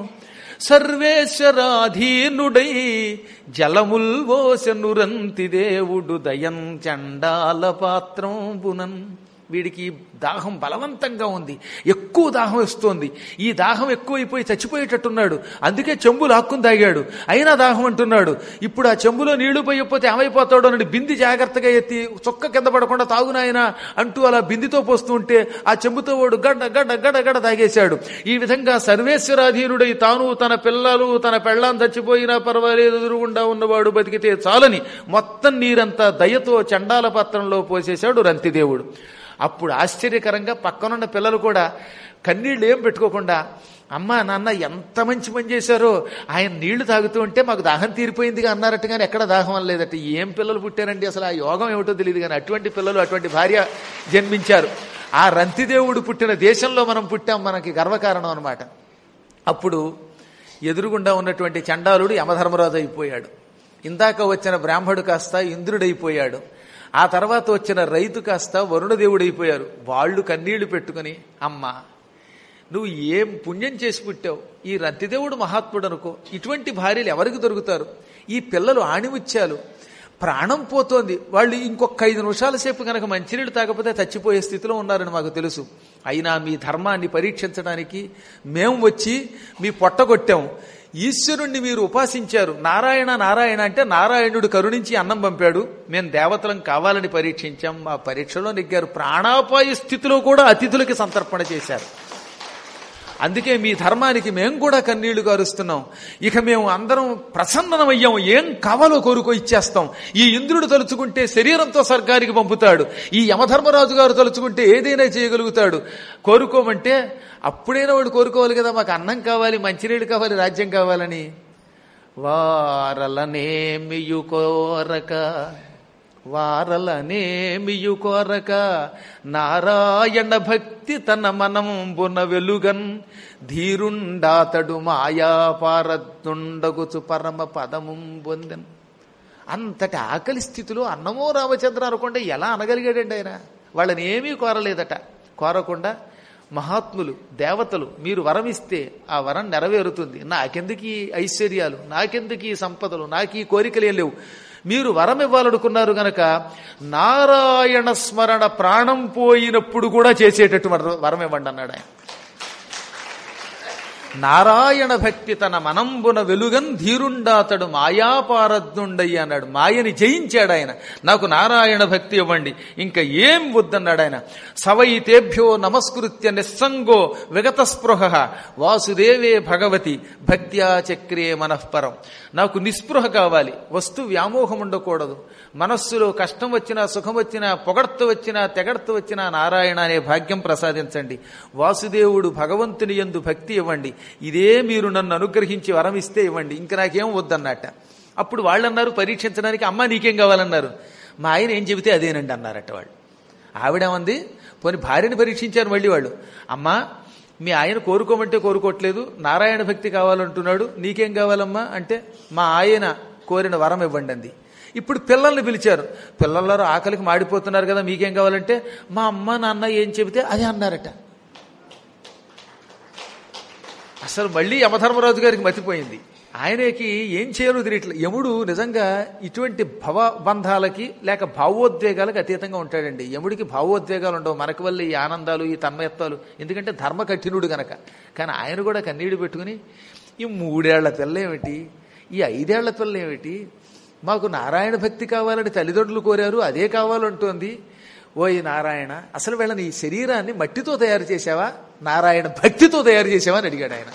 సర్వేశ్వరాధీనుడై జలముల్వోసనురంతి దేవుడు దయం చండాల పాత్రంబునన్ వీడికి దాహం బలవంతంగా ఉంది ఎక్కువ దాహం వస్తోంది ఈ దాహం ఎక్కువైపోయి చచ్చిపోయేటట్టున్నాడు అందుకే చెంబు లాక్కుని తాగాడు అయినా దాహం అంటున్నాడు ఇప్పుడు ఆ చెంబులో నీళ్లు పోయకపోతే ఏమైపోతాడో అని బింది జాగ్రత్తగా ఎత్తి చొక్క కింద పడకుండా తాగునాయన అంటూ అలా బిందితో పోస్తూ ఉంటే ఆ చెంబుతో వాడు గడ్డ గడ్డ గడ్డ గడ్డ తాగేశాడు ఈ విధంగా సర్వేశ్వరాధీనుడై తాను తన పిల్లలు తన పెళ్ళాం చచ్చిపోయినా పర్వాలేదు ఎదురుగుండా ఉన్నవాడు బతికితే చాలని మొత్తం నీరంతా దయతో చండాల పత్రంలో పోసేశాడు రంతిదేవుడు అప్పుడు ఆశ్చర్యకరంగా పక్కనున్న పిల్లలు కూడా కన్నీళ్ళు ఏం పెట్టుకోకుండా అమ్మా నాన్న ఎంత మంచి పని చేశారో ఆయన నీళ్లు తాగుతూ ఉంటే మాకు దాహం తీరిపోయిందిగా అన్నారట కానీ ఎక్కడ దాహం అనలేదట ఏం పిల్లలు పుట్టారండి అసలు ఆ యోగం ఏమిటో తెలియదు కానీ అటువంటి పిల్లలు అటువంటి భార్య జన్మించారు ఆ రంతిదేవుడు పుట్టిన దేశంలో మనం పుట్టాం మనకి గర్వకారణం అనమాట అప్పుడు ఎదురుగుండా ఉన్నటువంటి చండాలుడు యమధర్మరాజు అయిపోయాడు ఇందాక వచ్చిన బ్రాహ్మడు కాస్త ఇంద్రుడైపోయాడు ఆ తర్వాత వచ్చిన రైతు కాస్త వరుణదేవుడైపోయారు వాళ్ళు కన్నీళ్లు పెట్టుకుని అమ్మా నువ్వు ఏం పుణ్యం చేసి పుట్టావు ఈ రతిదేవుడు మహాత్ముడు అనుకో ఇటువంటి భార్యలు ఎవరికి దొరుకుతారు ఈ పిల్లలు ఆణిముత్యాలు ప్రాణం పోతోంది వాళ్ళు ఇంకొక ఐదు నిమిషాల సేపు కనుక మంచినీళ్ళు తాగకపోతే చచ్చిపోయే స్థితిలో ఉన్నారని మాకు తెలుసు అయినా మీ ధర్మాన్ని పరీక్షించడానికి మేము వచ్చి మీ పొట్టగొట్టాం ఈశ్వరుణ్ణి మీరు ఉపాసించారు నారాయణ నారాయణ అంటే నారాయణుడు కరుణించి అన్నం పంపాడు మేము దేవతలం కావాలని పరీక్షించాం మా పరీక్షలో నెగ్గారు ప్రాణాపాయ స్థితిలో కూడా అతిథులకి సంతర్పణ చేశారు అందుకే మీ ధర్మానికి మేము కూడా కన్నీళ్లు కారుస్తున్నాం ఇక మేము అందరం ప్రసన్నమయ్యాం ఏం కావాలో కోరుకో ఇచ్చేస్తాం ఈ ఇంద్రుడు తలుచుకుంటే శరీరంతో స్వర్గానికి పంపుతాడు ఈ యమధర్మరాజు గారు తలుచుకుంటే ఏదైనా చేయగలుగుతాడు కోరుకోమంటే అప్పుడైనా వాడు కోరుకోవాలి కదా మాకు అన్నం కావాలి మంచినీళ్ళు కావాలి రాజ్యం కావాలని వారలనేమియు కోరక వారలనేమియు కోరక నారాయణ భక్తి తన మనంబున వెలుగన్ ధీరుండాతడు మాయాపారద్దుండగుచు పరమ పదము పొందెన్ అంతటి ఆకలి స్థితిలో అన్నమో రామచంద్ర అనుకుంటే ఎలా అనగలిగాడండి ఆయన వాళ్ళని ఏమీ కోరలేదట కోరకుండా మహాత్ములు దేవతలు మీరు వరం ఇస్తే ఆ వరం నెరవేరుతుంది నాకెందుకు ఈ ఐశ్వర్యాలు నాకెందుకు ఈ సంపదలు నాకు ఈ కోరికలేం లేవు మీరు వరం ఇవ్వాలనుకున్నారు గనక నారాయణ స్మరణ ప్రాణం పోయినప్పుడు కూడా చేసేటట్టు వరం ఇవ్వండి అన్నాడు ఆయన నారాయణ భక్తి తన మనంబున వెలుగన్ ధీరుండాతడు మాయాపారద్దుండయ్య అన్నాడు మాయని జయించాడు ఆయన నాకు నారాయణ భక్తి ఇవ్వండి ఇంకా ఏం వద్దన్నాడు ఆయన సవై తేభ్యో నమస్కృత్య నిస్సంగో విగత స్పృహ వాసుదేవే భగవతి భక్త్యా చక్రే మనఃపరం నాకు నిస్పృహ కావాలి వస్తు వ్యామోహం ఉండకూడదు మనస్సులో కష్టం వచ్చినా సుఖం వచ్చినా పొగడ్త వచ్చినా తెగడ్త వచ్చినా నారాయణ అనే భాగ్యం ప్రసాదించండి వాసుదేవుడు భగవంతుని ఎందు భక్తి ఇవ్వండి ఇదే మీరు నన్ను అనుగ్రహించి వరం ఇస్తే ఇవ్వండి ఇంక నాకేం వద్దన్నట్ట అప్పుడు వాళ్ళు అన్నారు పరీక్షించడానికి అమ్మ నీకేం కావాలన్నారు మా ఆయన ఏం చెబితే అదేనండి అన్నారట వాళ్ళు ఆవిడేమంది పోని భార్యని పరీక్షించారు మళ్ళీ వాళ్ళు అమ్మా మీ ఆయన కోరుకోమంటే కోరుకోవట్లేదు నారాయణ భక్తి కావాలంటున్నాడు నీకేం కావాలమ్మా అంటే మా ఆయన కోరిన వరం ఇవ్వండి అంది ఇప్పుడు పిల్లల్ని పిలిచారు పిల్లలందరూ ఆకలికి మాడిపోతున్నారు కదా మీకేం కావాలంటే మా అమ్మ నాన్న ఏం చెబితే అదే అన్నారట అసలు మళ్ళీ యమధర్మరాజు గారికి మతిపోయింది ఆయనకి ఏం చేయాలో తెలియట్లేదు యముడు నిజంగా ఇటువంటి భవబంధాలకి లేక భావోద్వేగాలకు అతీతంగా ఉంటాడండి యముడికి భావోద్వేగాలు ఉండవు మనకి వల్ల ఈ ఆనందాలు ఈ తన్మయత్వాలు ఎందుకంటే ధర్మ కఠినుడు గనక కానీ ఆయన కూడా కన్నీడు పెట్టుకుని ఈ మూడేళ్ల పిల్ల ఏమిటి ఈ ఐదేళ్ల పిల్ల ఏమిటి మాకు నారాయణ భక్తి కావాలని తల్లిదండ్రులు కోరారు అదే కావాలంటోంది ఓయ్ నారాయణ అసలు వీళ్ళని ఈ శరీరాన్ని మట్టితో తయారు చేసావా నారాయణ భక్తితో తయారు చేసావా అని అడిగాడు ఆయన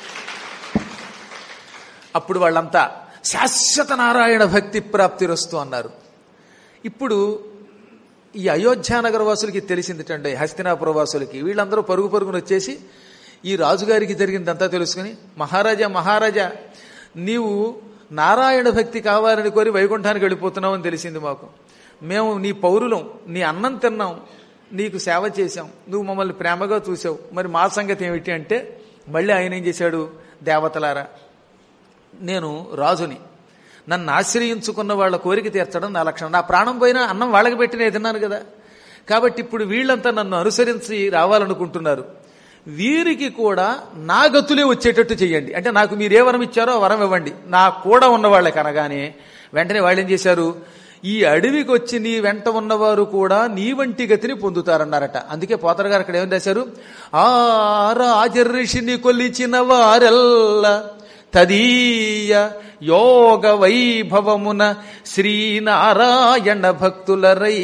అప్పుడు వాళ్ళంతా శాశ్వత నారాయణ భక్తి ప్రాప్తిరస్తు అన్నారు ఇప్పుడు ఈ అయోధ్యానగర వాసులకి తెలిసిందిటండి హస్తినాపుర వాసులకి వీళ్ళందరూ పరుగు పరుగును వచ్చేసి ఈ రాజుగారికి జరిగిందంతా తెలుసుకుని మహారాజా మహారాజా నీవు నారాయణ భక్తి కావాలని కోరి వైకుంఠానికి వెళ్ళిపోతున్నావు అని తెలిసింది మాకు మేము నీ పౌరులం నీ అన్నం తిన్నాం నీకు సేవ చేశాం నువ్వు మమ్మల్ని ప్రేమగా చూసావు మరి మా సంగతి ఏమిటి అంటే మళ్ళీ ఆయన ఏం చేశాడు దేవతలారా నేను రాజుని నన్ను ఆశ్రయించుకున్న వాళ్ళ కోరిక తీర్చడం నా లక్షణం నా ప్రాణం పోయినా అన్నం వాళ్ళకి పెట్టి నేను తిన్నాను కదా కాబట్టి ఇప్పుడు వీళ్ళంతా నన్ను అనుసరించి రావాలనుకుంటున్నారు వీరికి కూడా నా గతులే వచ్చేటట్టు చేయండి అంటే నాకు మీరు ఏ వరం ఇచ్చారో ఆ వరం ఇవ్వండి నా కూడా ఉన్న వాళ్ళకి అనగానే వెంటనే వాళ్ళు ఏం చేశారు ఈ అడవికి వచ్చి నీ వెంట ఉన్నవారు కూడా నీ వంటి గతిని పొందుతారన్నారట అందుకే పోతర గారు అక్కడ ఏమని రాశారు ఆ రాజర్షిని కొలిచిన వారెల్ల తదీయ యోగ వైభవమున శ్రీనారాయణ భక్తులరై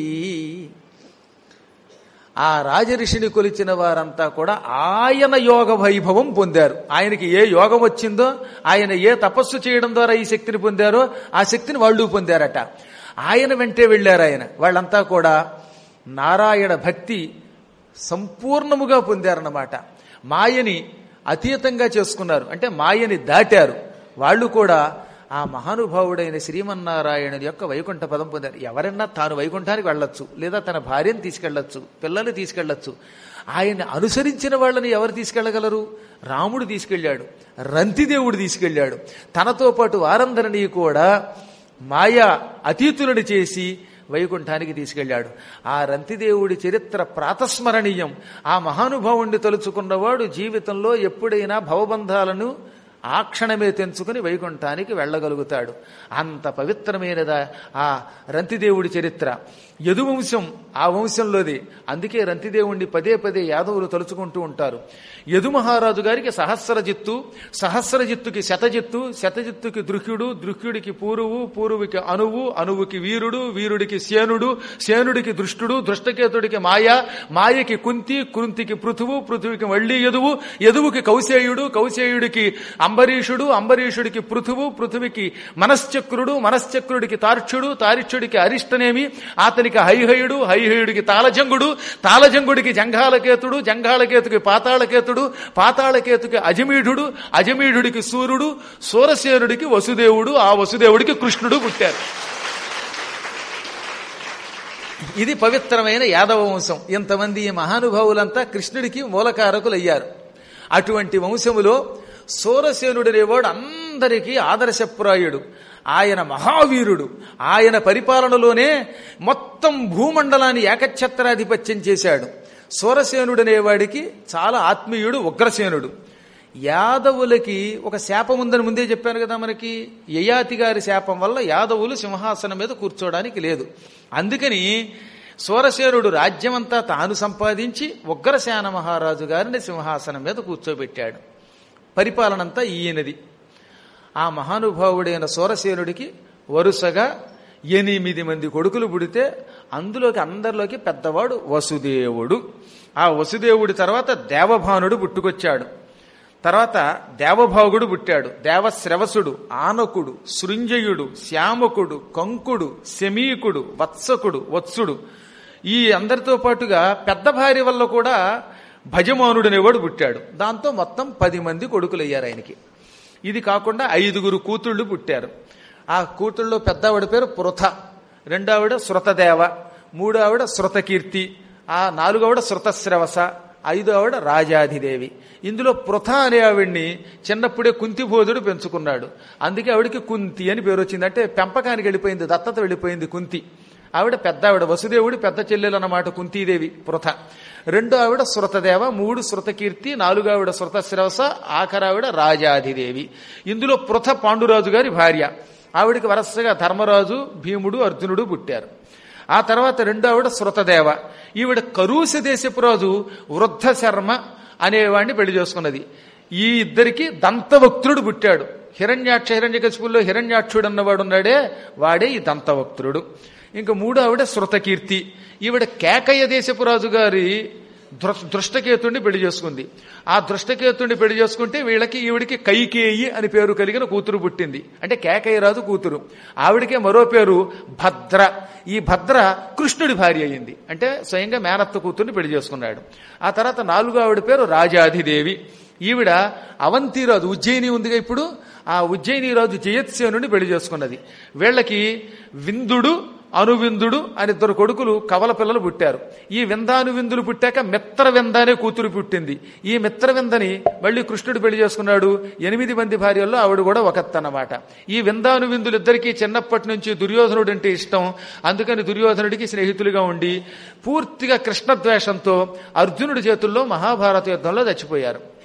ఆ రాజరిషిని కొలిచిన వారంతా కూడా ఆయన యోగ వైభవం పొందారు ఆయనకి ఏ యోగం వచ్చిందో ఆయన ఏ తపస్సు చేయడం ద్వారా ఈ శక్తిని పొందారో ఆ శక్తిని వాళ్ళు పొందారట ఆయన వెంటే వెళ్ళారు ఆయన వాళ్ళంతా కూడా నారాయణ భక్తి సంపూర్ణముగా పొందారన్నమాట మాయని అతీతంగా చేసుకున్నారు అంటే మాయని దాటారు వాళ్ళు కూడా ఆ మహానుభావుడైన శ్రీమన్నారాయణుడి యొక్క వైకుంఠ పదం పొందారు ఎవరన్నా తాను వైకుంఠానికి వెళ్ళొచ్చు లేదా తన భార్యను తీసుకెళ్లొచ్చు పిల్లల్ని తీసుకెళ్లొచ్చు ఆయన్ని అనుసరించిన వాళ్ళని ఎవరు తీసుకెళ్లగలరు రాముడు తీసుకెళ్ళాడు రంతిదేవుడు తీసుకెళ్ళాడు తనతో పాటు వారందరినీ కూడా మాయా అతీతులను చేసి వైకుంఠానికి తీసుకెళ్ళాడు ఆ రంతిదేవుడి చరిత్ర ప్రాతస్మరణీయం ఆ మహానుభావుణ్ణి తలుచుకున్నవాడు జీవితంలో ఎప్పుడైనా భవబంధాలను ఆ క్షణమే తెంచుకుని వైకుంఠానికి వెళ్ళగలుగుతాడు అంత పవిత్రమైనదా ఆ రంతిదేవుడి చరిత్ర యదువంశం ఆ వంశంలోది అందుకే రంతిదేవుణ్ణి పదే పదే యాదవులు తలుచుకుంటూ ఉంటారు యదు మహారాజు గారికి సహస్రజిత్తు సహస్రజిత్తుకి శతజిత్తు శతజిత్తుకి దృహ్యుడు దృహ్యుడికి పూరువు పూరువుకి అనువు అనువుకి వీరుడు వీరుడికి సేనుడు సేనుడికి దృష్టుడు దృష్టకేతుడికి మాయ మాయకి కుంతి కుంతికి పృథువు పృథువుకి మళ్ళీ యదువు యదువుకి కౌశేయుడు కౌశేయుడికి అంబరీషుడు అంబరీషుడికి పృథువు పృథువికి మనశ్చక్రుడు మనశ్చక్రుడికి తార్క్షుడు తారిక్షుడికి అరిష్టనేమి అతనికి హైహయుడు హైహయుడికి తాళజంగుడు తాళజంగుడికి జంఘాలకేతుడు జంఘాలకేతుకి పాతాళకేతుడు పాతాళకేతుకి అజమీఢుడు అజమీఢుడికి సూర్యుడు సూరసేనుడికి వసుదేవుడు ఆ వసుదేవుడికి కృష్ణుడు పుట్టారు ఇది పవిత్రమైన యాదవ వంశం ఇంతమంది ఈ మహానుభావులంతా కృష్ణుడికి మూలకారకులు అయ్యారు అటువంటి వంశములో సూరసేనుడనేవాడు అందరికీ ఆదర్శప్రాయుడు ఆయన మహావీరుడు ఆయన పరిపాలనలోనే మొత్తం భూమండలాన్ని ఏకఛత్రాధిపత్యం చేశాడు సూరసేనుడనేవాడికి చాలా ఆత్మీయుడు ఉగ్రసేనుడు యాదవులకి ఒక శాపం ఉందని ముందే చెప్పాను కదా మనకి యయాతి గారి శాపం వల్ల యాదవులు సింహాసనం మీద కూర్చోడానికి లేదు అందుకని సూరసేనుడు రాజ్యమంతా తాను సంపాదించి ఉగ్రసేన మహారాజు గారిని సింహాసనం మీద కూర్చోబెట్టాడు పరిపాలనంతా ఈయనది ఆ మహానుభావుడైన సూరసేనుడికి వరుసగా ఎనిమిది మంది కొడుకులు పుడితే అందులోకి అందరిలోకి పెద్దవాడు వసుదేవుడు ఆ వసుదేవుడి తర్వాత దేవభానుడు పుట్టుకొచ్చాడు తర్వాత దేవభాగుడు పుట్టాడు దేవశ్రవసుడు ఆనకుడు సృంజయుడు శ్యామకుడు కంకుడు శమీకుడు వత్సకుడు వత్సుడు ఈ అందరితో పాటుగా పెద్ద భార్య వల్ల కూడా భజమానుడు అనేవాడు పుట్టాడు దాంతో మొత్తం పది మంది కొడుకులయ్యారు ఆయనకి ఇది కాకుండా ఐదుగురు కూతుళ్ళు పుట్టారు ఆ కూతుళ్ళలో పెద్దవాడి పేరు పృథ రెండావిడ శృతదేవ మూడో ఆవిడ శృతకీర్తి ఆ నాలుగవడ శృతశ్రవస ఐదో ఆవిడ రాజాధిదేవి ఇందులో పృథ అనే ఆవిడ్ని చిన్నప్పుడే కుంతిభోజుడు పెంచుకున్నాడు అందుకే ఆవిడికి కుంతి అని పేరు వచ్చింది అంటే పెంపకానికి వెళ్ళిపోయింది దత్తత వెళ్ళిపోయింది కుంతి ఆవిడ పెద్ద ఆవిడ వసుదేవుడి పెద్ద చెల్లెలు అన్నమాట కుంతీదేవి పృథ రెండో ఆవిడ శృతదేవ మూడు శృతకీర్తి నాలుగో ఆవిడ శృతశ్రవస ఆఖరావిడ రాజాధిదేవి ఇందులో పృథ పాండురాజు గారి భార్య ఆవిడికి వరసగా ధర్మరాజు భీముడు అర్జునుడు పుట్టారు ఆ తర్వాత రెండో ఆవిడ శృతదేవ ఈవిడ కరూస దేశపు రాజు వృద్ధ శర్మ అనేవాడిని పెళ్లి చేసుకున్నది ఈ ఇద్దరికి దంతవక్త్రుడు పుట్టాడు హిరణ్యాక్ష హిరణ్యకశిపుల్లో హిరణ్యాక్షుడు అన్నవాడు ఉన్నాడే వాడే ఈ దంతవక్త్రుడు ఇంకా మూడో ఆవిడ శృతకీర్తి ఈవిడ కేకయ్య దేశపు రాజు గారి దృ- దృష్టకేతుడిని పెళ్లి చేసుకుంది ఆ దృష్టకేతుడిని పెళ్లి చేసుకుంటే వీళ్ళకి ఈవిడికి కైకేయి అని పేరు కలిగిన కూతురు పుట్టింది అంటే కేకయ్య రాజు కూతురు ఆవిడికే మరో పేరు భద్ర ఈ భద్ర కృష్ణుడి భార్య అయింది అంటే స్వయంగా మేనత్త కూతుర్ని పెళ్లి చేసుకున్నాడు ఆ తర్వాత నాలుగో ఆవిడ పేరు రాజాధిదేవి ఈవిడ అవంతిరాజు ఉజ్జయిని ఉందిగా ఇప్పుడు ఆ ఉజ్జయిని రాజు జయత్సేనుని పెళ్లి చేసుకున్నది వీళ్ళకి విందుడు అనువిందుడు అని ఇద్దరు కొడుకులు కవల పిల్లలు పుట్టారు ఈ విందాను విందులు పుట్టాక మిత్ర వింద అనే కూతురు పుట్టింది ఈ మిత్ర విందని మళ్ళీ కృష్ణుడు పెళ్లి చేసుకున్నాడు ఎనిమిది మంది భార్యల్లో ఆవిడ కూడా ఒకత్తన్నమాట ఈ విందాను విందులు ఇద్దరికీ చిన్నప్పటి నుంచి దుర్యోధనుడు అంటే ఇష్టం అందుకని దుర్యోధనుడికి స్నేహితులుగా ఉండి పూర్తిగా కృష్ణద్వేషంతో అర్జునుడి చేతుల్లో మహాభారత యుద్ధంలో చచ్చిపోయారు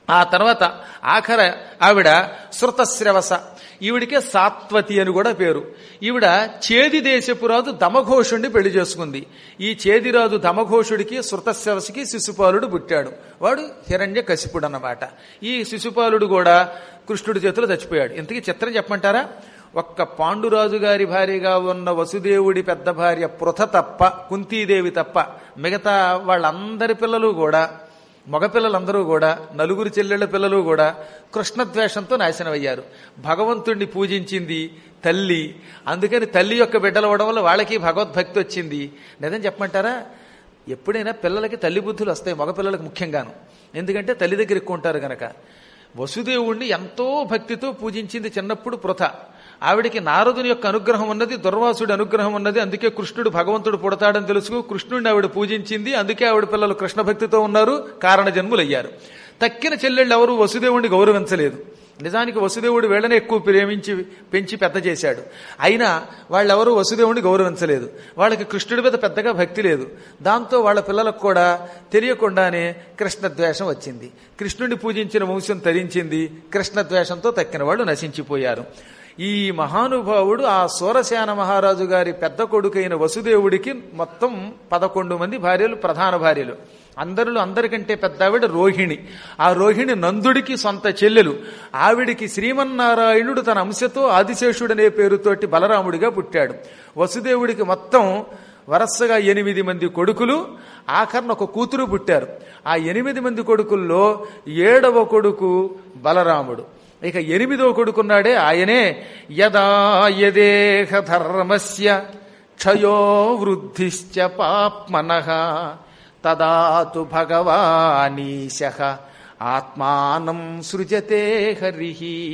ఆ తర్వాత ఆఖర ఆవిడ శృతశ్రవస ఈవిడికే సాత్వతి అని కూడా పేరు ఈవిడ చేది దేశపు రాజు దమఘోషుడిని పెళ్లి చేసుకుంది ఈ చేదిరాజు దమఘోషుడికి శృతశ్రవసకి శిశుపాలుడు పుట్టాడు వాడు హిరణ్య కశిపుడు అన్నమాట ఈ శిశుపాలుడు కూడా కృష్ణుడి చేతిలో చచ్చిపోయాడు ఇంతకీ చిత్రం చెప్పమంటారా ఒక్క పాండురాజు గారి భార్యగా ఉన్న వసుదేవుడి పెద్ద భార్య పృథ తప్ప కుంతీదేవి తప్ప మిగతా వాళ్ళందరి పిల్లలు కూడా మగపిల్లలందరూ కూడా నలుగురు చెల్లెళ్ళ పిల్లలు కూడా కృష్ణద్వేషంతో నాశనమయ్యారు భగవంతుణ్ణి పూజించింది తల్లి అందుకని తల్లి యొక్క బిడ్డలు అవడం వల్ల వాళ్ళకి భగవద్భక్తి వచ్చింది నిజం చెప్పమంటారా ఎప్పుడైనా పిల్లలకి తల్లి బుద్ధులు వస్తాయి మగపిల్లలకు ముఖ్యంగాను ఎందుకంటే తల్లి దగ్గర ఎక్కువ ఉంటారు గనక వసుదేవుణ్ణి ఎంతో భక్తితో పూజించింది చిన్నప్పుడు పృథ ఆవిడికి నారదుని యొక్క అనుగ్రహం ఉన్నది దుర్వాసుడి అనుగ్రహం ఉన్నది అందుకే కృష్ణుడు భగవంతుడు పుడతాడని తెలుసు కృష్ణుడిని ఆవిడ పూజించింది అందుకే ఆవిడ పిల్లలు కృష్ణ భక్తితో ఉన్నారు కారణ జన్ములయ్యారు తక్కిన చెల్లెళ్ళు ఎవరు వసుదేవుణ్ణి గౌరవించలేదు నిజానికి వసుదేవుడు వీళ్ళనే ఎక్కువ ప్రేమించి పెంచి పెద్ద చేశాడు అయినా వాళ్ళెవరూ వసుదేవుడిని గౌరవించలేదు వాళ్ళకి కృష్ణుడి మీద పెద్దగా భక్తి లేదు దాంతో వాళ్ళ పిల్లలకు కూడా తెలియకుండానే కృష్ణద్వేషం వచ్చింది కృష్ణుడిని పూజించిన వంశం తరించింది కృష్ణద్వేషంతో తక్కిన వాళ్ళు నశించిపోయారు ఈ మహానుభావుడు ఆ సూరసేన మహారాజు గారి పెద్ద కొడుకైన వసుదేవుడికి మొత్తం పదకొండు మంది భార్యలు ప్రధాన భార్యలు అందరిలో అందరికంటే పెద్ద ఆవిడ రోహిణి ఆ రోహిణి నందుడికి సొంత చెల్లెలు ఆవిడికి శ్రీమన్నారాయణుడు తన అంశతో ఆదిశేషుడనే పేరుతోటి బలరాముడిగా పుట్టాడు వసుదేవుడికి మొత్తం వరసగా ఎనిమిది మంది కొడుకులు ఆఖరణ ఒక కూతురు పుట్టారు ఆ ఎనిమిది మంది కొడుకుల్లో ఏడవ కొడుకు బలరాముడు ఇక ఎనిమిదో కొడుకున్నాడే ఆయనే యదా యదేహ ధర్మస్య క్షయో వృద్ధిశ్చ పాప్మనః తదాతు భగవానీశ ఆత్మానం సృజతే హరి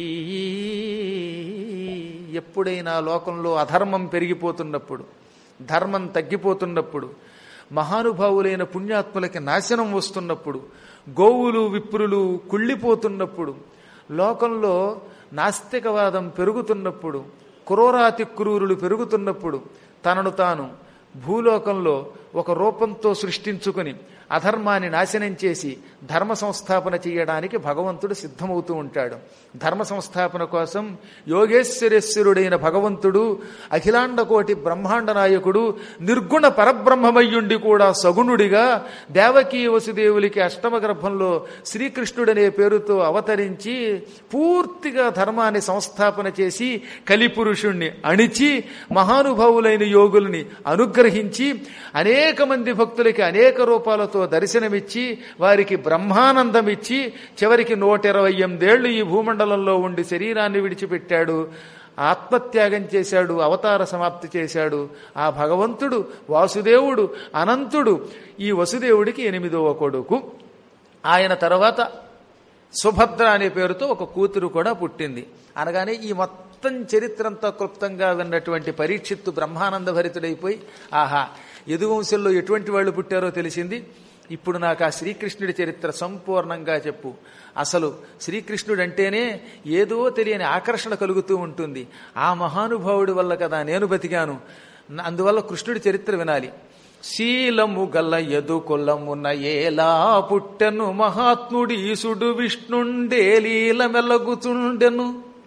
ఎప్పుడైనా లోకంలో అధర్మం పెరిగిపోతున్నప్పుడు ధర్మం తగ్గిపోతున్నప్పుడు మహానుభావులైన పుణ్యాత్ములకి నాశనం వస్తున్నప్పుడు గోవులు విప్రులు కుళ్ళిపోతున్నప్పుడు లోకంలో నాస్తికవాదం పెరుగుతున్నప్పుడు క్రూరాతి క్రూరులు పెరుగుతున్నప్పుడు తనను తాను భూలోకంలో ఒక రూపంతో సృష్టించుకుని అధర్మాన్ని నాశనం చేసి ధర్మ సంస్థాపన చేయడానికి భగవంతుడు సిద్ధమవుతూ ఉంటాడు ధర్మ సంస్థాపన కోసం యోగేశ్వరేశ్వరుడైన భగవంతుడు అఖిలాండ కోటి బ్రహ్మాండ నాయకుడు నిర్గుణ పరబ్రహ్మమయ్యుండి కూడా సగుణుడిగా దేవకీ వసుదేవులకి అష్టమ గర్భంలో శ్రీకృష్ణుడనే పేరుతో అవతరించి పూర్తిగా ధర్మాన్ని సంస్థాపన చేసి కలిపురుషుణ్ణి అణిచి మహానుభావులైన యోగుల్ని అనుగ్రహించి అనేక మంది భక్తులకి అనేక రూపాలతో దర్శనమిచ్చి వారికి బ్రహ్మానందం ఇచ్చి చివరికి నూట ఇరవై ఎనిమిదేళ్లు ఈ భూమండలంలో ఉండి శరీరాన్ని విడిచిపెట్టాడు ఆత్మత్యాగం చేశాడు అవతార సమాప్తి చేశాడు ఆ భగవంతుడు వాసుదేవుడు అనంతుడు ఈ వసుదేవుడికి ఎనిమిదవ కొడుకు ఆయన తర్వాత సుభద్ర అనే పేరుతో ఒక కూతురు కూడా పుట్టింది అనగానే ఈ మొత్తం చరిత్రంతా క్లుప్తంగా విన్నటువంటి పరీక్షిత్తు బ్రహ్మానంద భరితుడైపోయి ఆహా యదువంశంలో ఎటువంటి వాళ్ళు పుట్టారో తెలిసింది ఇప్పుడు నాకు ఆ శ్రీకృష్ణుడి చరిత్ర సంపూర్ణంగా చెప్పు అసలు శ్రీకృష్ణుడు అంటేనే ఏదో తెలియని ఆకర్షణ కలుగుతూ ఉంటుంది ఆ మహానుభావుడి వల్ల కదా నేను బతికాను అందువల్ల కృష్ణుడి చరిత్ర వినాలి శీలము గల ఎదు కొల్లమున ఏలా పుట్టెను మహాత్ముడి ఈసుడు విష్ణుండే లీల మెలగుచుండెను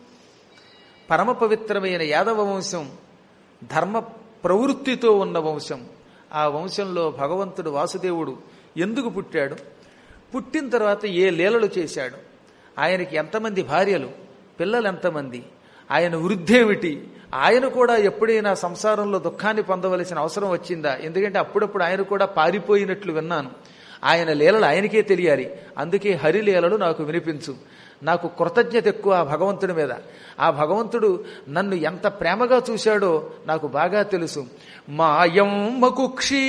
పరమ పవిత్రమైన యాదవ వంశం ధర్మ ప్రవృత్తితో ఉన్న వంశం ఆ వంశంలో భగవంతుడు వాసుదేవుడు ఎందుకు పుట్టాడు పుట్టిన తర్వాత ఏ లీలలు చేశాడు ఆయనకి ఎంతమంది భార్యలు పిల్లలు ఎంతమంది ఆయన వృద్ధేమిటి ఆయన కూడా ఎప్పుడైనా సంసారంలో దుఃఖాన్ని పొందవలసిన అవసరం వచ్చిందా ఎందుకంటే అప్పుడప్పుడు ఆయన కూడా పారిపోయినట్లు విన్నాను ఆయన లీలలు ఆయనకే తెలియాలి అందుకే హరి లీలలు నాకు వినిపించు నాకు కృతజ్ఞత ఎక్కువ ఆ భగవంతుడి మీద ఆ భగవంతుడు నన్ను ఎంత ప్రేమగా చూశాడో నాకు బాగా తెలుసు మాయమ్మ కుక్షి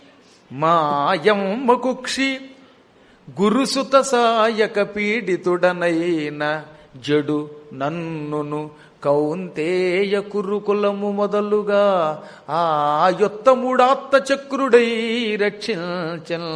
మాయమ్మ కుక్షి గురుసుత సాయక పీడితుడనైన జడు నన్నును కౌంతేయ కురుకులము మొదలుగా ఆ యొత్తముడాత్త చక్రుడై రక్షించన్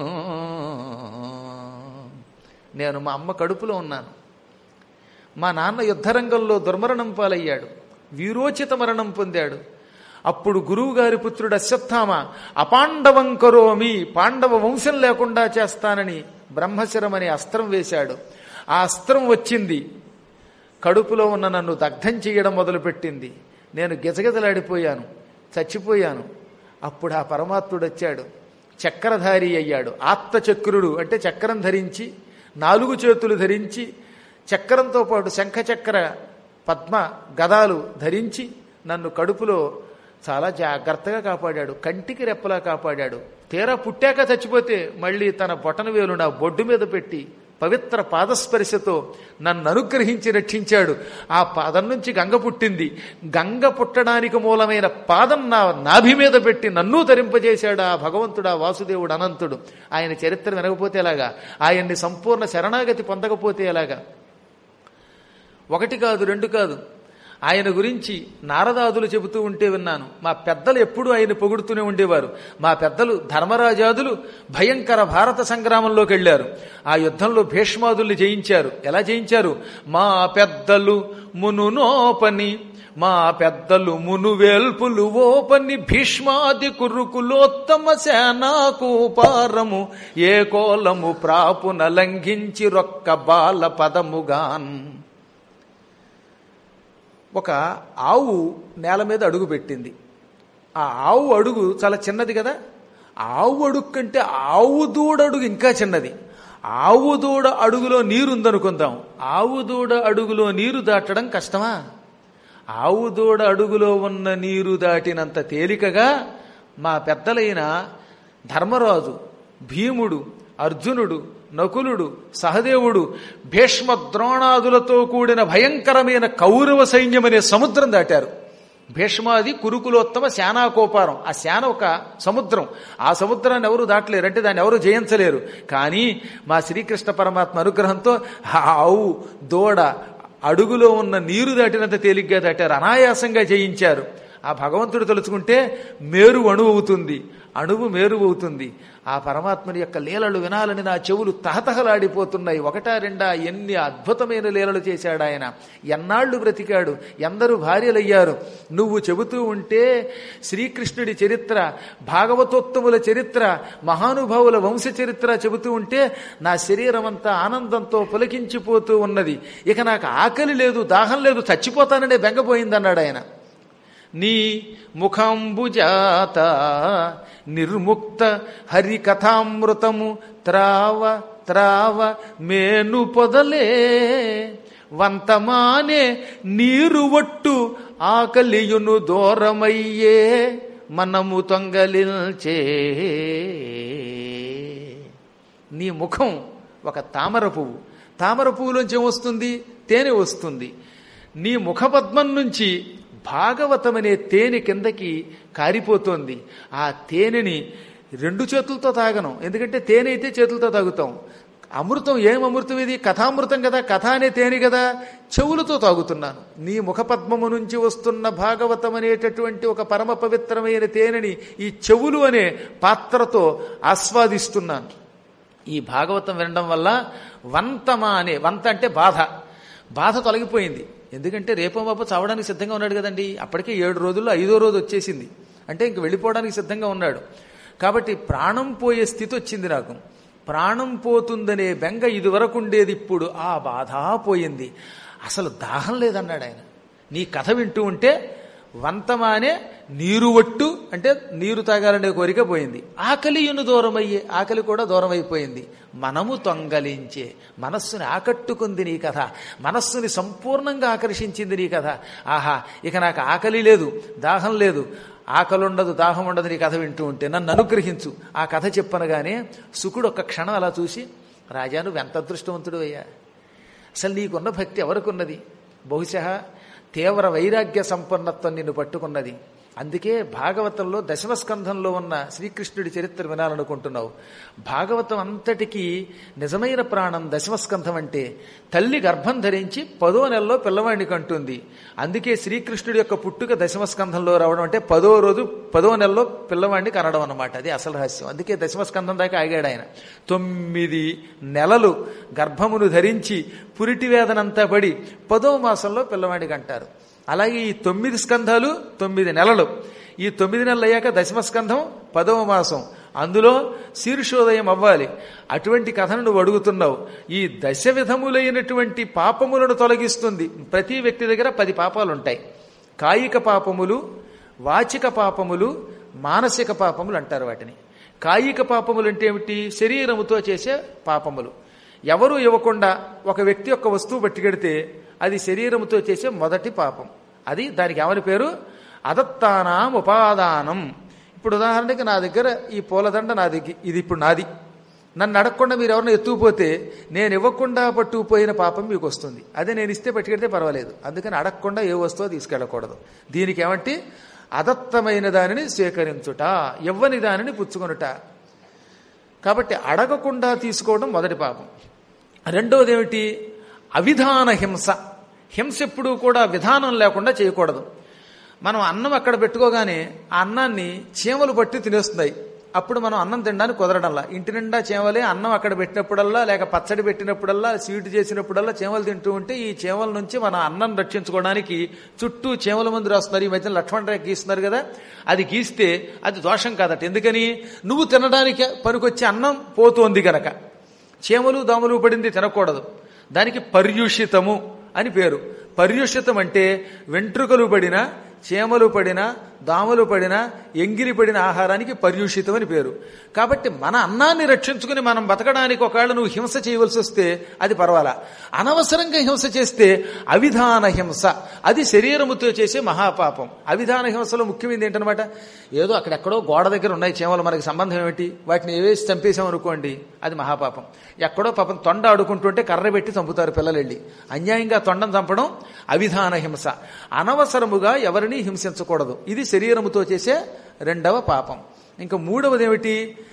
నేను మా అమ్మ కడుపులో ఉన్నాను మా నాన్న యుద్ధరంగంలో దుర్మరణం పాలయ్యాడు వీరోచిత మరణం పొందాడు అప్పుడు గురువుగారి పుత్రుడు అశ్వత్థామ అపాండవం కరోమి పాండవ వంశం లేకుండా చేస్తానని బ్రహ్మశరం అనే అస్త్రం వేశాడు ఆ అస్త్రం వచ్చింది కడుపులో ఉన్న నన్ను దగ్ధం చేయడం మొదలుపెట్టింది నేను గిజగిజలాడిపోయాను చచ్చిపోయాను అప్పుడు ఆ పరమాత్ముడు వచ్చాడు చక్రధారి అయ్యాడు ఆత్మచక్రుడు అంటే చక్రం ధరించి నాలుగు చేతులు ధరించి చక్రంతో పాటు శంఖచక్ర పద్మ గదాలు ధరించి నన్ను కడుపులో చాలా జాగ్రత్తగా కాపాడాడు కంటికి రెప్పలా కాపాడాడు తీరా పుట్టాక చచ్చిపోతే మళ్ళీ తన బొటన వేలు నా బొడ్డు మీద పెట్టి పవిత్ర పాదస్పర్శతో నన్ను అనుగ్రహించి రక్షించాడు ఆ పాదం నుంచి గంగ పుట్టింది గంగ పుట్టడానికి మూలమైన పాదం నా నాభి మీద పెట్టి నన్ను ధరింపజేశాడు ఆ భగవంతుడు ఆ వాసుదేవుడు అనంతుడు ఆయన చరిత్ర వినకపోతే ఎలాగా ఆయన్ని సంపూర్ణ శరణాగతి పొందకపోతే ఎలాగా ఒకటి కాదు రెండు కాదు ఆయన గురించి నారదాదులు చెబుతూ ఉంటే విన్నాను మా పెద్దలు ఎప్పుడూ ఆయన పొగుడుతూనే ఉండేవారు మా పెద్దలు ధర్మరాజాదులు భయంకర భారత సంగ్రామంలోకి వెళ్ళారు ఆ యుద్ధంలో భీష్మాదుల్ని జయించారు ఎలా జయించారు మా పెద్దలు మునునోపని మా పెద్దలు మునువేల్పులు ఓపని భీష్మాది కురుకులోత్తమ సేనాకు పారము ఏ కోలము ప్రాపున లంఘించి రొక్క బాల పదముగాన్ ఒక ఆవు నేల మీద అడుగు పెట్టింది ఆ ఆవు అడుగు చాలా చిన్నది కదా ఆవు అడుగు కంటే ఆవు దూడ అడుగు ఇంకా చిన్నది ఆవు దూడ అడుగులో నీరు ఉందనుకుందాం ఆవు దూడ అడుగులో నీరు దాటడం కష్టమా ఆవు దూడ అడుగులో ఉన్న నీరు దాటినంత తేలికగా మా పెద్దలైన ధర్మరాజు భీముడు అర్జునుడు నకులుడు సహదేవుడు భీష్మ ద్రోణాదులతో కూడిన భయంకరమైన కౌరవ సైన్యమనే సముద్రం దాటారు భీష్మాది కురుకులోత్తమ శానాకోపారం ఆ శాన ఒక సముద్రం ఆ సముద్రాన్ని ఎవరు దాటలేరు అంటే దాన్ని ఎవరు జయించలేరు కానీ మా శ్రీకృష్ణ పరమాత్మ అనుగ్రహంతో ఆవు దూడ అడుగులో ఉన్న నీరు దాటినంత తేలిగ్గా దాటారు అనాయాసంగా జయించారు ఆ భగవంతుడు తలుచుకుంటే మేరు అణువు అవుతుంది అణువు మేరు అవుతుంది ఆ పరమాత్మని యొక్క లీలలు వినాలని నా చెవులు తహతహలాడిపోతున్నాయి ఒకటా రెండా ఎన్ని అద్భుతమైన లీలలు చేశాడు ఆయన ఎన్నాళ్ళు బ్రతికాడు ఎందరూ భార్యలయ్యారు నువ్వు చెబుతూ ఉంటే శ్రీకృష్ణుడి చరిత్ర భాగవతోత్తముల చరిత్ర మహానుభావుల వంశ చరిత్ర చెబుతూ ఉంటే నా శరీరం అంతా ఆనందంతో పులకించిపోతూ ఉన్నది ఇక నాకు ఆకలి లేదు దాహం లేదు చచ్చిపోతాననే బెంగపోయిందన్నాడు ఆయన నీ ముఖంబుజాత నిర్ముక్త హరికథామృతము త్రావ త్రావ మేను పొదలే వంతమానే నీరు ఒట్టు ఆకలియును దూరమయ్యే మనము తొంగలిల్చే నీ ముఖం ఒక తామర పువ్వు తామర పువ్వులోంచి ఏమొస్తుంది తేనె వస్తుంది నీ ముఖపద్మం నుంచి భాగవతమనే తేనె కిందకి కారిపోతోంది ఆ తేనెని రెండు చేతులతో తాగను ఎందుకంటే తేనె అయితే చేతులతో తాగుతాం అమృతం ఏం అమృతం ఇది కథామృతం కదా కథ అనే తేనె కదా చెవులతో తాగుతున్నాను నీ ముఖపద్మము నుంచి వస్తున్న భాగవతం అనేటటువంటి ఒక పరమ పవిత్రమైన తేనెని ఈ చెవులు అనే పాత్రతో ఆస్వాదిస్తున్నాను ఈ భాగవతం వినడం వల్ల వంతమా అనే వంత అంటే బాధ బాధ తొలగిపోయింది ఎందుకంటే రేపో బాబు చావడానికి సిద్ధంగా ఉన్నాడు కదండి అప్పటికే ఏడు రోజుల్లో ఐదో రోజు వచ్చేసింది అంటే ఇంక వెళ్ళిపోవడానికి సిద్ధంగా ఉన్నాడు కాబట్టి ప్రాణం పోయే స్థితి వచ్చింది నాకు ప్రాణం పోతుందనే బెంగ ఇదివరకు ఉండేది ఇప్పుడు ఆ బాధ పోయింది అసలు దాహం లేదన్నాడు ఆయన నీ కథ వింటూ ఉంటే వంతమానే నీరు ఒట్టు అంటే నీరు తాగాలనే కోరిక పోయింది ఆకలియును దూరం అయ్యే ఆకలి కూడా దూరం అయిపోయింది మనము తొంగలించే మనస్సుని ఆకట్టుకుంది నీ కథ మనస్సుని సంపూర్ణంగా ఆకర్షించింది నీ కథ ఆహా ఇక నాకు ఆకలి లేదు దాహం లేదు ఆకలి ఉండదు దాహం ఉండదు నీ కథ వింటూ ఉంటే నన్ను అనుగ్రహించు ఆ కథ చెప్పనగానే సుకుడు ఒక్క క్షణం అలా చూసి రాజా నువ్వు ఎంత అదృష్టవంతుడు అయ్యా అసలు నీకున్న భక్తి ఎవరికున్నది బహుశా తీవ్ర వైరాగ్య సంపన్నత్వం నిన్ను పట్టుకున్నది అందుకే భాగవతంలో దశమ స్కంధంలో ఉన్న శ్రీకృష్ణుడి చరిత్ర వినాలనుకుంటున్నావు భాగవతం అంతటికీ నిజమైన ప్రాణం దశమ స్కంధం అంటే తల్లి గర్భం ధరించి పదో నెలలో పిల్లవాడిని కంటుంది అందుకే శ్రీకృష్ణుడి యొక్క పుట్టుక దశమ స్కంధంలో రావడం అంటే పదో రోజు పదో నెలలో పిల్లవాడిని కనడం అనమాట అది అసలు రహస్యం అందుకే దశమ స్కంధం దాకా ఆగాడు ఆయన తొమ్మిది నెలలు గర్భమును ధరించి పురిటి వేదనంతా పడి పదో మాసంలో పిల్లవాడికి అంటారు అలాగే ఈ తొమ్మిది స్కంధాలు తొమ్మిది నెలలు ఈ తొమ్మిది నెలలు అయ్యాక దశమ స్కంధం పదవ మాసం అందులో శీర్షోదయం అవ్వాలి అటువంటి కథను నువ్వు అడుగుతున్నావు ఈ దశ విధములైనటువంటి పాపములను తొలగిస్తుంది ప్రతి వ్యక్తి దగ్గర పది పాపాలు ఉంటాయి కాయిక పాపములు వాచిక పాపములు మానసిక పాపములు అంటారు వాటిని కాయిక పాపములు అంటే ఏమిటి శరీరముతో చేసే పాపములు ఎవరు ఇవ్వకుండా ఒక వ్యక్తి యొక్క వస్తువు పట్టుకెడితే అది శరీరముతో చేసే మొదటి పాపం అది దానికి ఎవరి పేరు అదత్తానాం ఉపాదానం ఇప్పుడు ఉదాహరణకి నా దగ్గర ఈ పూలదండ నా దగ్గర ఇది ఇప్పుడు నాది నన్ను అడగకుండా మీరు ఎవరిని ఎత్తుకుపోతే నేను ఇవ్వకుండా పట్టుకుపోయిన పాపం మీకు వస్తుంది అదే నేను ఇస్తే పట్టుకెడితే పర్వాలేదు అందుకని అడగకుండా ఏ వస్తువు తీసుకెళ్ళకూడదు దీనికి ఏమంటే అదత్తమైన దానిని స్వీకరించుట ఇవ్వని దానిని పుచ్చుకొనుట కాబట్టి అడగకుండా తీసుకోవడం మొదటి పాపం రెండవది ఏమిటి అవిధాన హింస హింస ఎప్పుడూ కూడా విధానం లేకుండా చేయకూడదు మనం అన్నం అక్కడ పెట్టుకోగానే ఆ అన్నాన్ని చీమలు పట్టి తినేస్తున్నాయి అప్పుడు మనం అన్నం తినడానికి కుదరడంలా ఇంటి నిండా చీమలే అన్నం అక్కడ పెట్టినప్పుడల్లా లేక పచ్చడి పెట్టినప్పుడల్లా స్వీట్ చేసినప్పుడల్లా చీమలు తింటూ ఉంటే ఈ చీమల నుంచి మన అన్నం రక్షించుకోవడానికి చుట్టూ చీమల మందు రాస్తున్నారు ఈ మధ్యన లక్ష్మణ రేఖ గీస్తున్నారు కదా అది గీస్తే అది దోషం కాదట ఎందుకని నువ్వు తినడానికి పనికొచ్చే అన్నం పోతోంది గనక చీమలు దోమలు పడింది తినకూడదు దానికి పర్యూషితము అని పేరు పర్యూషితం అంటే వెంట్రుకలు పడిన చీమలు పడిన దామలు పడిన ఎంగిలి పడిన ఆహారానికి పర్యూషితం అని పేరు కాబట్టి మన అన్నాన్ని రక్షించుకుని మనం బతకడానికి ఒకవేళ నువ్వు హింస చేయవలసి వస్తే అది పర్వాలా అనవసరంగా హింస చేస్తే అవిధాన హింస అది శరీరముతో చేసే మహాపాపం అవిధాన హింసలో ముఖ్యమైనది ఏంటనమాట ఏదో అక్కడెక్కడో గోడ దగ్గర ఉన్నాయి చీమలు మనకి సంబంధం ఏమిటి వాటిని ఏవేసి చంపేసాం అనుకోండి అది మహాపాపం ఎక్కడో పాపం తొండ ఆడుకుంటుంటే కర్ర పెట్టి చంపుతారు పిల్లలు వెళ్ళి అన్యాయంగా తొండం చంపడం అవిధాన హింస అనవసరముగా ఎవరిని హింసించకూడదు ఇది శరీరముతో చేసే రెండవ పాపం ఇంకా మూడవది ఏమిటి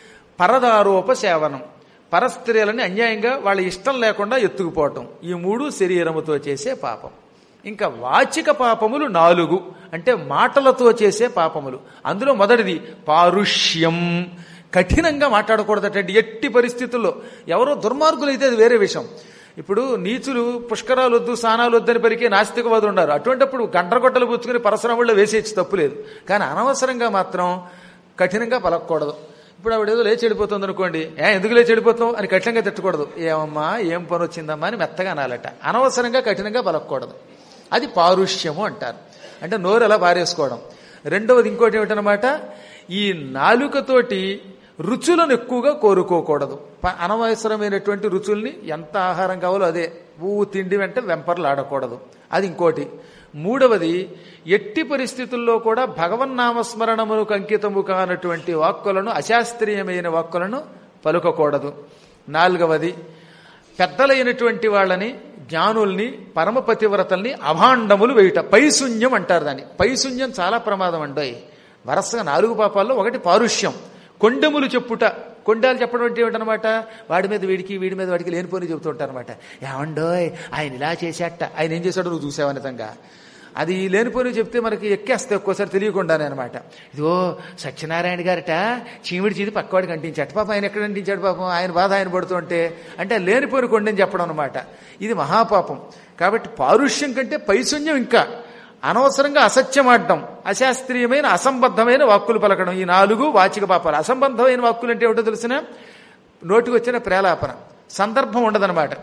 పరదారోప సేవనం పరస్త్రీలని అన్యాయంగా వాళ్ళ ఇష్టం లేకుండా ఎత్తుకుపోవటం ఈ మూడు శరీరముతో చేసే పాపం ఇంకా వాచిక పాపములు నాలుగు అంటే మాటలతో చేసే పాపములు అందులో మొదటిది పారుష్యం కఠినంగా మాట్లాడకూడదటండి ఎట్టి పరిస్థితుల్లో ఎవరో దుర్మార్గులైతే అది వేరే విషయం ఇప్పుడు నీచులు పుష్కరాలు వద్దు స్నానాలు వద్దని పలికే నాస్తికవాదులు ఉన్నారు అటువంటిప్పుడు గండ్రగొట్టలు పుచ్చుకుని పరశురాముళ్ళు వేసేయచ్చు తప్పులేదు కానీ అనవసరంగా మాత్రం కఠినంగా పలకూడదు ఇప్పుడు ఆవిడ ఏదో లేచి వెళ్ళిపోతుంది అనుకోండి ఏ ఎందుకు లేచి వెళ్ళిపోతావు అని కఠినంగా తిట్టకూడదు ఏమమ్మా ఏం పని వచ్చిందమ్మా అని మెత్తగా అనాలట అనవసరంగా కఠినంగా పలకూడదు అది పారుష్యము అంటారు అంటే నోరు అలా పారేసుకోవడం రెండవది ఇంకోటి ఏమిటనమాట ఈ నాలుకతోటి రుచులను ఎక్కువగా కోరుకోకూడదు ప- అనవసరమైనటువంటి రుచుల్ని ఎంత ఆహారం కావాలో అదే ఊ తిండి వెంట వెంపర్లు ఆడకూడదు అది ఇంకోటి మూడవది ఎట్టి పరిస్థితుల్లో కూడా భగవన్నామస్మరణములకు అంకితము కానటువంటి వాక్కులను అశాస్త్రీయమైన వాక్కులను పలుకకూడదు నాలుగవది పెద్దలైనటువంటి వాళ్ళని జ్ఞానుల్ని పరమపతివ్రతల్ని అభాండములు వేయుట పైశూన్యం అంటారు దాన్ని పైశూన్యం చాలా ప్రమాదం అండోయ్ వరసగా నాలుగు పాపాల్లో ఒకటి పారుష్యం కొండెములు చెప్పుట కొండాలు చెప్పడం అంటే ఏమిటనమాట వాడి మీద వీడికి వీడి మీద వాడికి లేనిపోని చెబుతూ ఉంటారనమాట ఏమండోయ్ ఆయన ఇలా చేశాట ఆయన ఏం చేశాడో నువ్వు చూసావనితంగా అది లేనిపోని చెప్తే మనకి ఎక్కేస్తే ఒక్కోసారి తెలియకుండానే అనమాట ఇదిగో సత్యనారాయణ గారట చీమిడి చీది పక్కవాడికి అంటించాట పాప ఆయన ఎక్కడ అంటించాడు పాపం ఆయన బాధ ఆయన పడుతుంటే అంటే లేనిపోని కొండని చెప్పడం అనమాట ఇది మహాపాపం కాబట్టి పారుష్యం కంటే పైశూన్యం ఇంకా అనవసరంగా అసత్యం ఆడటం అశాస్త్రీయమైన అసంబద్ధమైన వాక్కులు పలకడం ఈ నాలుగు వాచిక పాపాలు అసంబద్ధమైన వాక్కులు అంటే ఏమిటో తెలిసిన నోటికి వచ్చిన ప్రేలాపన సందర్భం ఉండదన్నమాట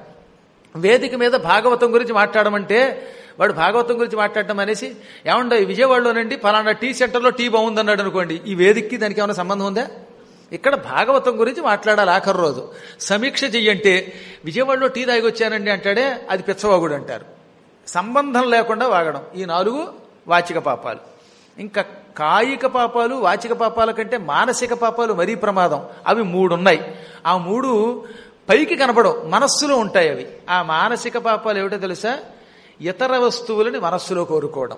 వేదిక మీద భాగవతం గురించి మాట్లాడమంటే వాడు భాగవతం గురించి మాట్లాడటం అనేసి ఏమండో ఈ విజయవాడలోనండి ఫలానా టీ సెంటర్లో టీ బాగుందన్నాడు అనుకోండి ఈ వేదికకి దానికి ఏమైనా సంబంధం ఉందా ఇక్కడ భాగవతం గురించి మాట్లాడాలి ఆఖరి రోజు సమీక్ష చెయ్యంటే విజయవాడలో టీ తాగి వచ్చానండి అంటాడే అది పిచ్చవాగుడు అంటారు సంబంధం లేకుండా వాగడం ఈ నాలుగు వాచిక పాపాలు ఇంకా కాయిక పాపాలు వాచిక పాపాల కంటే మానసిక పాపాలు మరీ ప్రమాదం అవి మూడు ఉన్నాయి ఆ మూడు పైకి కనపడవు మనస్సులో ఉంటాయి అవి ఆ మానసిక పాపాలు ఏమిటో తెలుసా ఇతర వస్తువులని మనస్సులో కోరుకోవడం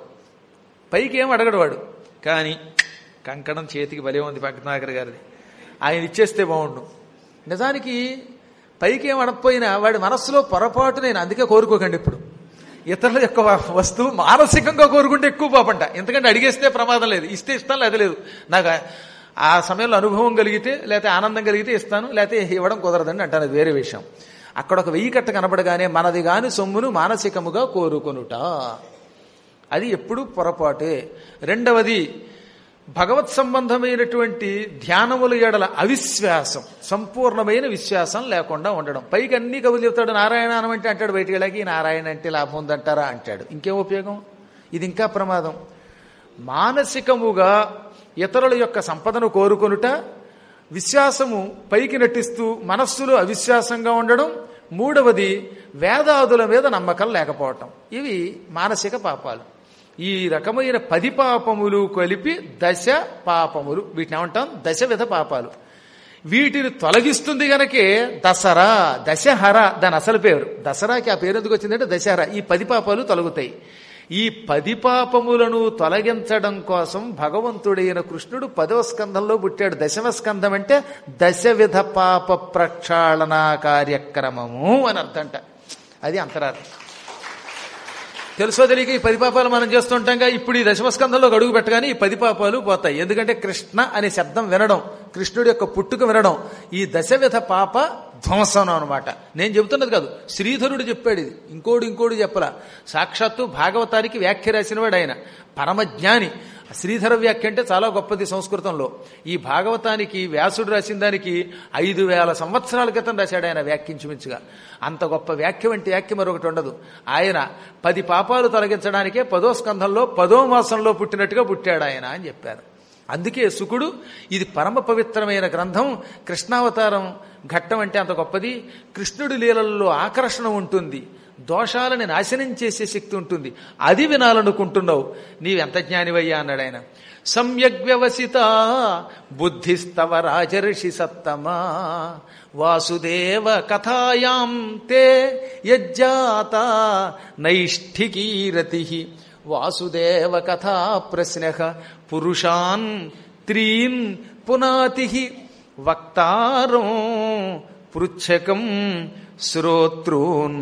పైకి ఏం అడగడు వాడు కానీ కంకణం చేతికి బలే ఉంది పక్కనాగర్ గారిది ఆయన ఇచ్చేస్తే బాగుండు నిజానికి పైకి ఏం అడగపోయినా వాడి మనస్సులో పొరపాటు నేను అందుకే కోరుకోకండి ఇప్పుడు ఇతరుల యొక్క వస్తువు మానసికంగా కోరుకుంటే ఎక్కువ పాపంట ఎందుకంటే అడిగేస్తే ప్రమాదం లేదు ఇస్తే ఇస్తాను లేదా లేదు నాకు ఆ- ఆ సమయంలో అనుభవం కలిగితే లేకపోతే ఆనందం కలిగితే ఇస్తాను లేకపోతే ఇవ్వడం కుదరదండి అంటాను అది వేరే విషయం అక్కడ ఒక వెయ్యి కట్ట కనబడగానే మనది గాని సొమ్మును మానసికముగా కోరుకొనుట అది ఎప్పుడు పొరపాటే రెండవది భగవత్ సంబంధమైనటువంటి ధ్యానముల ఎడల అవిశ్వాసం సంపూర్ణమైన విశ్వాసం లేకుండా ఉండడం పైకి అన్ని కబుర్లు చెప్తాడు నారాయణ అనమంటే అంటాడు బయటికి వెళ్ళాకి నారాయణ అంటే లాభం ఉందంటారా అంటాడు ఇంకేం ఉపయోగం ఇది ఇంకా ప్రమాదం మానసికముగా ఇతరుల యొక్క సంపదను కోరుకొనుట విశ్వాసము పైకి నటిస్తూ మనస్సులో అవిశ్వాసంగా ఉండడం మూడవది వేదాదుల మీద నమ్మకం లేకపోవటం ఇవి మానసిక పాపాలు ఈ రకమైన పది పాపములు కలిపి దశ పాపములు వీటిని ఏమంటాం దశ విధ పాపాలు వీటిని తొలగిస్తుంది గనకే దసరా దశహర దాని అసలు పేరు దసరాకి ఆ పేరు ఎందుకు వచ్చిందంటే దశహర ఈ పది పాపాలు తొలగుతాయి ఈ పది పాపములను తొలగించడం కోసం భగవంతుడైన కృష్ణుడు పదవ స్కంధంలో పుట్టాడు దశమ స్కంధం అంటే దశవిధ పాప ప్రక్షాళన కార్యక్రమము అని అర్థంట అది అంతరార్థం తెలుసో తెలియక ఈ పది పాపాలు మనం చేస్తుంటాంగా ఇప్పుడు ఈ దశమస్కంధంలో అడుగు పెట్టగానే ఈ పది పాపాలు పోతాయి ఎందుకంటే కృష్ణ అనే శబ్దం వినడం కృష్ణుడి యొక్క పుట్టుక వినడం ఈ దశవిధ పాప ధ్వంసం అనమాట నేను చెబుతున్నది కాదు శ్రీధరుడు చెప్పాడు ఇది ఇంకోడు ఇంకోడు చెప్పలా సాక్షాత్తు భాగవతానికి వ్యాఖ్య రాసినవాడు ఆయన పరమజ్ఞాని శ్రీధర వ్యాఖ్య అంటే చాలా గొప్పది సంస్కృతంలో ఈ భాగవతానికి వ్యాసుడు రాసిన దానికి ఐదు వేల సంవత్సరాల క్రితం రాశాడు ఆయన వ్యాఖ్యించుమించుగా అంత గొప్ప వ్యాఖ్య వంటి వ్యాఖ్య మరొకటి ఉండదు ఆయన పది పాపాలు తొలగించడానికే పదో స్కంధంలో పదో మాసంలో పుట్టినట్టుగా పుట్టాడు ఆయన అని చెప్పారు అందుకే సుకుడు ఇది పరమ పవిత్రమైన గ్రంథం కృష్ణావతారం ఘట్టం అంటే అంత గొప్పది కృష్ణుడి లీలల్లో ఆకర్షణ ఉంటుంది దోషాలని నాశనం చేసే శక్తి ఉంటుంది అది వినాలనుకుంటున్నావు నీవెంత జ్ఞానివయ్యా అన్నాడు ఆయన సమ్యగ్ వ్యవసిత బుద్ధిస్తవ రాజర్షి సత్తమా వాసుదేవ కథాయాం తే యజ్జాత నైష్ఠికీరతి వాసుదేవ కథా ప్రశ్న పురుషాన్ త్రీన్ పునాతి వక్తారం పృచ్ఛకం శ్రోత్రూన్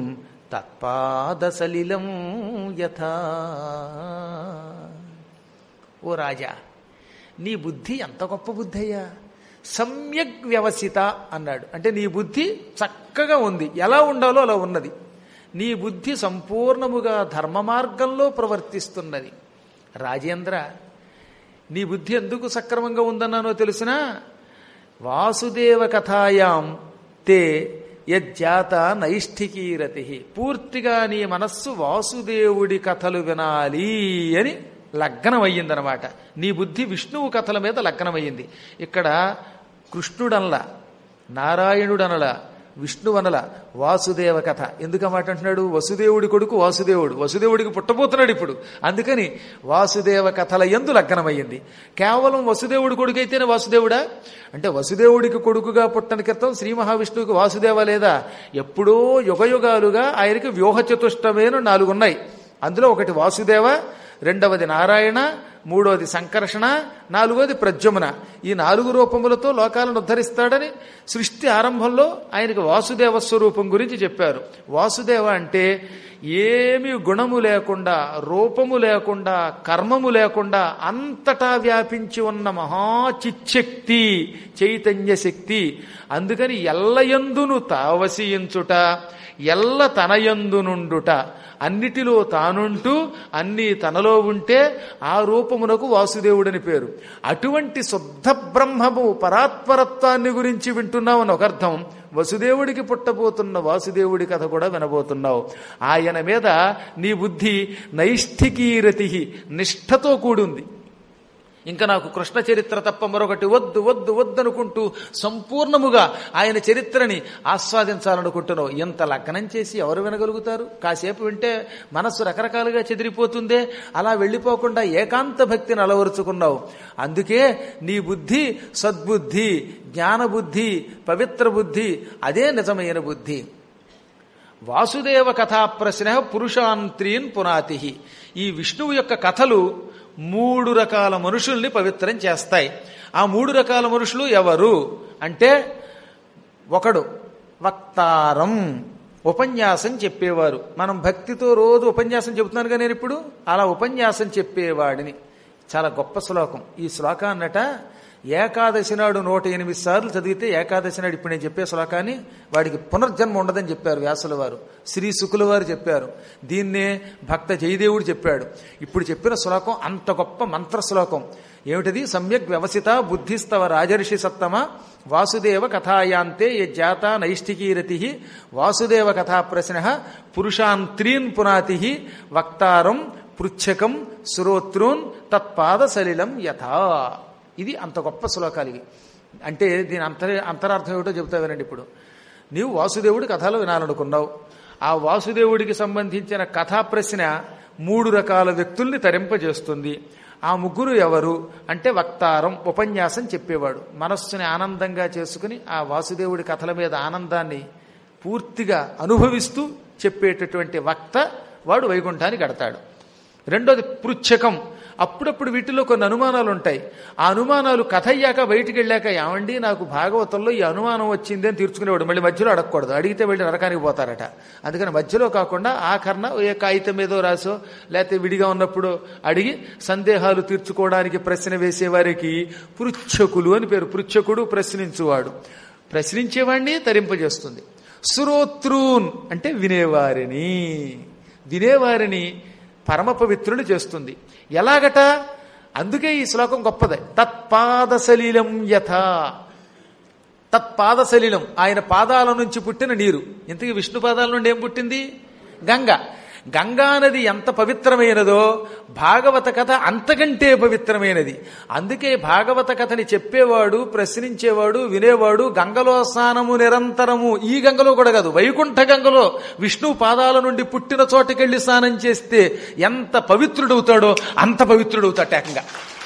తత్పాదసలిలం యథా ఓ రాజా నీ బుద్ధి ఎంత గొప్ప బుద్ధి అయ్యా సమ్యక్ వ్యవసిత అన్నాడు అంటే నీ బుద్ధి చక్కగా ఉంది ఎలా ఉండాలో అలా ఉన్నది నీ బుద్ధి సంపూర్ణముగా ధర్మ మార్గంలో ప్రవర్తిస్తున్నది రాజేంద్ర నీ బుద్ధి ఎందుకు సక్రమంగా ఉందన్నానో తెలిసినా వాసుదేవ కథాయాం తే యజ్జాత నైష్ఠికీరతి పూర్తిగా నీ మనస్సు వాసుదేవుడి కథలు వినాలి అని లగ్నమయ్యిందనమాట నీ బుద్ధి విష్ణువు కథల మీద లగ్నమయ్యింది ఇక్కడ కృష్ణుడనల నారాయణుడనల విష్ణువనల వాసుదేవ కథ ఎందుకు మాట అంటున్నాడు వసుదేవుడి కొడుకు వాసుదేవుడు వసుదేవుడికి పుట్టబోతున్నాడు ఇప్పుడు అందుకని వాసుదేవ కథల ఎందు లగ్నమయ్యింది కేవలం వసుదేవుడి కొడుకు అయితేనే వాసుదేవుడా అంటే వసుదేవుడికి కొడుకుగా పుట్టని క్రితం శ్రీ మహావిష్ణువుకి వాసుదేవ లేదా ఎప్పుడో యుగయుగాలుగా ఆయనకి వ్యూహ చతుష్టమైన నాలుగున్నాయి అందులో ఒకటి వాసుదేవ రెండవది నారాయణ మూడవది సంకర్షణ నాలుగోది ప్రద్యుమ్న ఈ నాలుగు రూపములతో లోకాలను ఉద్ధరిస్తాడని సృష్టి ఆరంభంలో ఆయనకు వాసుదేవ స్వరూపం గురించి చెప్పారు వాసుదేవ అంటే ఏమి గుణము లేకుండా రూపము లేకుండా కర్మము లేకుండా అంతటా వ్యాపించి ఉన్న మహాచిచ్చక్తి చైతన్య శక్తి అందుకని ఎల్లయందును తావసియించుట ఎల్ల తనయందునుండుట అన్నిటిలో తానుంటూ అన్ని తనలో ఉంటే ఆ రూపమునకు వాసుదేవుడని పేరు అటువంటి శుద్ధ బ్రహ్మము పరాత్పరత్వాన్ని గురించి వింటున్నావు అని ఒక అర్థం వసుదేవుడికి పుట్టబోతున్న వాసుదేవుడి కథ కూడా వినబోతున్నావు ఆయన మీద నీ బుద్ధి నైష్ఠికీరతి నిష్ఠతో కూడింది ఇంకా నాకు కృష్ణ చరిత్ర తప్ప మరొకటి వద్దు వద్దు వద్దనుకుంటూ సంపూర్ణముగా ఆయన చరిత్రని ఆస్వాదించాలనుకుంటున్నావు ఇంత లగ్నం చేసి ఎవరు వినగలుగుతారు కాసేపు వింటే మనస్సు రకరకాలుగా చెదిరిపోతుందే అలా వెళ్ళిపోకుండా ఏకాంత భక్తిని అలవరుచుకున్నావు అందుకే నీ బుద్ధి సద్బుద్ధి జ్ఞానబుద్ధి పవిత్ర బుద్ధి అదే నిజమైన బుద్ధి వాసుదేవ కథా ప్రశ్న పురుషాంత్రీన్ పునాతి ఈ విష్ణువు యొక్క కథలు మూడు రకాల మనుషుల్ని పవిత్రం చేస్తాయి ఆ మూడు రకాల మనుషులు ఎవరు అంటే ఒకడు వక్తారం ఉపన్యాసం చెప్పేవారు మనం భక్తితో రోజు ఉపన్యాసం చెబుతున్నానుగా నేను ఇప్పుడు అలా ఉపన్యాసం చెప్పేవాడిని చాలా గొప్ప శ్లోకం ఈ శ్లోకాన్నట ఏకాదశి నాడు నూట ఎనిమిది సార్లు చదివితే ఏకాదశి నాడు ఇప్పుడు నేను చెప్పే శ్లోకాన్ని వాడికి పునర్జన్మ ఉండదని చెప్పారు వ్యాసుల వారు శ్రీ శుకుల వారు చెప్పారు దీన్నే భక్త జయదేవుడు చెప్పాడు ఇప్పుడు చెప్పిన శ్లోకం అంత గొప్ప మంత్ర శ్లోకం ఏమిటిది సమ్యక్ వ్యవసిత బుద్ధిస్తవ రాజర్షి సత్తమ వాసుదేవ కథాయాంతే ఏ జాత నైష్ఠికీరతి వాసుదేవ కథా ప్రశ్న పురుషాన్ త్రీన్ పునాతి వక్తారం పృచ్ఛకం సురోత్రూన్ తత్పాద సలిలం యథా ఇది అంత గొప్ప శ్లోకాలు ఇవి అంటే దీని అంతర అంతరార్థం ఏమిటో చెబుతా వినండి ఇప్పుడు నీవు వాసుదేవుడి కథలు వినాలనుకున్నావు ఆ వాసుదేవుడికి సంబంధించిన కథా ప్రశ్న మూడు రకాల వ్యక్తుల్ని తరింపజేస్తుంది ఆ ముగ్గురు ఎవరు అంటే వక్తారం ఉపన్యాసం చెప్పేవాడు మనస్సుని ఆనందంగా చేసుకుని ఆ వాసుదేవుడి కథల మీద ఆనందాన్ని పూర్తిగా అనుభవిస్తూ చెప్పేటటువంటి వక్త వాడు వైకుంఠానికి కడతాడు రెండోది పృచ్ఛకం అప్పుడప్పుడు వీటిలో కొన్ని అనుమానాలు ఉంటాయి ఆ అనుమానాలు కథ అయ్యాక బయటికి వెళ్ళాక ఏమండి నాకు భాగవతంలో ఈ అనుమానం వచ్చింది అని తీర్చుకునేవాడు మళ్ళీ మధ్యలో అడగకూడదు అడిగితే వెళ్ళి నరకానికి పోతారట అందుకని మధ్యలో కాకుండా ఆఖరణ ఏ కాగితం ఏదో రాసో లేకపోతే విడిగా ఉన్నప్పుడు అడిగి సందేహాలు తీర్చుకోవడానికి ప్రశ్న వేసేవారికి పృచ్ఛకులు అని పేరు పృచ్ఛకుడు ప్రశ్నించువాడు ప్రశ్నించేవాడిని తరింపజేస్తుంది సురోత్రూన్ అంటే వినేవారిని వినేవారిని పరమ పవిత్రుని చేస్తుంది ఎలాగట అందుకే ఈ శ్లోకం గొప్పదే తత్పాదసలీలం యథ తత్పాదసలీలం ఆయన పాదాల నుంచి పుట్టిన నీరు ఇంతకీ విష్ణు పాదాల నుండి ఏం పుట్టింది గంగ గంగా నది ఎంత పవిత్రమైనదో భాగవత కథ అంతకంటే పవిత్రమైనది అందుకే భాగవత కథని చెప్పేవాడు ప్రశ్నించేవాడు వినేవాడు గంగలో స్నానము నిరంతరము ఈ గంగలో కూడా కాదు వైకుంఠ గంగలో విష్ణు పాదాల నుండి పుట్టిన చోటకెళ్ళి స్నానం చేస్తే ఎంత పవిత్రుడవుతాడో అంత పవిత్రుడవుతాడు ఏకంగా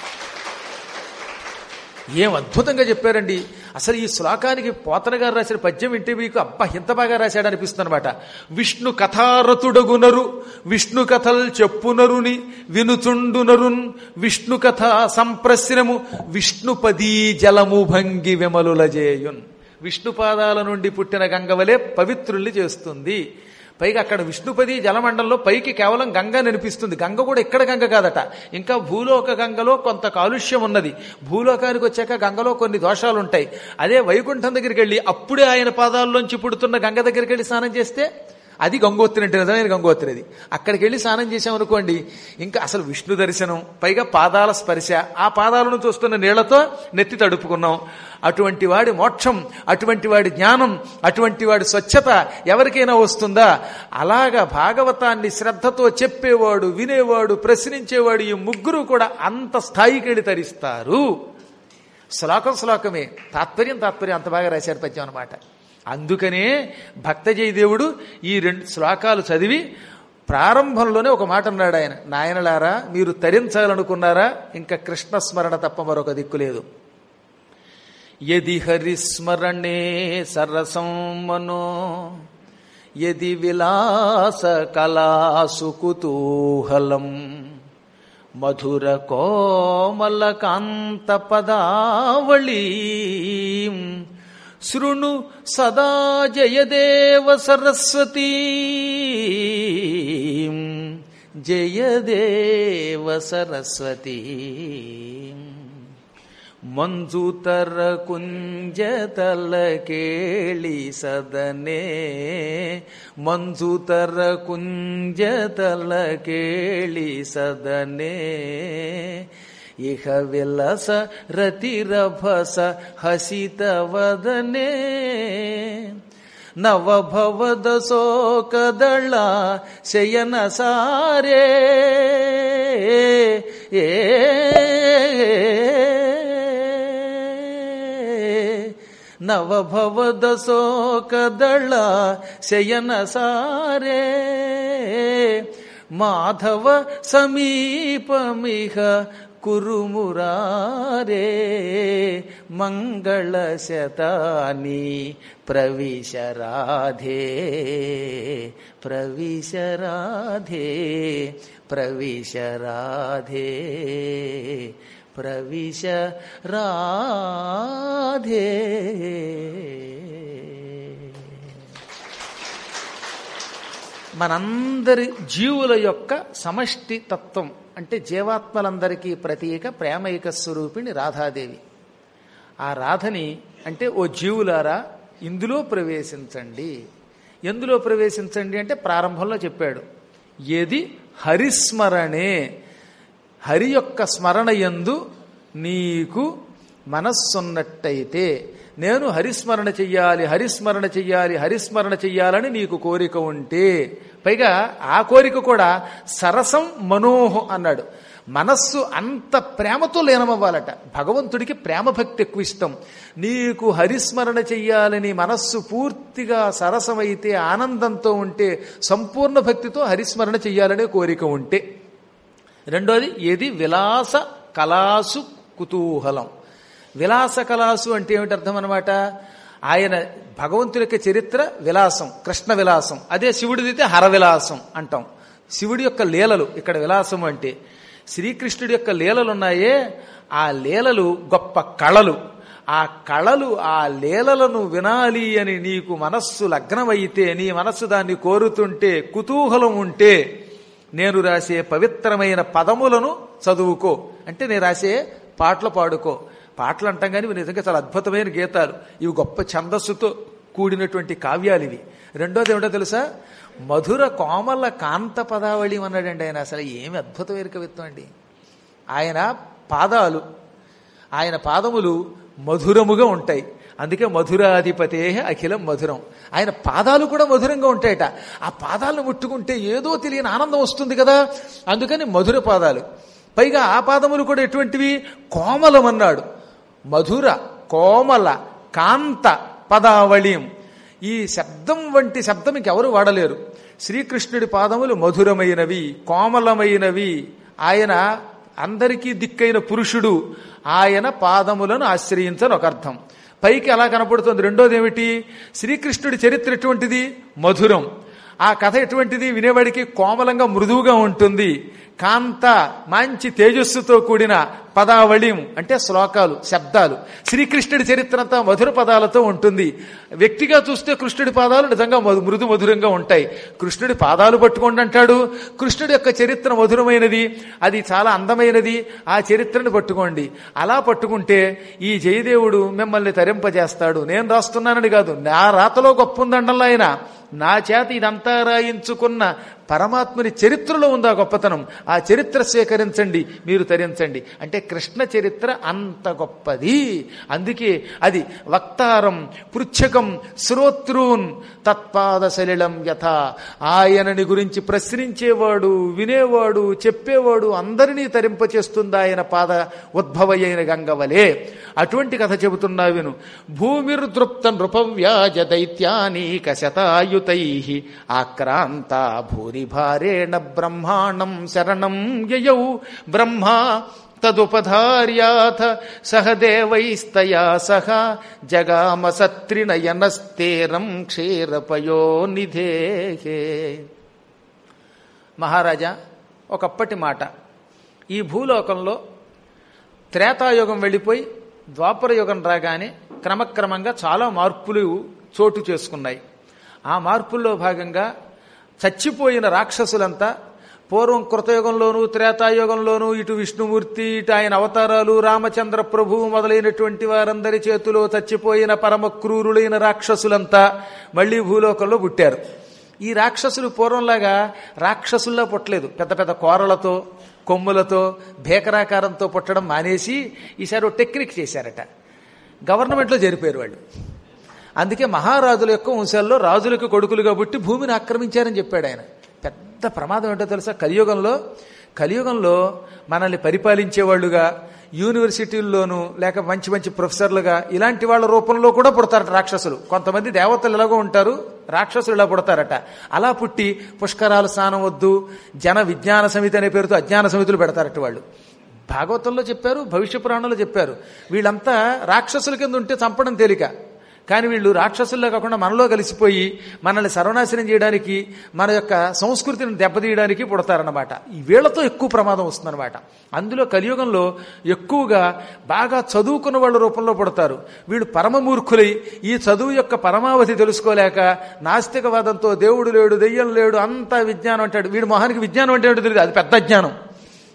ఏం అద్భుతంగా చెప్పారండి అసలు ఈ శ్లోకానికి పోతన గారు రాసిన పద్యం వింటే మీకు అబ్బా ఇంత బాగా రాశాడు అనిపిస్తుంది అనమాట విష్ణు కథారతుడగునరు విష్ణు కథల్ చెప్పునరుని వినుచుండునరున్ విష్ణు కథ సంప్రశ్నము విష్ణుపదీ జలము భంగి విమలులజేయున్ విష్ణుపాదాల నుండి పుట్టిన గంగవలే పవిత్రుల్ని చేస్తుంది పైగా అక్కడ విష్ణుపది జలమండలంలో పైకి కేవలం గంగ నినిపిస్తుంది గంగ కూడా ఇక్కడ గంగ కాదట ఇంకా భూలోక గంగలో కొంత కాలుష్యం ఉన్నది భూలోకానికి వచ్చాక గంగలో కొన్ని దోషాలు ఉంటాయి అదే వైకుంఠం దగ్గరికి వెళ్ళి అప్పుడే ఆయన పాదాల్లోంచి పుడుతున్న గంగ దగ్గరికి వెళ్ళి స్నానం చేస్తే అది గంగోత్రి అంటే నిజమైన గంగోత్రి అది అక్కడికి వెళ్ళి స్నానం చేసామనుకోండి ఇంకా అసలు విష్ణు దర్శనం పైగా పాదాల స్పర్శ ఆ పాదాల నుంచి వస్తున్న నీళ్లతో నెత్తి తడుపుకున్నాం అటువంటి వాడి మోక్షం అటువంటి వాడి జ్ఞానం అటువంటి వాడి స్వచ్ఛత ఎవరికైనా వస్తుందా అలాగా భాగవతాన్ని శ్రద్ధతో చెప్పేవాడు వినేవాడు ప్రశ్నించేవాడు ఈ ముగ్గురు కూడా అంత స్థాయికి వెళ్ళి తరిస్తారు శ్లోకం శ్లోకమే తాత్పర్యం తాత్పర్యం అంత బాగా రాశారు పద్యం అనమాట అందుకనే భక్తజయదేవుడు ఈ రెండు శ్లోకాలు చదివి ప్రారంభంలోనే ఒక మాట అన్నాడు ఆయన నాయనలారా మీరు తరించాలనుకున్నారా ఇంకా కృష్ణస్మరణ తప్ప మరొక దిక్కు లేదు యది హరిస్మరణే సరసం మనో యది విలాస కళాసు కుతూహలం మధుర కోమల కాంత పదావళీ శృణు సదా జయదేవ సరస్వతీ జయదేవ సరస్వతీ ಮಂಜುತರ ಕುಂಜತಲ ಕೇಳಿ ಸದನೆ ಮಂಜುತರ ಕುಂಜತಲ ಕೇಳಿ ಸದನೆ ಇಹ ವಿಲಸ ರತಿರಭಸ ಹಸಿತ ವದನೆ ನವಭವದ ಶೋಕದಳ ಶಯನ ಸಾರೇ ಏ ನವಭವದ ಶೋಕದಳ ಶಯನ ಸಾರೇ ಮಾಧವ ಸಮೀಪಮಿಹ ಕುರುಮುರಾರೇ ಮಂಗಳ ಶತಾನಿ ಪ್ರವಿಶ ರಾಧೇ ಪ್ರವಿಶ ರಾಧೇ ಪ್ರವಿಶ ರಾಧೇ ప్రవిశ రాధే మనందరి జీవుల యొక్క సమష్టి తత్వం అంటే జీవాత్మలందరికీ ప్రతీక ప్రేమైక స్వరూపిణి రాధాదేవి ఆ రాధని అంటే ఓ జీవులారా ఇందులో ప్రవేశించండి ఎందులో ప్రవేశించండి అంటే ప్రారంభంలో చెప్పాడు ఏది హరిస్మరణే హరి యొక్క స్మరణ యందు నీకు మనస్సున్నట్టయితే నేను హరిస్మరణ చెయ్యాలి హరిస్మరణ చెయ్యాలి హరిస్మరణ చెయ్యాలని నీకు కోరిక ఉంటే పైగా ఆ కోరిక కూడా సరసం మనోహ అన్నాడు మనస్సు అంత ప్రేమతో లీనమవ్వాలట భగవంతుడికి ప్రేమ భక్తి ఎక్కువ ఇష్టం నీకు హరిస్మరణ చెయ్యాలని మనస్సు పూర్తిగా సరసమైతే ఆనందంతో ఉంటే సంపూర్ణ భక్తితో హరిస్మరణ చెయ్యాలనే కోరిక ఉంటే రెండోది ఏది విలాస కళాసు కుతూహలం విలాస కళాసు అంటే ఏమిటి అర్థం అనమాట ఆయన భగవంతుడి యొక్క చరిత్ర విలాసం కృష్ణ విలాసం అదే శివుడిదైతే హర విలాసం అంటాం శివుడి యొక్క లీలలు ఇక్కడ విలాసం అంటే శ్రీకృష్ణుడి యొక్క లీలలు ఉన్నాయే ఆ లీలలు గొప్ప కళలు ఆ కళలు ఆ లీలలను వినాలి అని నీకు మనస్సు లగ్నమైతే నీ మనస్సు దాన్ని కోరుతుంటే కుతూహలం ఉంటే నేను రాసే పవిత్రమైన పదములను చదువుకో అంటే నేను రాసే పాటలు పాడుకో పాటలు అంటాం కానీ ఇవి నిజంగా చాలా అద్భుతమైన గీతాలు ఇవి గొప్ప ఛందస్సుతో కూడినటువంటి కావ్యాలు ఇవి రెండోది ఏమిటో తెలుసా మధుర కోమల కాంత పదావళి అన్నాడండి ఆయన అసలు ఏమి అద్భుతమైన కవిత్వం అండి ఆయన పాదాలు ఆయన పాదములు మధురముగా ఉంటాయి అందుకే మధురాధిపతే అఖిలం మధురం ఆయన పాదాలు కూడా మధురంగా ఉంటాయట ఆ పాదాలను ముట్టుకుంటే ఏదో తెలియని ఆనందం వస్తుంది కదా అందుకని మధుర పాదాలు పైగా ఆ పాదములు కూడా ఎటువంటివి కోమలం అన్నాడు మధుర కోమల కాంత పదావళిం ఈ శబ్దం వంటి శబ్దం ఇంకెవరు వాడలేరు శ్రీకృష్ణుడి పాదములు మధురమైనవి కోమలమైనవి ఆయన అందరికీ దిక్కైన పురుషుడు ఆయన పాదములను ఆశ్రయించని ఒక అర్థం పైకి ఎలా కనపడుతుంది రెండోది ఏమిటి శ్రీకృష్ణుడి చరిత్ర ఎటువంటిది మధురం ఆ కథ ఎటువంటిది వినేవాడికి కోమలంగా మృదువుగా ఉంటుంది కాంత మంచి తేజస్సుతో కూడిన పదావళిం అంటే శ్లోకాలు శబ్దాలు శ్రీకృష్ణుడి చరిత్ర అంతా మధుర పదాలతో ఉంటుంది వ్యక్తిగా చూస్తే కృష్ణుడి పాదాలు నిజంగా మధు- మృదు మధురంగా ఉంటాయి కృష్ణుడి పాదాలు పట్టుకోండి అంటాడు కృష్ణుడి యొక్క చరిత్ర మధురమైనది అది చాలా అందమైనది ఆ చరిత్రను పట్టుకోండి అలా పట్టుకుంటే ఈ జయదేవుడు మిమ్మల్ని తరింపజేస్తాడు నేను రాస్తున్నానని కాదు నా రాతలో గొప్ప ఉందండల్లా ఆయన నా చేత ఇదంతా రాయించుకున్న పరమాత్ముని చరిత్రలో ఉంది ఆ గొప్పతనం ఆ చరిత్ర స్వీకరించండి మీరు తరించండి అంటే కృష్ణ చరిత్ర అంత గొప్పది అందుకే అది వక్తారం పృచ్ఛకం శ్రోత్రూన్ తత్పాద సలిలం యథ ఆయనని గురించి ప్రశ్నించేవాడు వినేవాడు చెప్పేవాడు అందరినీ తరింపచేస్తుంది ఆయన పాద ఉద్భవయైన గంగవలే అటువంటి కథ చెబుతున్నా విను భూమిర్దృప్త నృపవ్యాజ దైత్యానీక శతాయుతై ఆక్రాంత భూరిభారేణ బ్రహ్మాణం శరణం యయౌ బ్రహ్మా తదుపధార్యాథ సహ దేవైస్తయా సహ జగామ సత్రినయనస్తేరం క్షీరపయో నిధేహే మహారాజా ఒకప్పటి మాట ఈ భూలోకంలో త్రేతాయుగం వెళ్ళిపోయి ద్వాపర యుగం రాగానే క్రమక్రమంగా చాలా మార్పులు చోటు చేసుకున్నాయి ఆ మార్పుల్లో భాగంగా చచ్చిపోయిన రాక్షసులంతా పూర్వం కృతయుగంలోనూ త్రేతాయుగంలోనూ ఇటు విష్ణుమూర్తి ఇటు ఆయన అవతారాలు రామచంద్ర ప్రభువు మొదలైనటువంటి వారందరి చేతిలో చచ్చిపోయిన పరమ క్రూరులైన రాక్షసులంతా మళ్లీ భూలోకంలో పుట్టారు ఈ రాక్షసులు పూర్వంలాగా రాక్షసుల్లా పుట్టలేదు పెద్ద పెద్ద కోరలతో కొమ్ములతో భేకరాకారంతో పుట్టడం మానేసి ఈసారి ఓ టెక్నిక్ చేశారట గవర్నమెంట్లో జరిపారు వాళ్ళు అందుకే మహారాజుల యొక్క వంశాల్లో రాజులకు కొడుకులుగా పుట్టి భూమిని ఆక్రమించారని చెప్పాడు ఆయన పెద్ద ప్రమాదం ఏంటో తెలుసా కలియుగంలో కలియుగంలో మనల్ని పరిపాలించేవాళ్లుగా యూనివర్సిటీల్లోనూ లేక మంచి మంచి ప్రొఫెసర్లుగా ఇలాంటి వాళ్ళ రూపంలో కూడా పుడతారట రాక్షసులు కొంతమంది దేవతలు ఎలాగో ఉంటారు రాక్షసులు ఇలా పుడతారట అలా పుట్టి పుష్కరాలు స్నానం వద్దు జన విజ్ఞాన సమితి అనే పేరుతో అజ్ఞాన సమితులు పెడతారట వాళ్ళు భాగవతంలో చెప్పారు భవిష్య పురాణంలో చెప్పారు వీళ్ళంతా రాక్షసుల కింద ఉంటే చంపడం తేలిక కానీ వీళ్ళు రాక్షసుల్లో కాకుండా మనలో కలిసిపోయి మనల్ని సర్వనాశనం చేయడానికి మన యొక్క సంస్కృతిని దెబ్బతీయడానికి పుడతారన్నమాట ఈ వీళ్లతో ఎక్కువ ప్రమాదం వస్తుందన్నమాట అందులో కలియుగంలో ఎక్కువగా బాగా చదువుకున్న వాళ్ళ రూపంలో పుడతారు వీళ్ళు పరమమూర్ఖులై ఈ చదువు యొక్క పరమావధి తెలుసుకోలేక నాస్తికవాదంతో దేవుడు లేడు దెయ్యం లేడు అంతా విజ్ఞానం అంటాడు వీడు మొహానికి విజ్ఞానం అంటే ఏంటో తెలియదు అది పెద్ద జ్ఞానం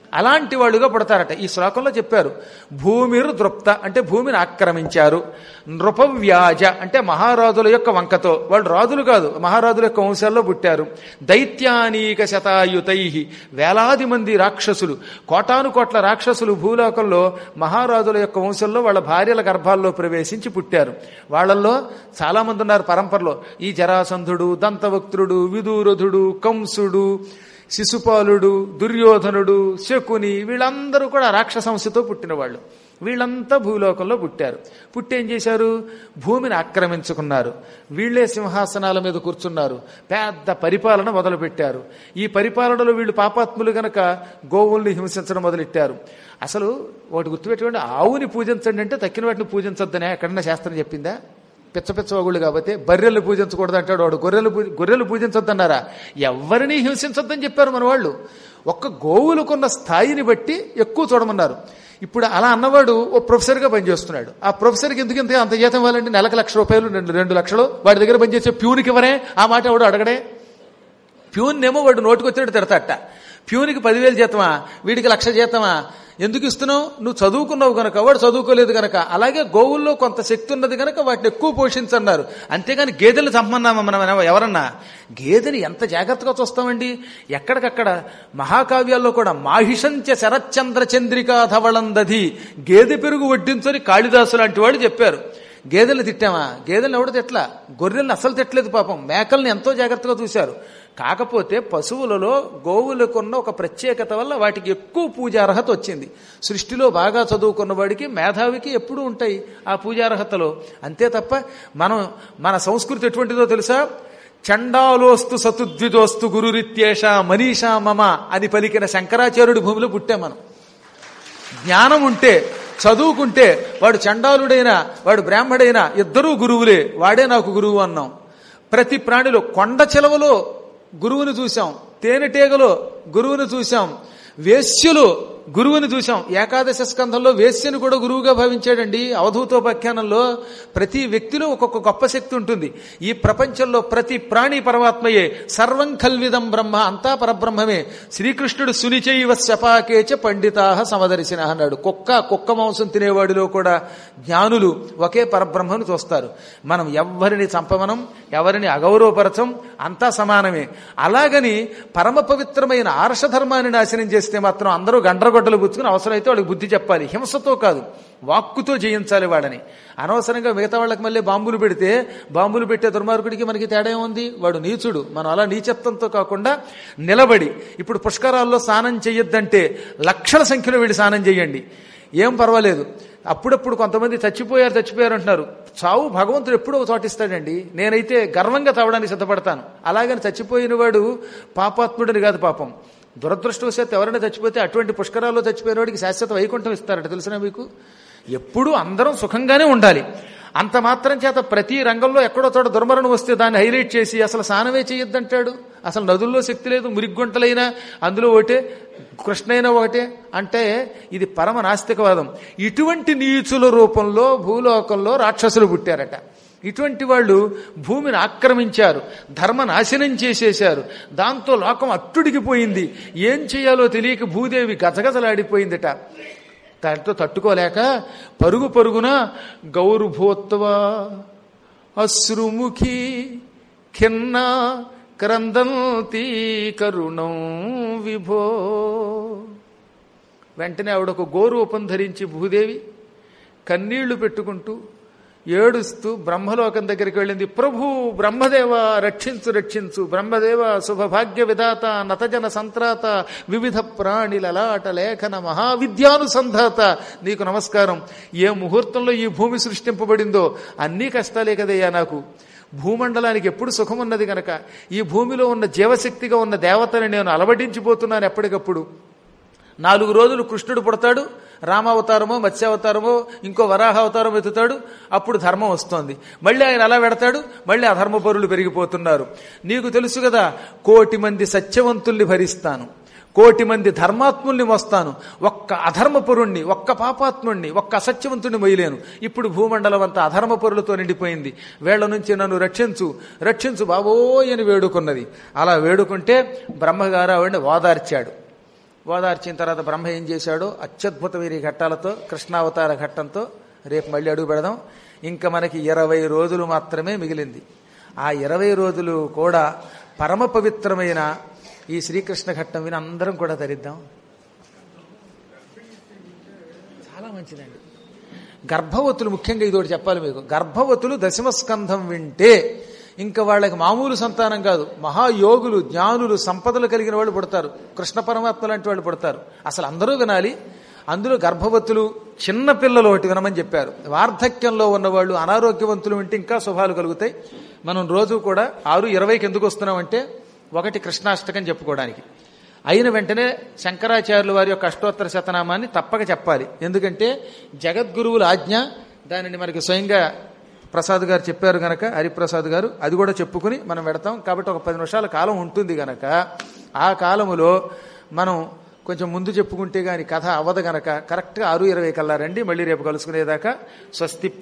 అలాంటి వాళ్ళుగా పుడతారట ఈ శ్లోకంలో చెప్పారు భూమిరు దృప్త అంటే భూమిని ఆక్రమించారు నృపవ్యాజ అంటే మహారాజుల యొక్క వంకతో వాళ్ళు రాజులు కాదు మహారాజుల యొక్క వంశాల్లో పుట్టారు దైత్యానీక శతాయుతై వేలాది మంది రాక్షసులు కోటాను కోట్ల రాక్షసులు భూలోకంలో మహారాజుల యొక్క వంశంలో వాళ్ళ భార్యల గర్భాల్లో ప్రవేశించి పుట్టారు వాళ్ళల్లో చాలా మంది ఉన్నారు పరంపరలో ఈ జరాసంధుడు దంతవక్త్రుడు విదూరధుడు కంసుడు శిశుపాలుడు దుర్యోధనుడు శకుని వీళ్ళందరూ కూడా రాక్షసంశతో పుట్టిన వాళ్ళు వీళ్ళంతా భూలోకంలో పుట్టారు పుట్టి ఏం చేశారు భూమిని ఆక్రమించుకున్నారు వీళ్ళే సింహాసనాల మీద కూర్చున్నారు పెద్ద పరిపాలన మొదలుపెట్టారు ఈ పరిపాలనలో వీళ్ళు పాపాత్ములు గనక గోవుల్ని హింసించడం మొదలెట్టారు అసలు ఒకటి గుర్తుపెట్టుకోండి ఆవుని పూజించండి అంటే తక్కిన వాటిని పూజించొద్దనే ఎక్కడన్నా శాస్త్రం చెప్పిందా పిచ్చ పిచ్చ వగుళ్ళు కాబట్టి బర్రెలు పూజించకూడదు అంటాడు వాడు గొర్రెలు పూజ గొర్రెలు పూజించొద్దన్నారా ఎవరిని హింసించొద్దని చెప్పారు మన వాళ్ళు ఒక్క గోవులకున్న స్థాయిని బట్టి ఎక్కువ చూడమన్నారు ఇప్పుడు అలా అన్నవాడు ఓ ప్రొఫెసర్గా పనిచేస్తున్నాడు ఆ ప్రొఫెసర్కి ఎందుకు ఇంత అంత జీతం ఇవ్వాలంటే నెలకు లక్ష రూపాయలు రెండు రెండు లక్షలు వాడి దగ్గర పనిచేసే ప్యూన్కి ఇవ్వరే ఆ మాట ఎవడు అడగడే ప్యూన్ ఏమో వాడు నోటుకొచ్చినట్టు తిడతాట ప్యూన్కి పదివేలు జీతమా వీడికి లక్ష జీతమా ఎందుకు ఇస్తున్నావు నువ్వు చదువుకున్నావు గనక వాడు చదువుకోలేదు గనక అలాగే గోవుల్లో కొంత శక్తి ఉన్నది గనక వాటిని ఎక్కువ పోషించన్నారు అంతేగాని గేదెలు చంపమన్నామా మనం ఎవరన్నా గేదెని ఎంత జాగ్రత్తగా చూస్తామండి ఎక్కడికక్కడ మహాకావ్యాల్లో కూడా మాహిషంచ శరచంద్ర చంద్రికా ధవళందధి గేదె పెరుగు వడ్డించని కాళిదాసు లాంటి వాళ్ళు చెప్పారు గేదెలు తిట్టామా గేదెలను ఎవడు తిట్లా గొర్రెలను అసలు తిట్టలేదు పాపం మేకల్ని ఎంతో జాగ్రత్తగా చూశారు కాకపోతే పశువులలో గోవులకున్న ఒక ప్రత్యేకత వల్ల వాటికి ఎక్కువ పూజార్హత వచ్చింది సృష్టిలో బాగా చదువుకున్న వాడికి మేధావికి ఎప్పుడూ ఉంటాయి ఆ పూజార్హతలో అంతే తప్ప మనం మన సంస్కృతి ఎటువంటిదో తెలుసా చండాలోస్తు సతుద్విదోస్తు గురురిత్యేష మనీషా మమ అని పలికిన శంకరాచార్యుడి భూమిలో పుట్టాం మనం జ్ఞానం ఉంటే చదువుకుంటే వాడు చండాలుడైనా వాడు బ్రాహ్మడైనా ఇద్దరూ గురువులే వాడే నాకు గురువు అన్నాం ప్రతి ప్రాణిలో కొండ చెలవలో గురువుని చూశాం తేనెటీగలో గురువుని చూశాం వేశ్యలో గురువుని చూశాం ఏకాదశ స్కంధంలో వేశ్యను కూడా గురువుగా భావించాడండి అవధూతోపాఖ్యానంలో ప్రతి వ్యక్తిలో ఒక్కొక్క గొప్ప శక్తి ఉంటుంది ఈ ప్రపంచంలో ప్రతి ప్రాణి పరమాత్మయే సర్వం కల్విదం బ్రహ్మ అంతా పరబ్రహ్మమే శ్రీకృష్ణుడు సునిచైవ శపాకేచ పండితాహ సమదర్శిన అన్నాడు కుక్క కుక్క మాంసం తినేవాడిలో కూడా జ్ఞానులు ఒకే పరబ్రహ్మను చూస్తారు మనం ఎవ్వరిని చంపమనం ఎవరిని అగౌరవపరచం అంతా సమానమే అలాగని పరమ పవిత్రమైన ఆర్షధర్మాన్ని నాశనం చేస్తే మాత్రం అందరూ గండ్రగొడ్డలు పుచ్చుకుని అవసరమైతే వాళ్ళకి బుద్ధి చెప్పాలి హింసతో కాదు వాక్కుతో జయించాలి వాడని అనవసరంగా మిగతా వాళ్ళకి మళ్ళీ బాంబులు పెడితే బాంబులు పెట్టే దుర్మార్గుడికి మనకి తేడా ఏముంది వాడు నీచుడు మనం అలా నీచత్వంతో కాకుండా నిలబడి ఇప్పుడు పుష్కరాల్లో స్నానం చెయ్యొద్దంటే లక్షల సంఖ్యలో వీడి స్నానం చేయండి ఏం పర్వాలేదు అప్పుడప్పుడు కొంతమంది చచ్చిపోయారు చచ్చిపోయారు అంటున్నారు చావు భగవంతుడు ఎప్పుడో చోటిస్తాడండి నేనైతే గర్వంగా తావడానికి సిద్ధపడతాను అలాగని చచ్చిపోయిన వాడు పాపాత్ముడిని కాదు పాపం దురదృష్టవశాత్తు ఎవరైనా చచ్చిపోతే అటువంటి పుష్కరాల్లో చచ్చిపోయిన వాడికి శాశ్వత వైకుంఠం ఇస్తారట తెలిసిన మీకు ఎప్పుడూ అందరం సుఖంగానే ఉండాలి అంత మాత్రం చేత ప్రతి రంగంలో ఎక్కడో చోట దుర్మరణం వస్తే దాన్ని హైలైట్ చేసి అసలు స్నానమే చేయొద్దంటాడు అసలు నదుల్లో శక్తి లేదు మురిగ్గుంటలైనా అందులో ఒకటే కృష్ణైనా ఒకటే అంటే ఇది పరమ నాస్తికవాదం ఇటువంటి నీచుల రూపంలో భూలోకంలో రాక్షసులు పుట్టారట ఇటువంటి వాళ్ళు భూమిని ఆక్రమించారు ధర్మ నాశనం చేసేశారు దాంతో లోకం అట్టుడికిపోయింది ఏం చేయాలో తెలియక భూదేవి గజగజలాడిపోయిందట దాంతో తట్టుకోలేక పరుగు పరుగున గౌరుభోత్వ అశ్రుముఖి ఖిన్న క్రందంతి కరుణం విభో వెంటనే ఆవిడ ఒక గోరూపం ధరించి భూదేవి కన్నీళ్లు పెట్టుకుంటూ ఏడుస్తూ బ్రహ్మలోకం దగ్గరికి వెళ్ళింది ప్రభు బ్రహ్మదేవ రక్షించు రక్షించు బ్రహ్మదేవ శుభభాగ్య విధాత నతజన సంత్రాత వివిధ ప్రాణి లలాట లేఖన మహావిద్యానుసంధాత నీకు నమస్కారం ఏ ముహూర్తంలో ఈ భూమి సృష్టింపబడిందో అన్నీ కష్టాలే కదయ్యా నాకు భూమండలానికి ఎప్పుడు సుఖం ఉన్నది గనక ఈ భూమిలో ఉన్న జీవశక్తిగా ఉన్న దేవతని నేను అలవడించిపోతున్నాను ఎప్పటికప్పుడు నాలుగు రోజులు కృష్ణుడు పుడతాడు రామావతారమో మత్స్యావతారమో ఇంకో వరాహ అవతారం ఎత్తుతాడు అప్పుడు ధర్మం వస్తోంది మళ్ళీ ఆయన అలా పెడతాడు మళ్ళీ అధర్మపరులు పెరిగిపోతున్నారు నీకు తెలుసు కదా కోటి మంది సత్యవంతుల్ని భరిస్తాను కోటి మంది ధర్మాత్ముల్ని మోస్తాను ఒక్క అధర్మపరుణ్ణి ఒక్క పాపాత్ముణ్ణి ఒక్క అసత్యవంతుణ్ణి మొయ్యలేను ఇప్పుడు భూమండలం అంతా అధర్మపరులతో నిండిపోయింది వేళ్ల నుంచి నన్ను రక్షించు రక్షించు బాబోయ్ అని వేడుకున్నది అలా వేడుకుంటే బ్రహ్మగారు ఆవిడని ఓదార్చాడు ఓదార్చిన తర్వాత బ్రహ్మ ఏం చేశాడో అత్యద్భుతమైన ఈ ఘట్టాలతో కృష్ణావతార ఘట్టంతో రేపు మళ్ళీ అడుగు పెడదాం ఇంకా మనకి ఇరవై రోజులు మాత్రమే మిగిలింది ఆ ఇరవై రోజులు కూడా పరమ పవిత్రమైన ఈ శ్రీకృష్ణ ఘట్టం విని అందరం కూడా ధరిద్దాం చాలా మంచిదండి గర్భవతులు ముఖ్యంగా ఇదోటి చెప్పాలి మీకు గర్భవతులు దశమస్కంధం వింటే ఇంకా వాళ్ళకి మామూలు సంతానం కాదు మహాయోగులు జ్ఞానులు సంపదలు కలిగిన వాళ్ళు పుడతారు కృష్ణ పరమాత్మ లాంటి వాళ్ళు పుడతారు అసలు అందరూ వినాలి అందులో గర్భవతులు చిన్న పిల్లలు ఒకటి వినమని చెప్పారు వార్ధక్యంలో ఉన్నవాళ్ళు అనారోగ్యవంతులు వింటే ఇంకా శుభాలు కలుగుతాయి మనం రోజు కూడా ఆరు ఇరవైకి ఎందుకు వస్తున్నామంటే ఒకటి కృష్ణాష్టకం చెప్పుకోవడానికి అయిన వెంటనే శంకరాచార్యుల వారి యొక్క అష్టోత్తర శతనామాన్ని తప్పక చెప్పాలి ఎందుకంటే జగద్గురువుల ఆజ్ఞ దానిని మనకి స్వయంగా ప్రసాద్ గారు చెప్పారు గనక హరిప్రసాద్ గారు అది కూడా చెప్పుకుని మనం పెడతాం కాబట్టి ఒక పది నిమిషాల కాలం ఉంటుంది గనక ఆ కాలములో మనం కొంచెం ముందు చెప్పుకుంటే గాని కథ అవ్వదు గనక కరెక్ట్గా ఆరు ఇరవై కల్లా రండి మళ్ళీ రేపు కలుసుకునేదాకా స్వస్తి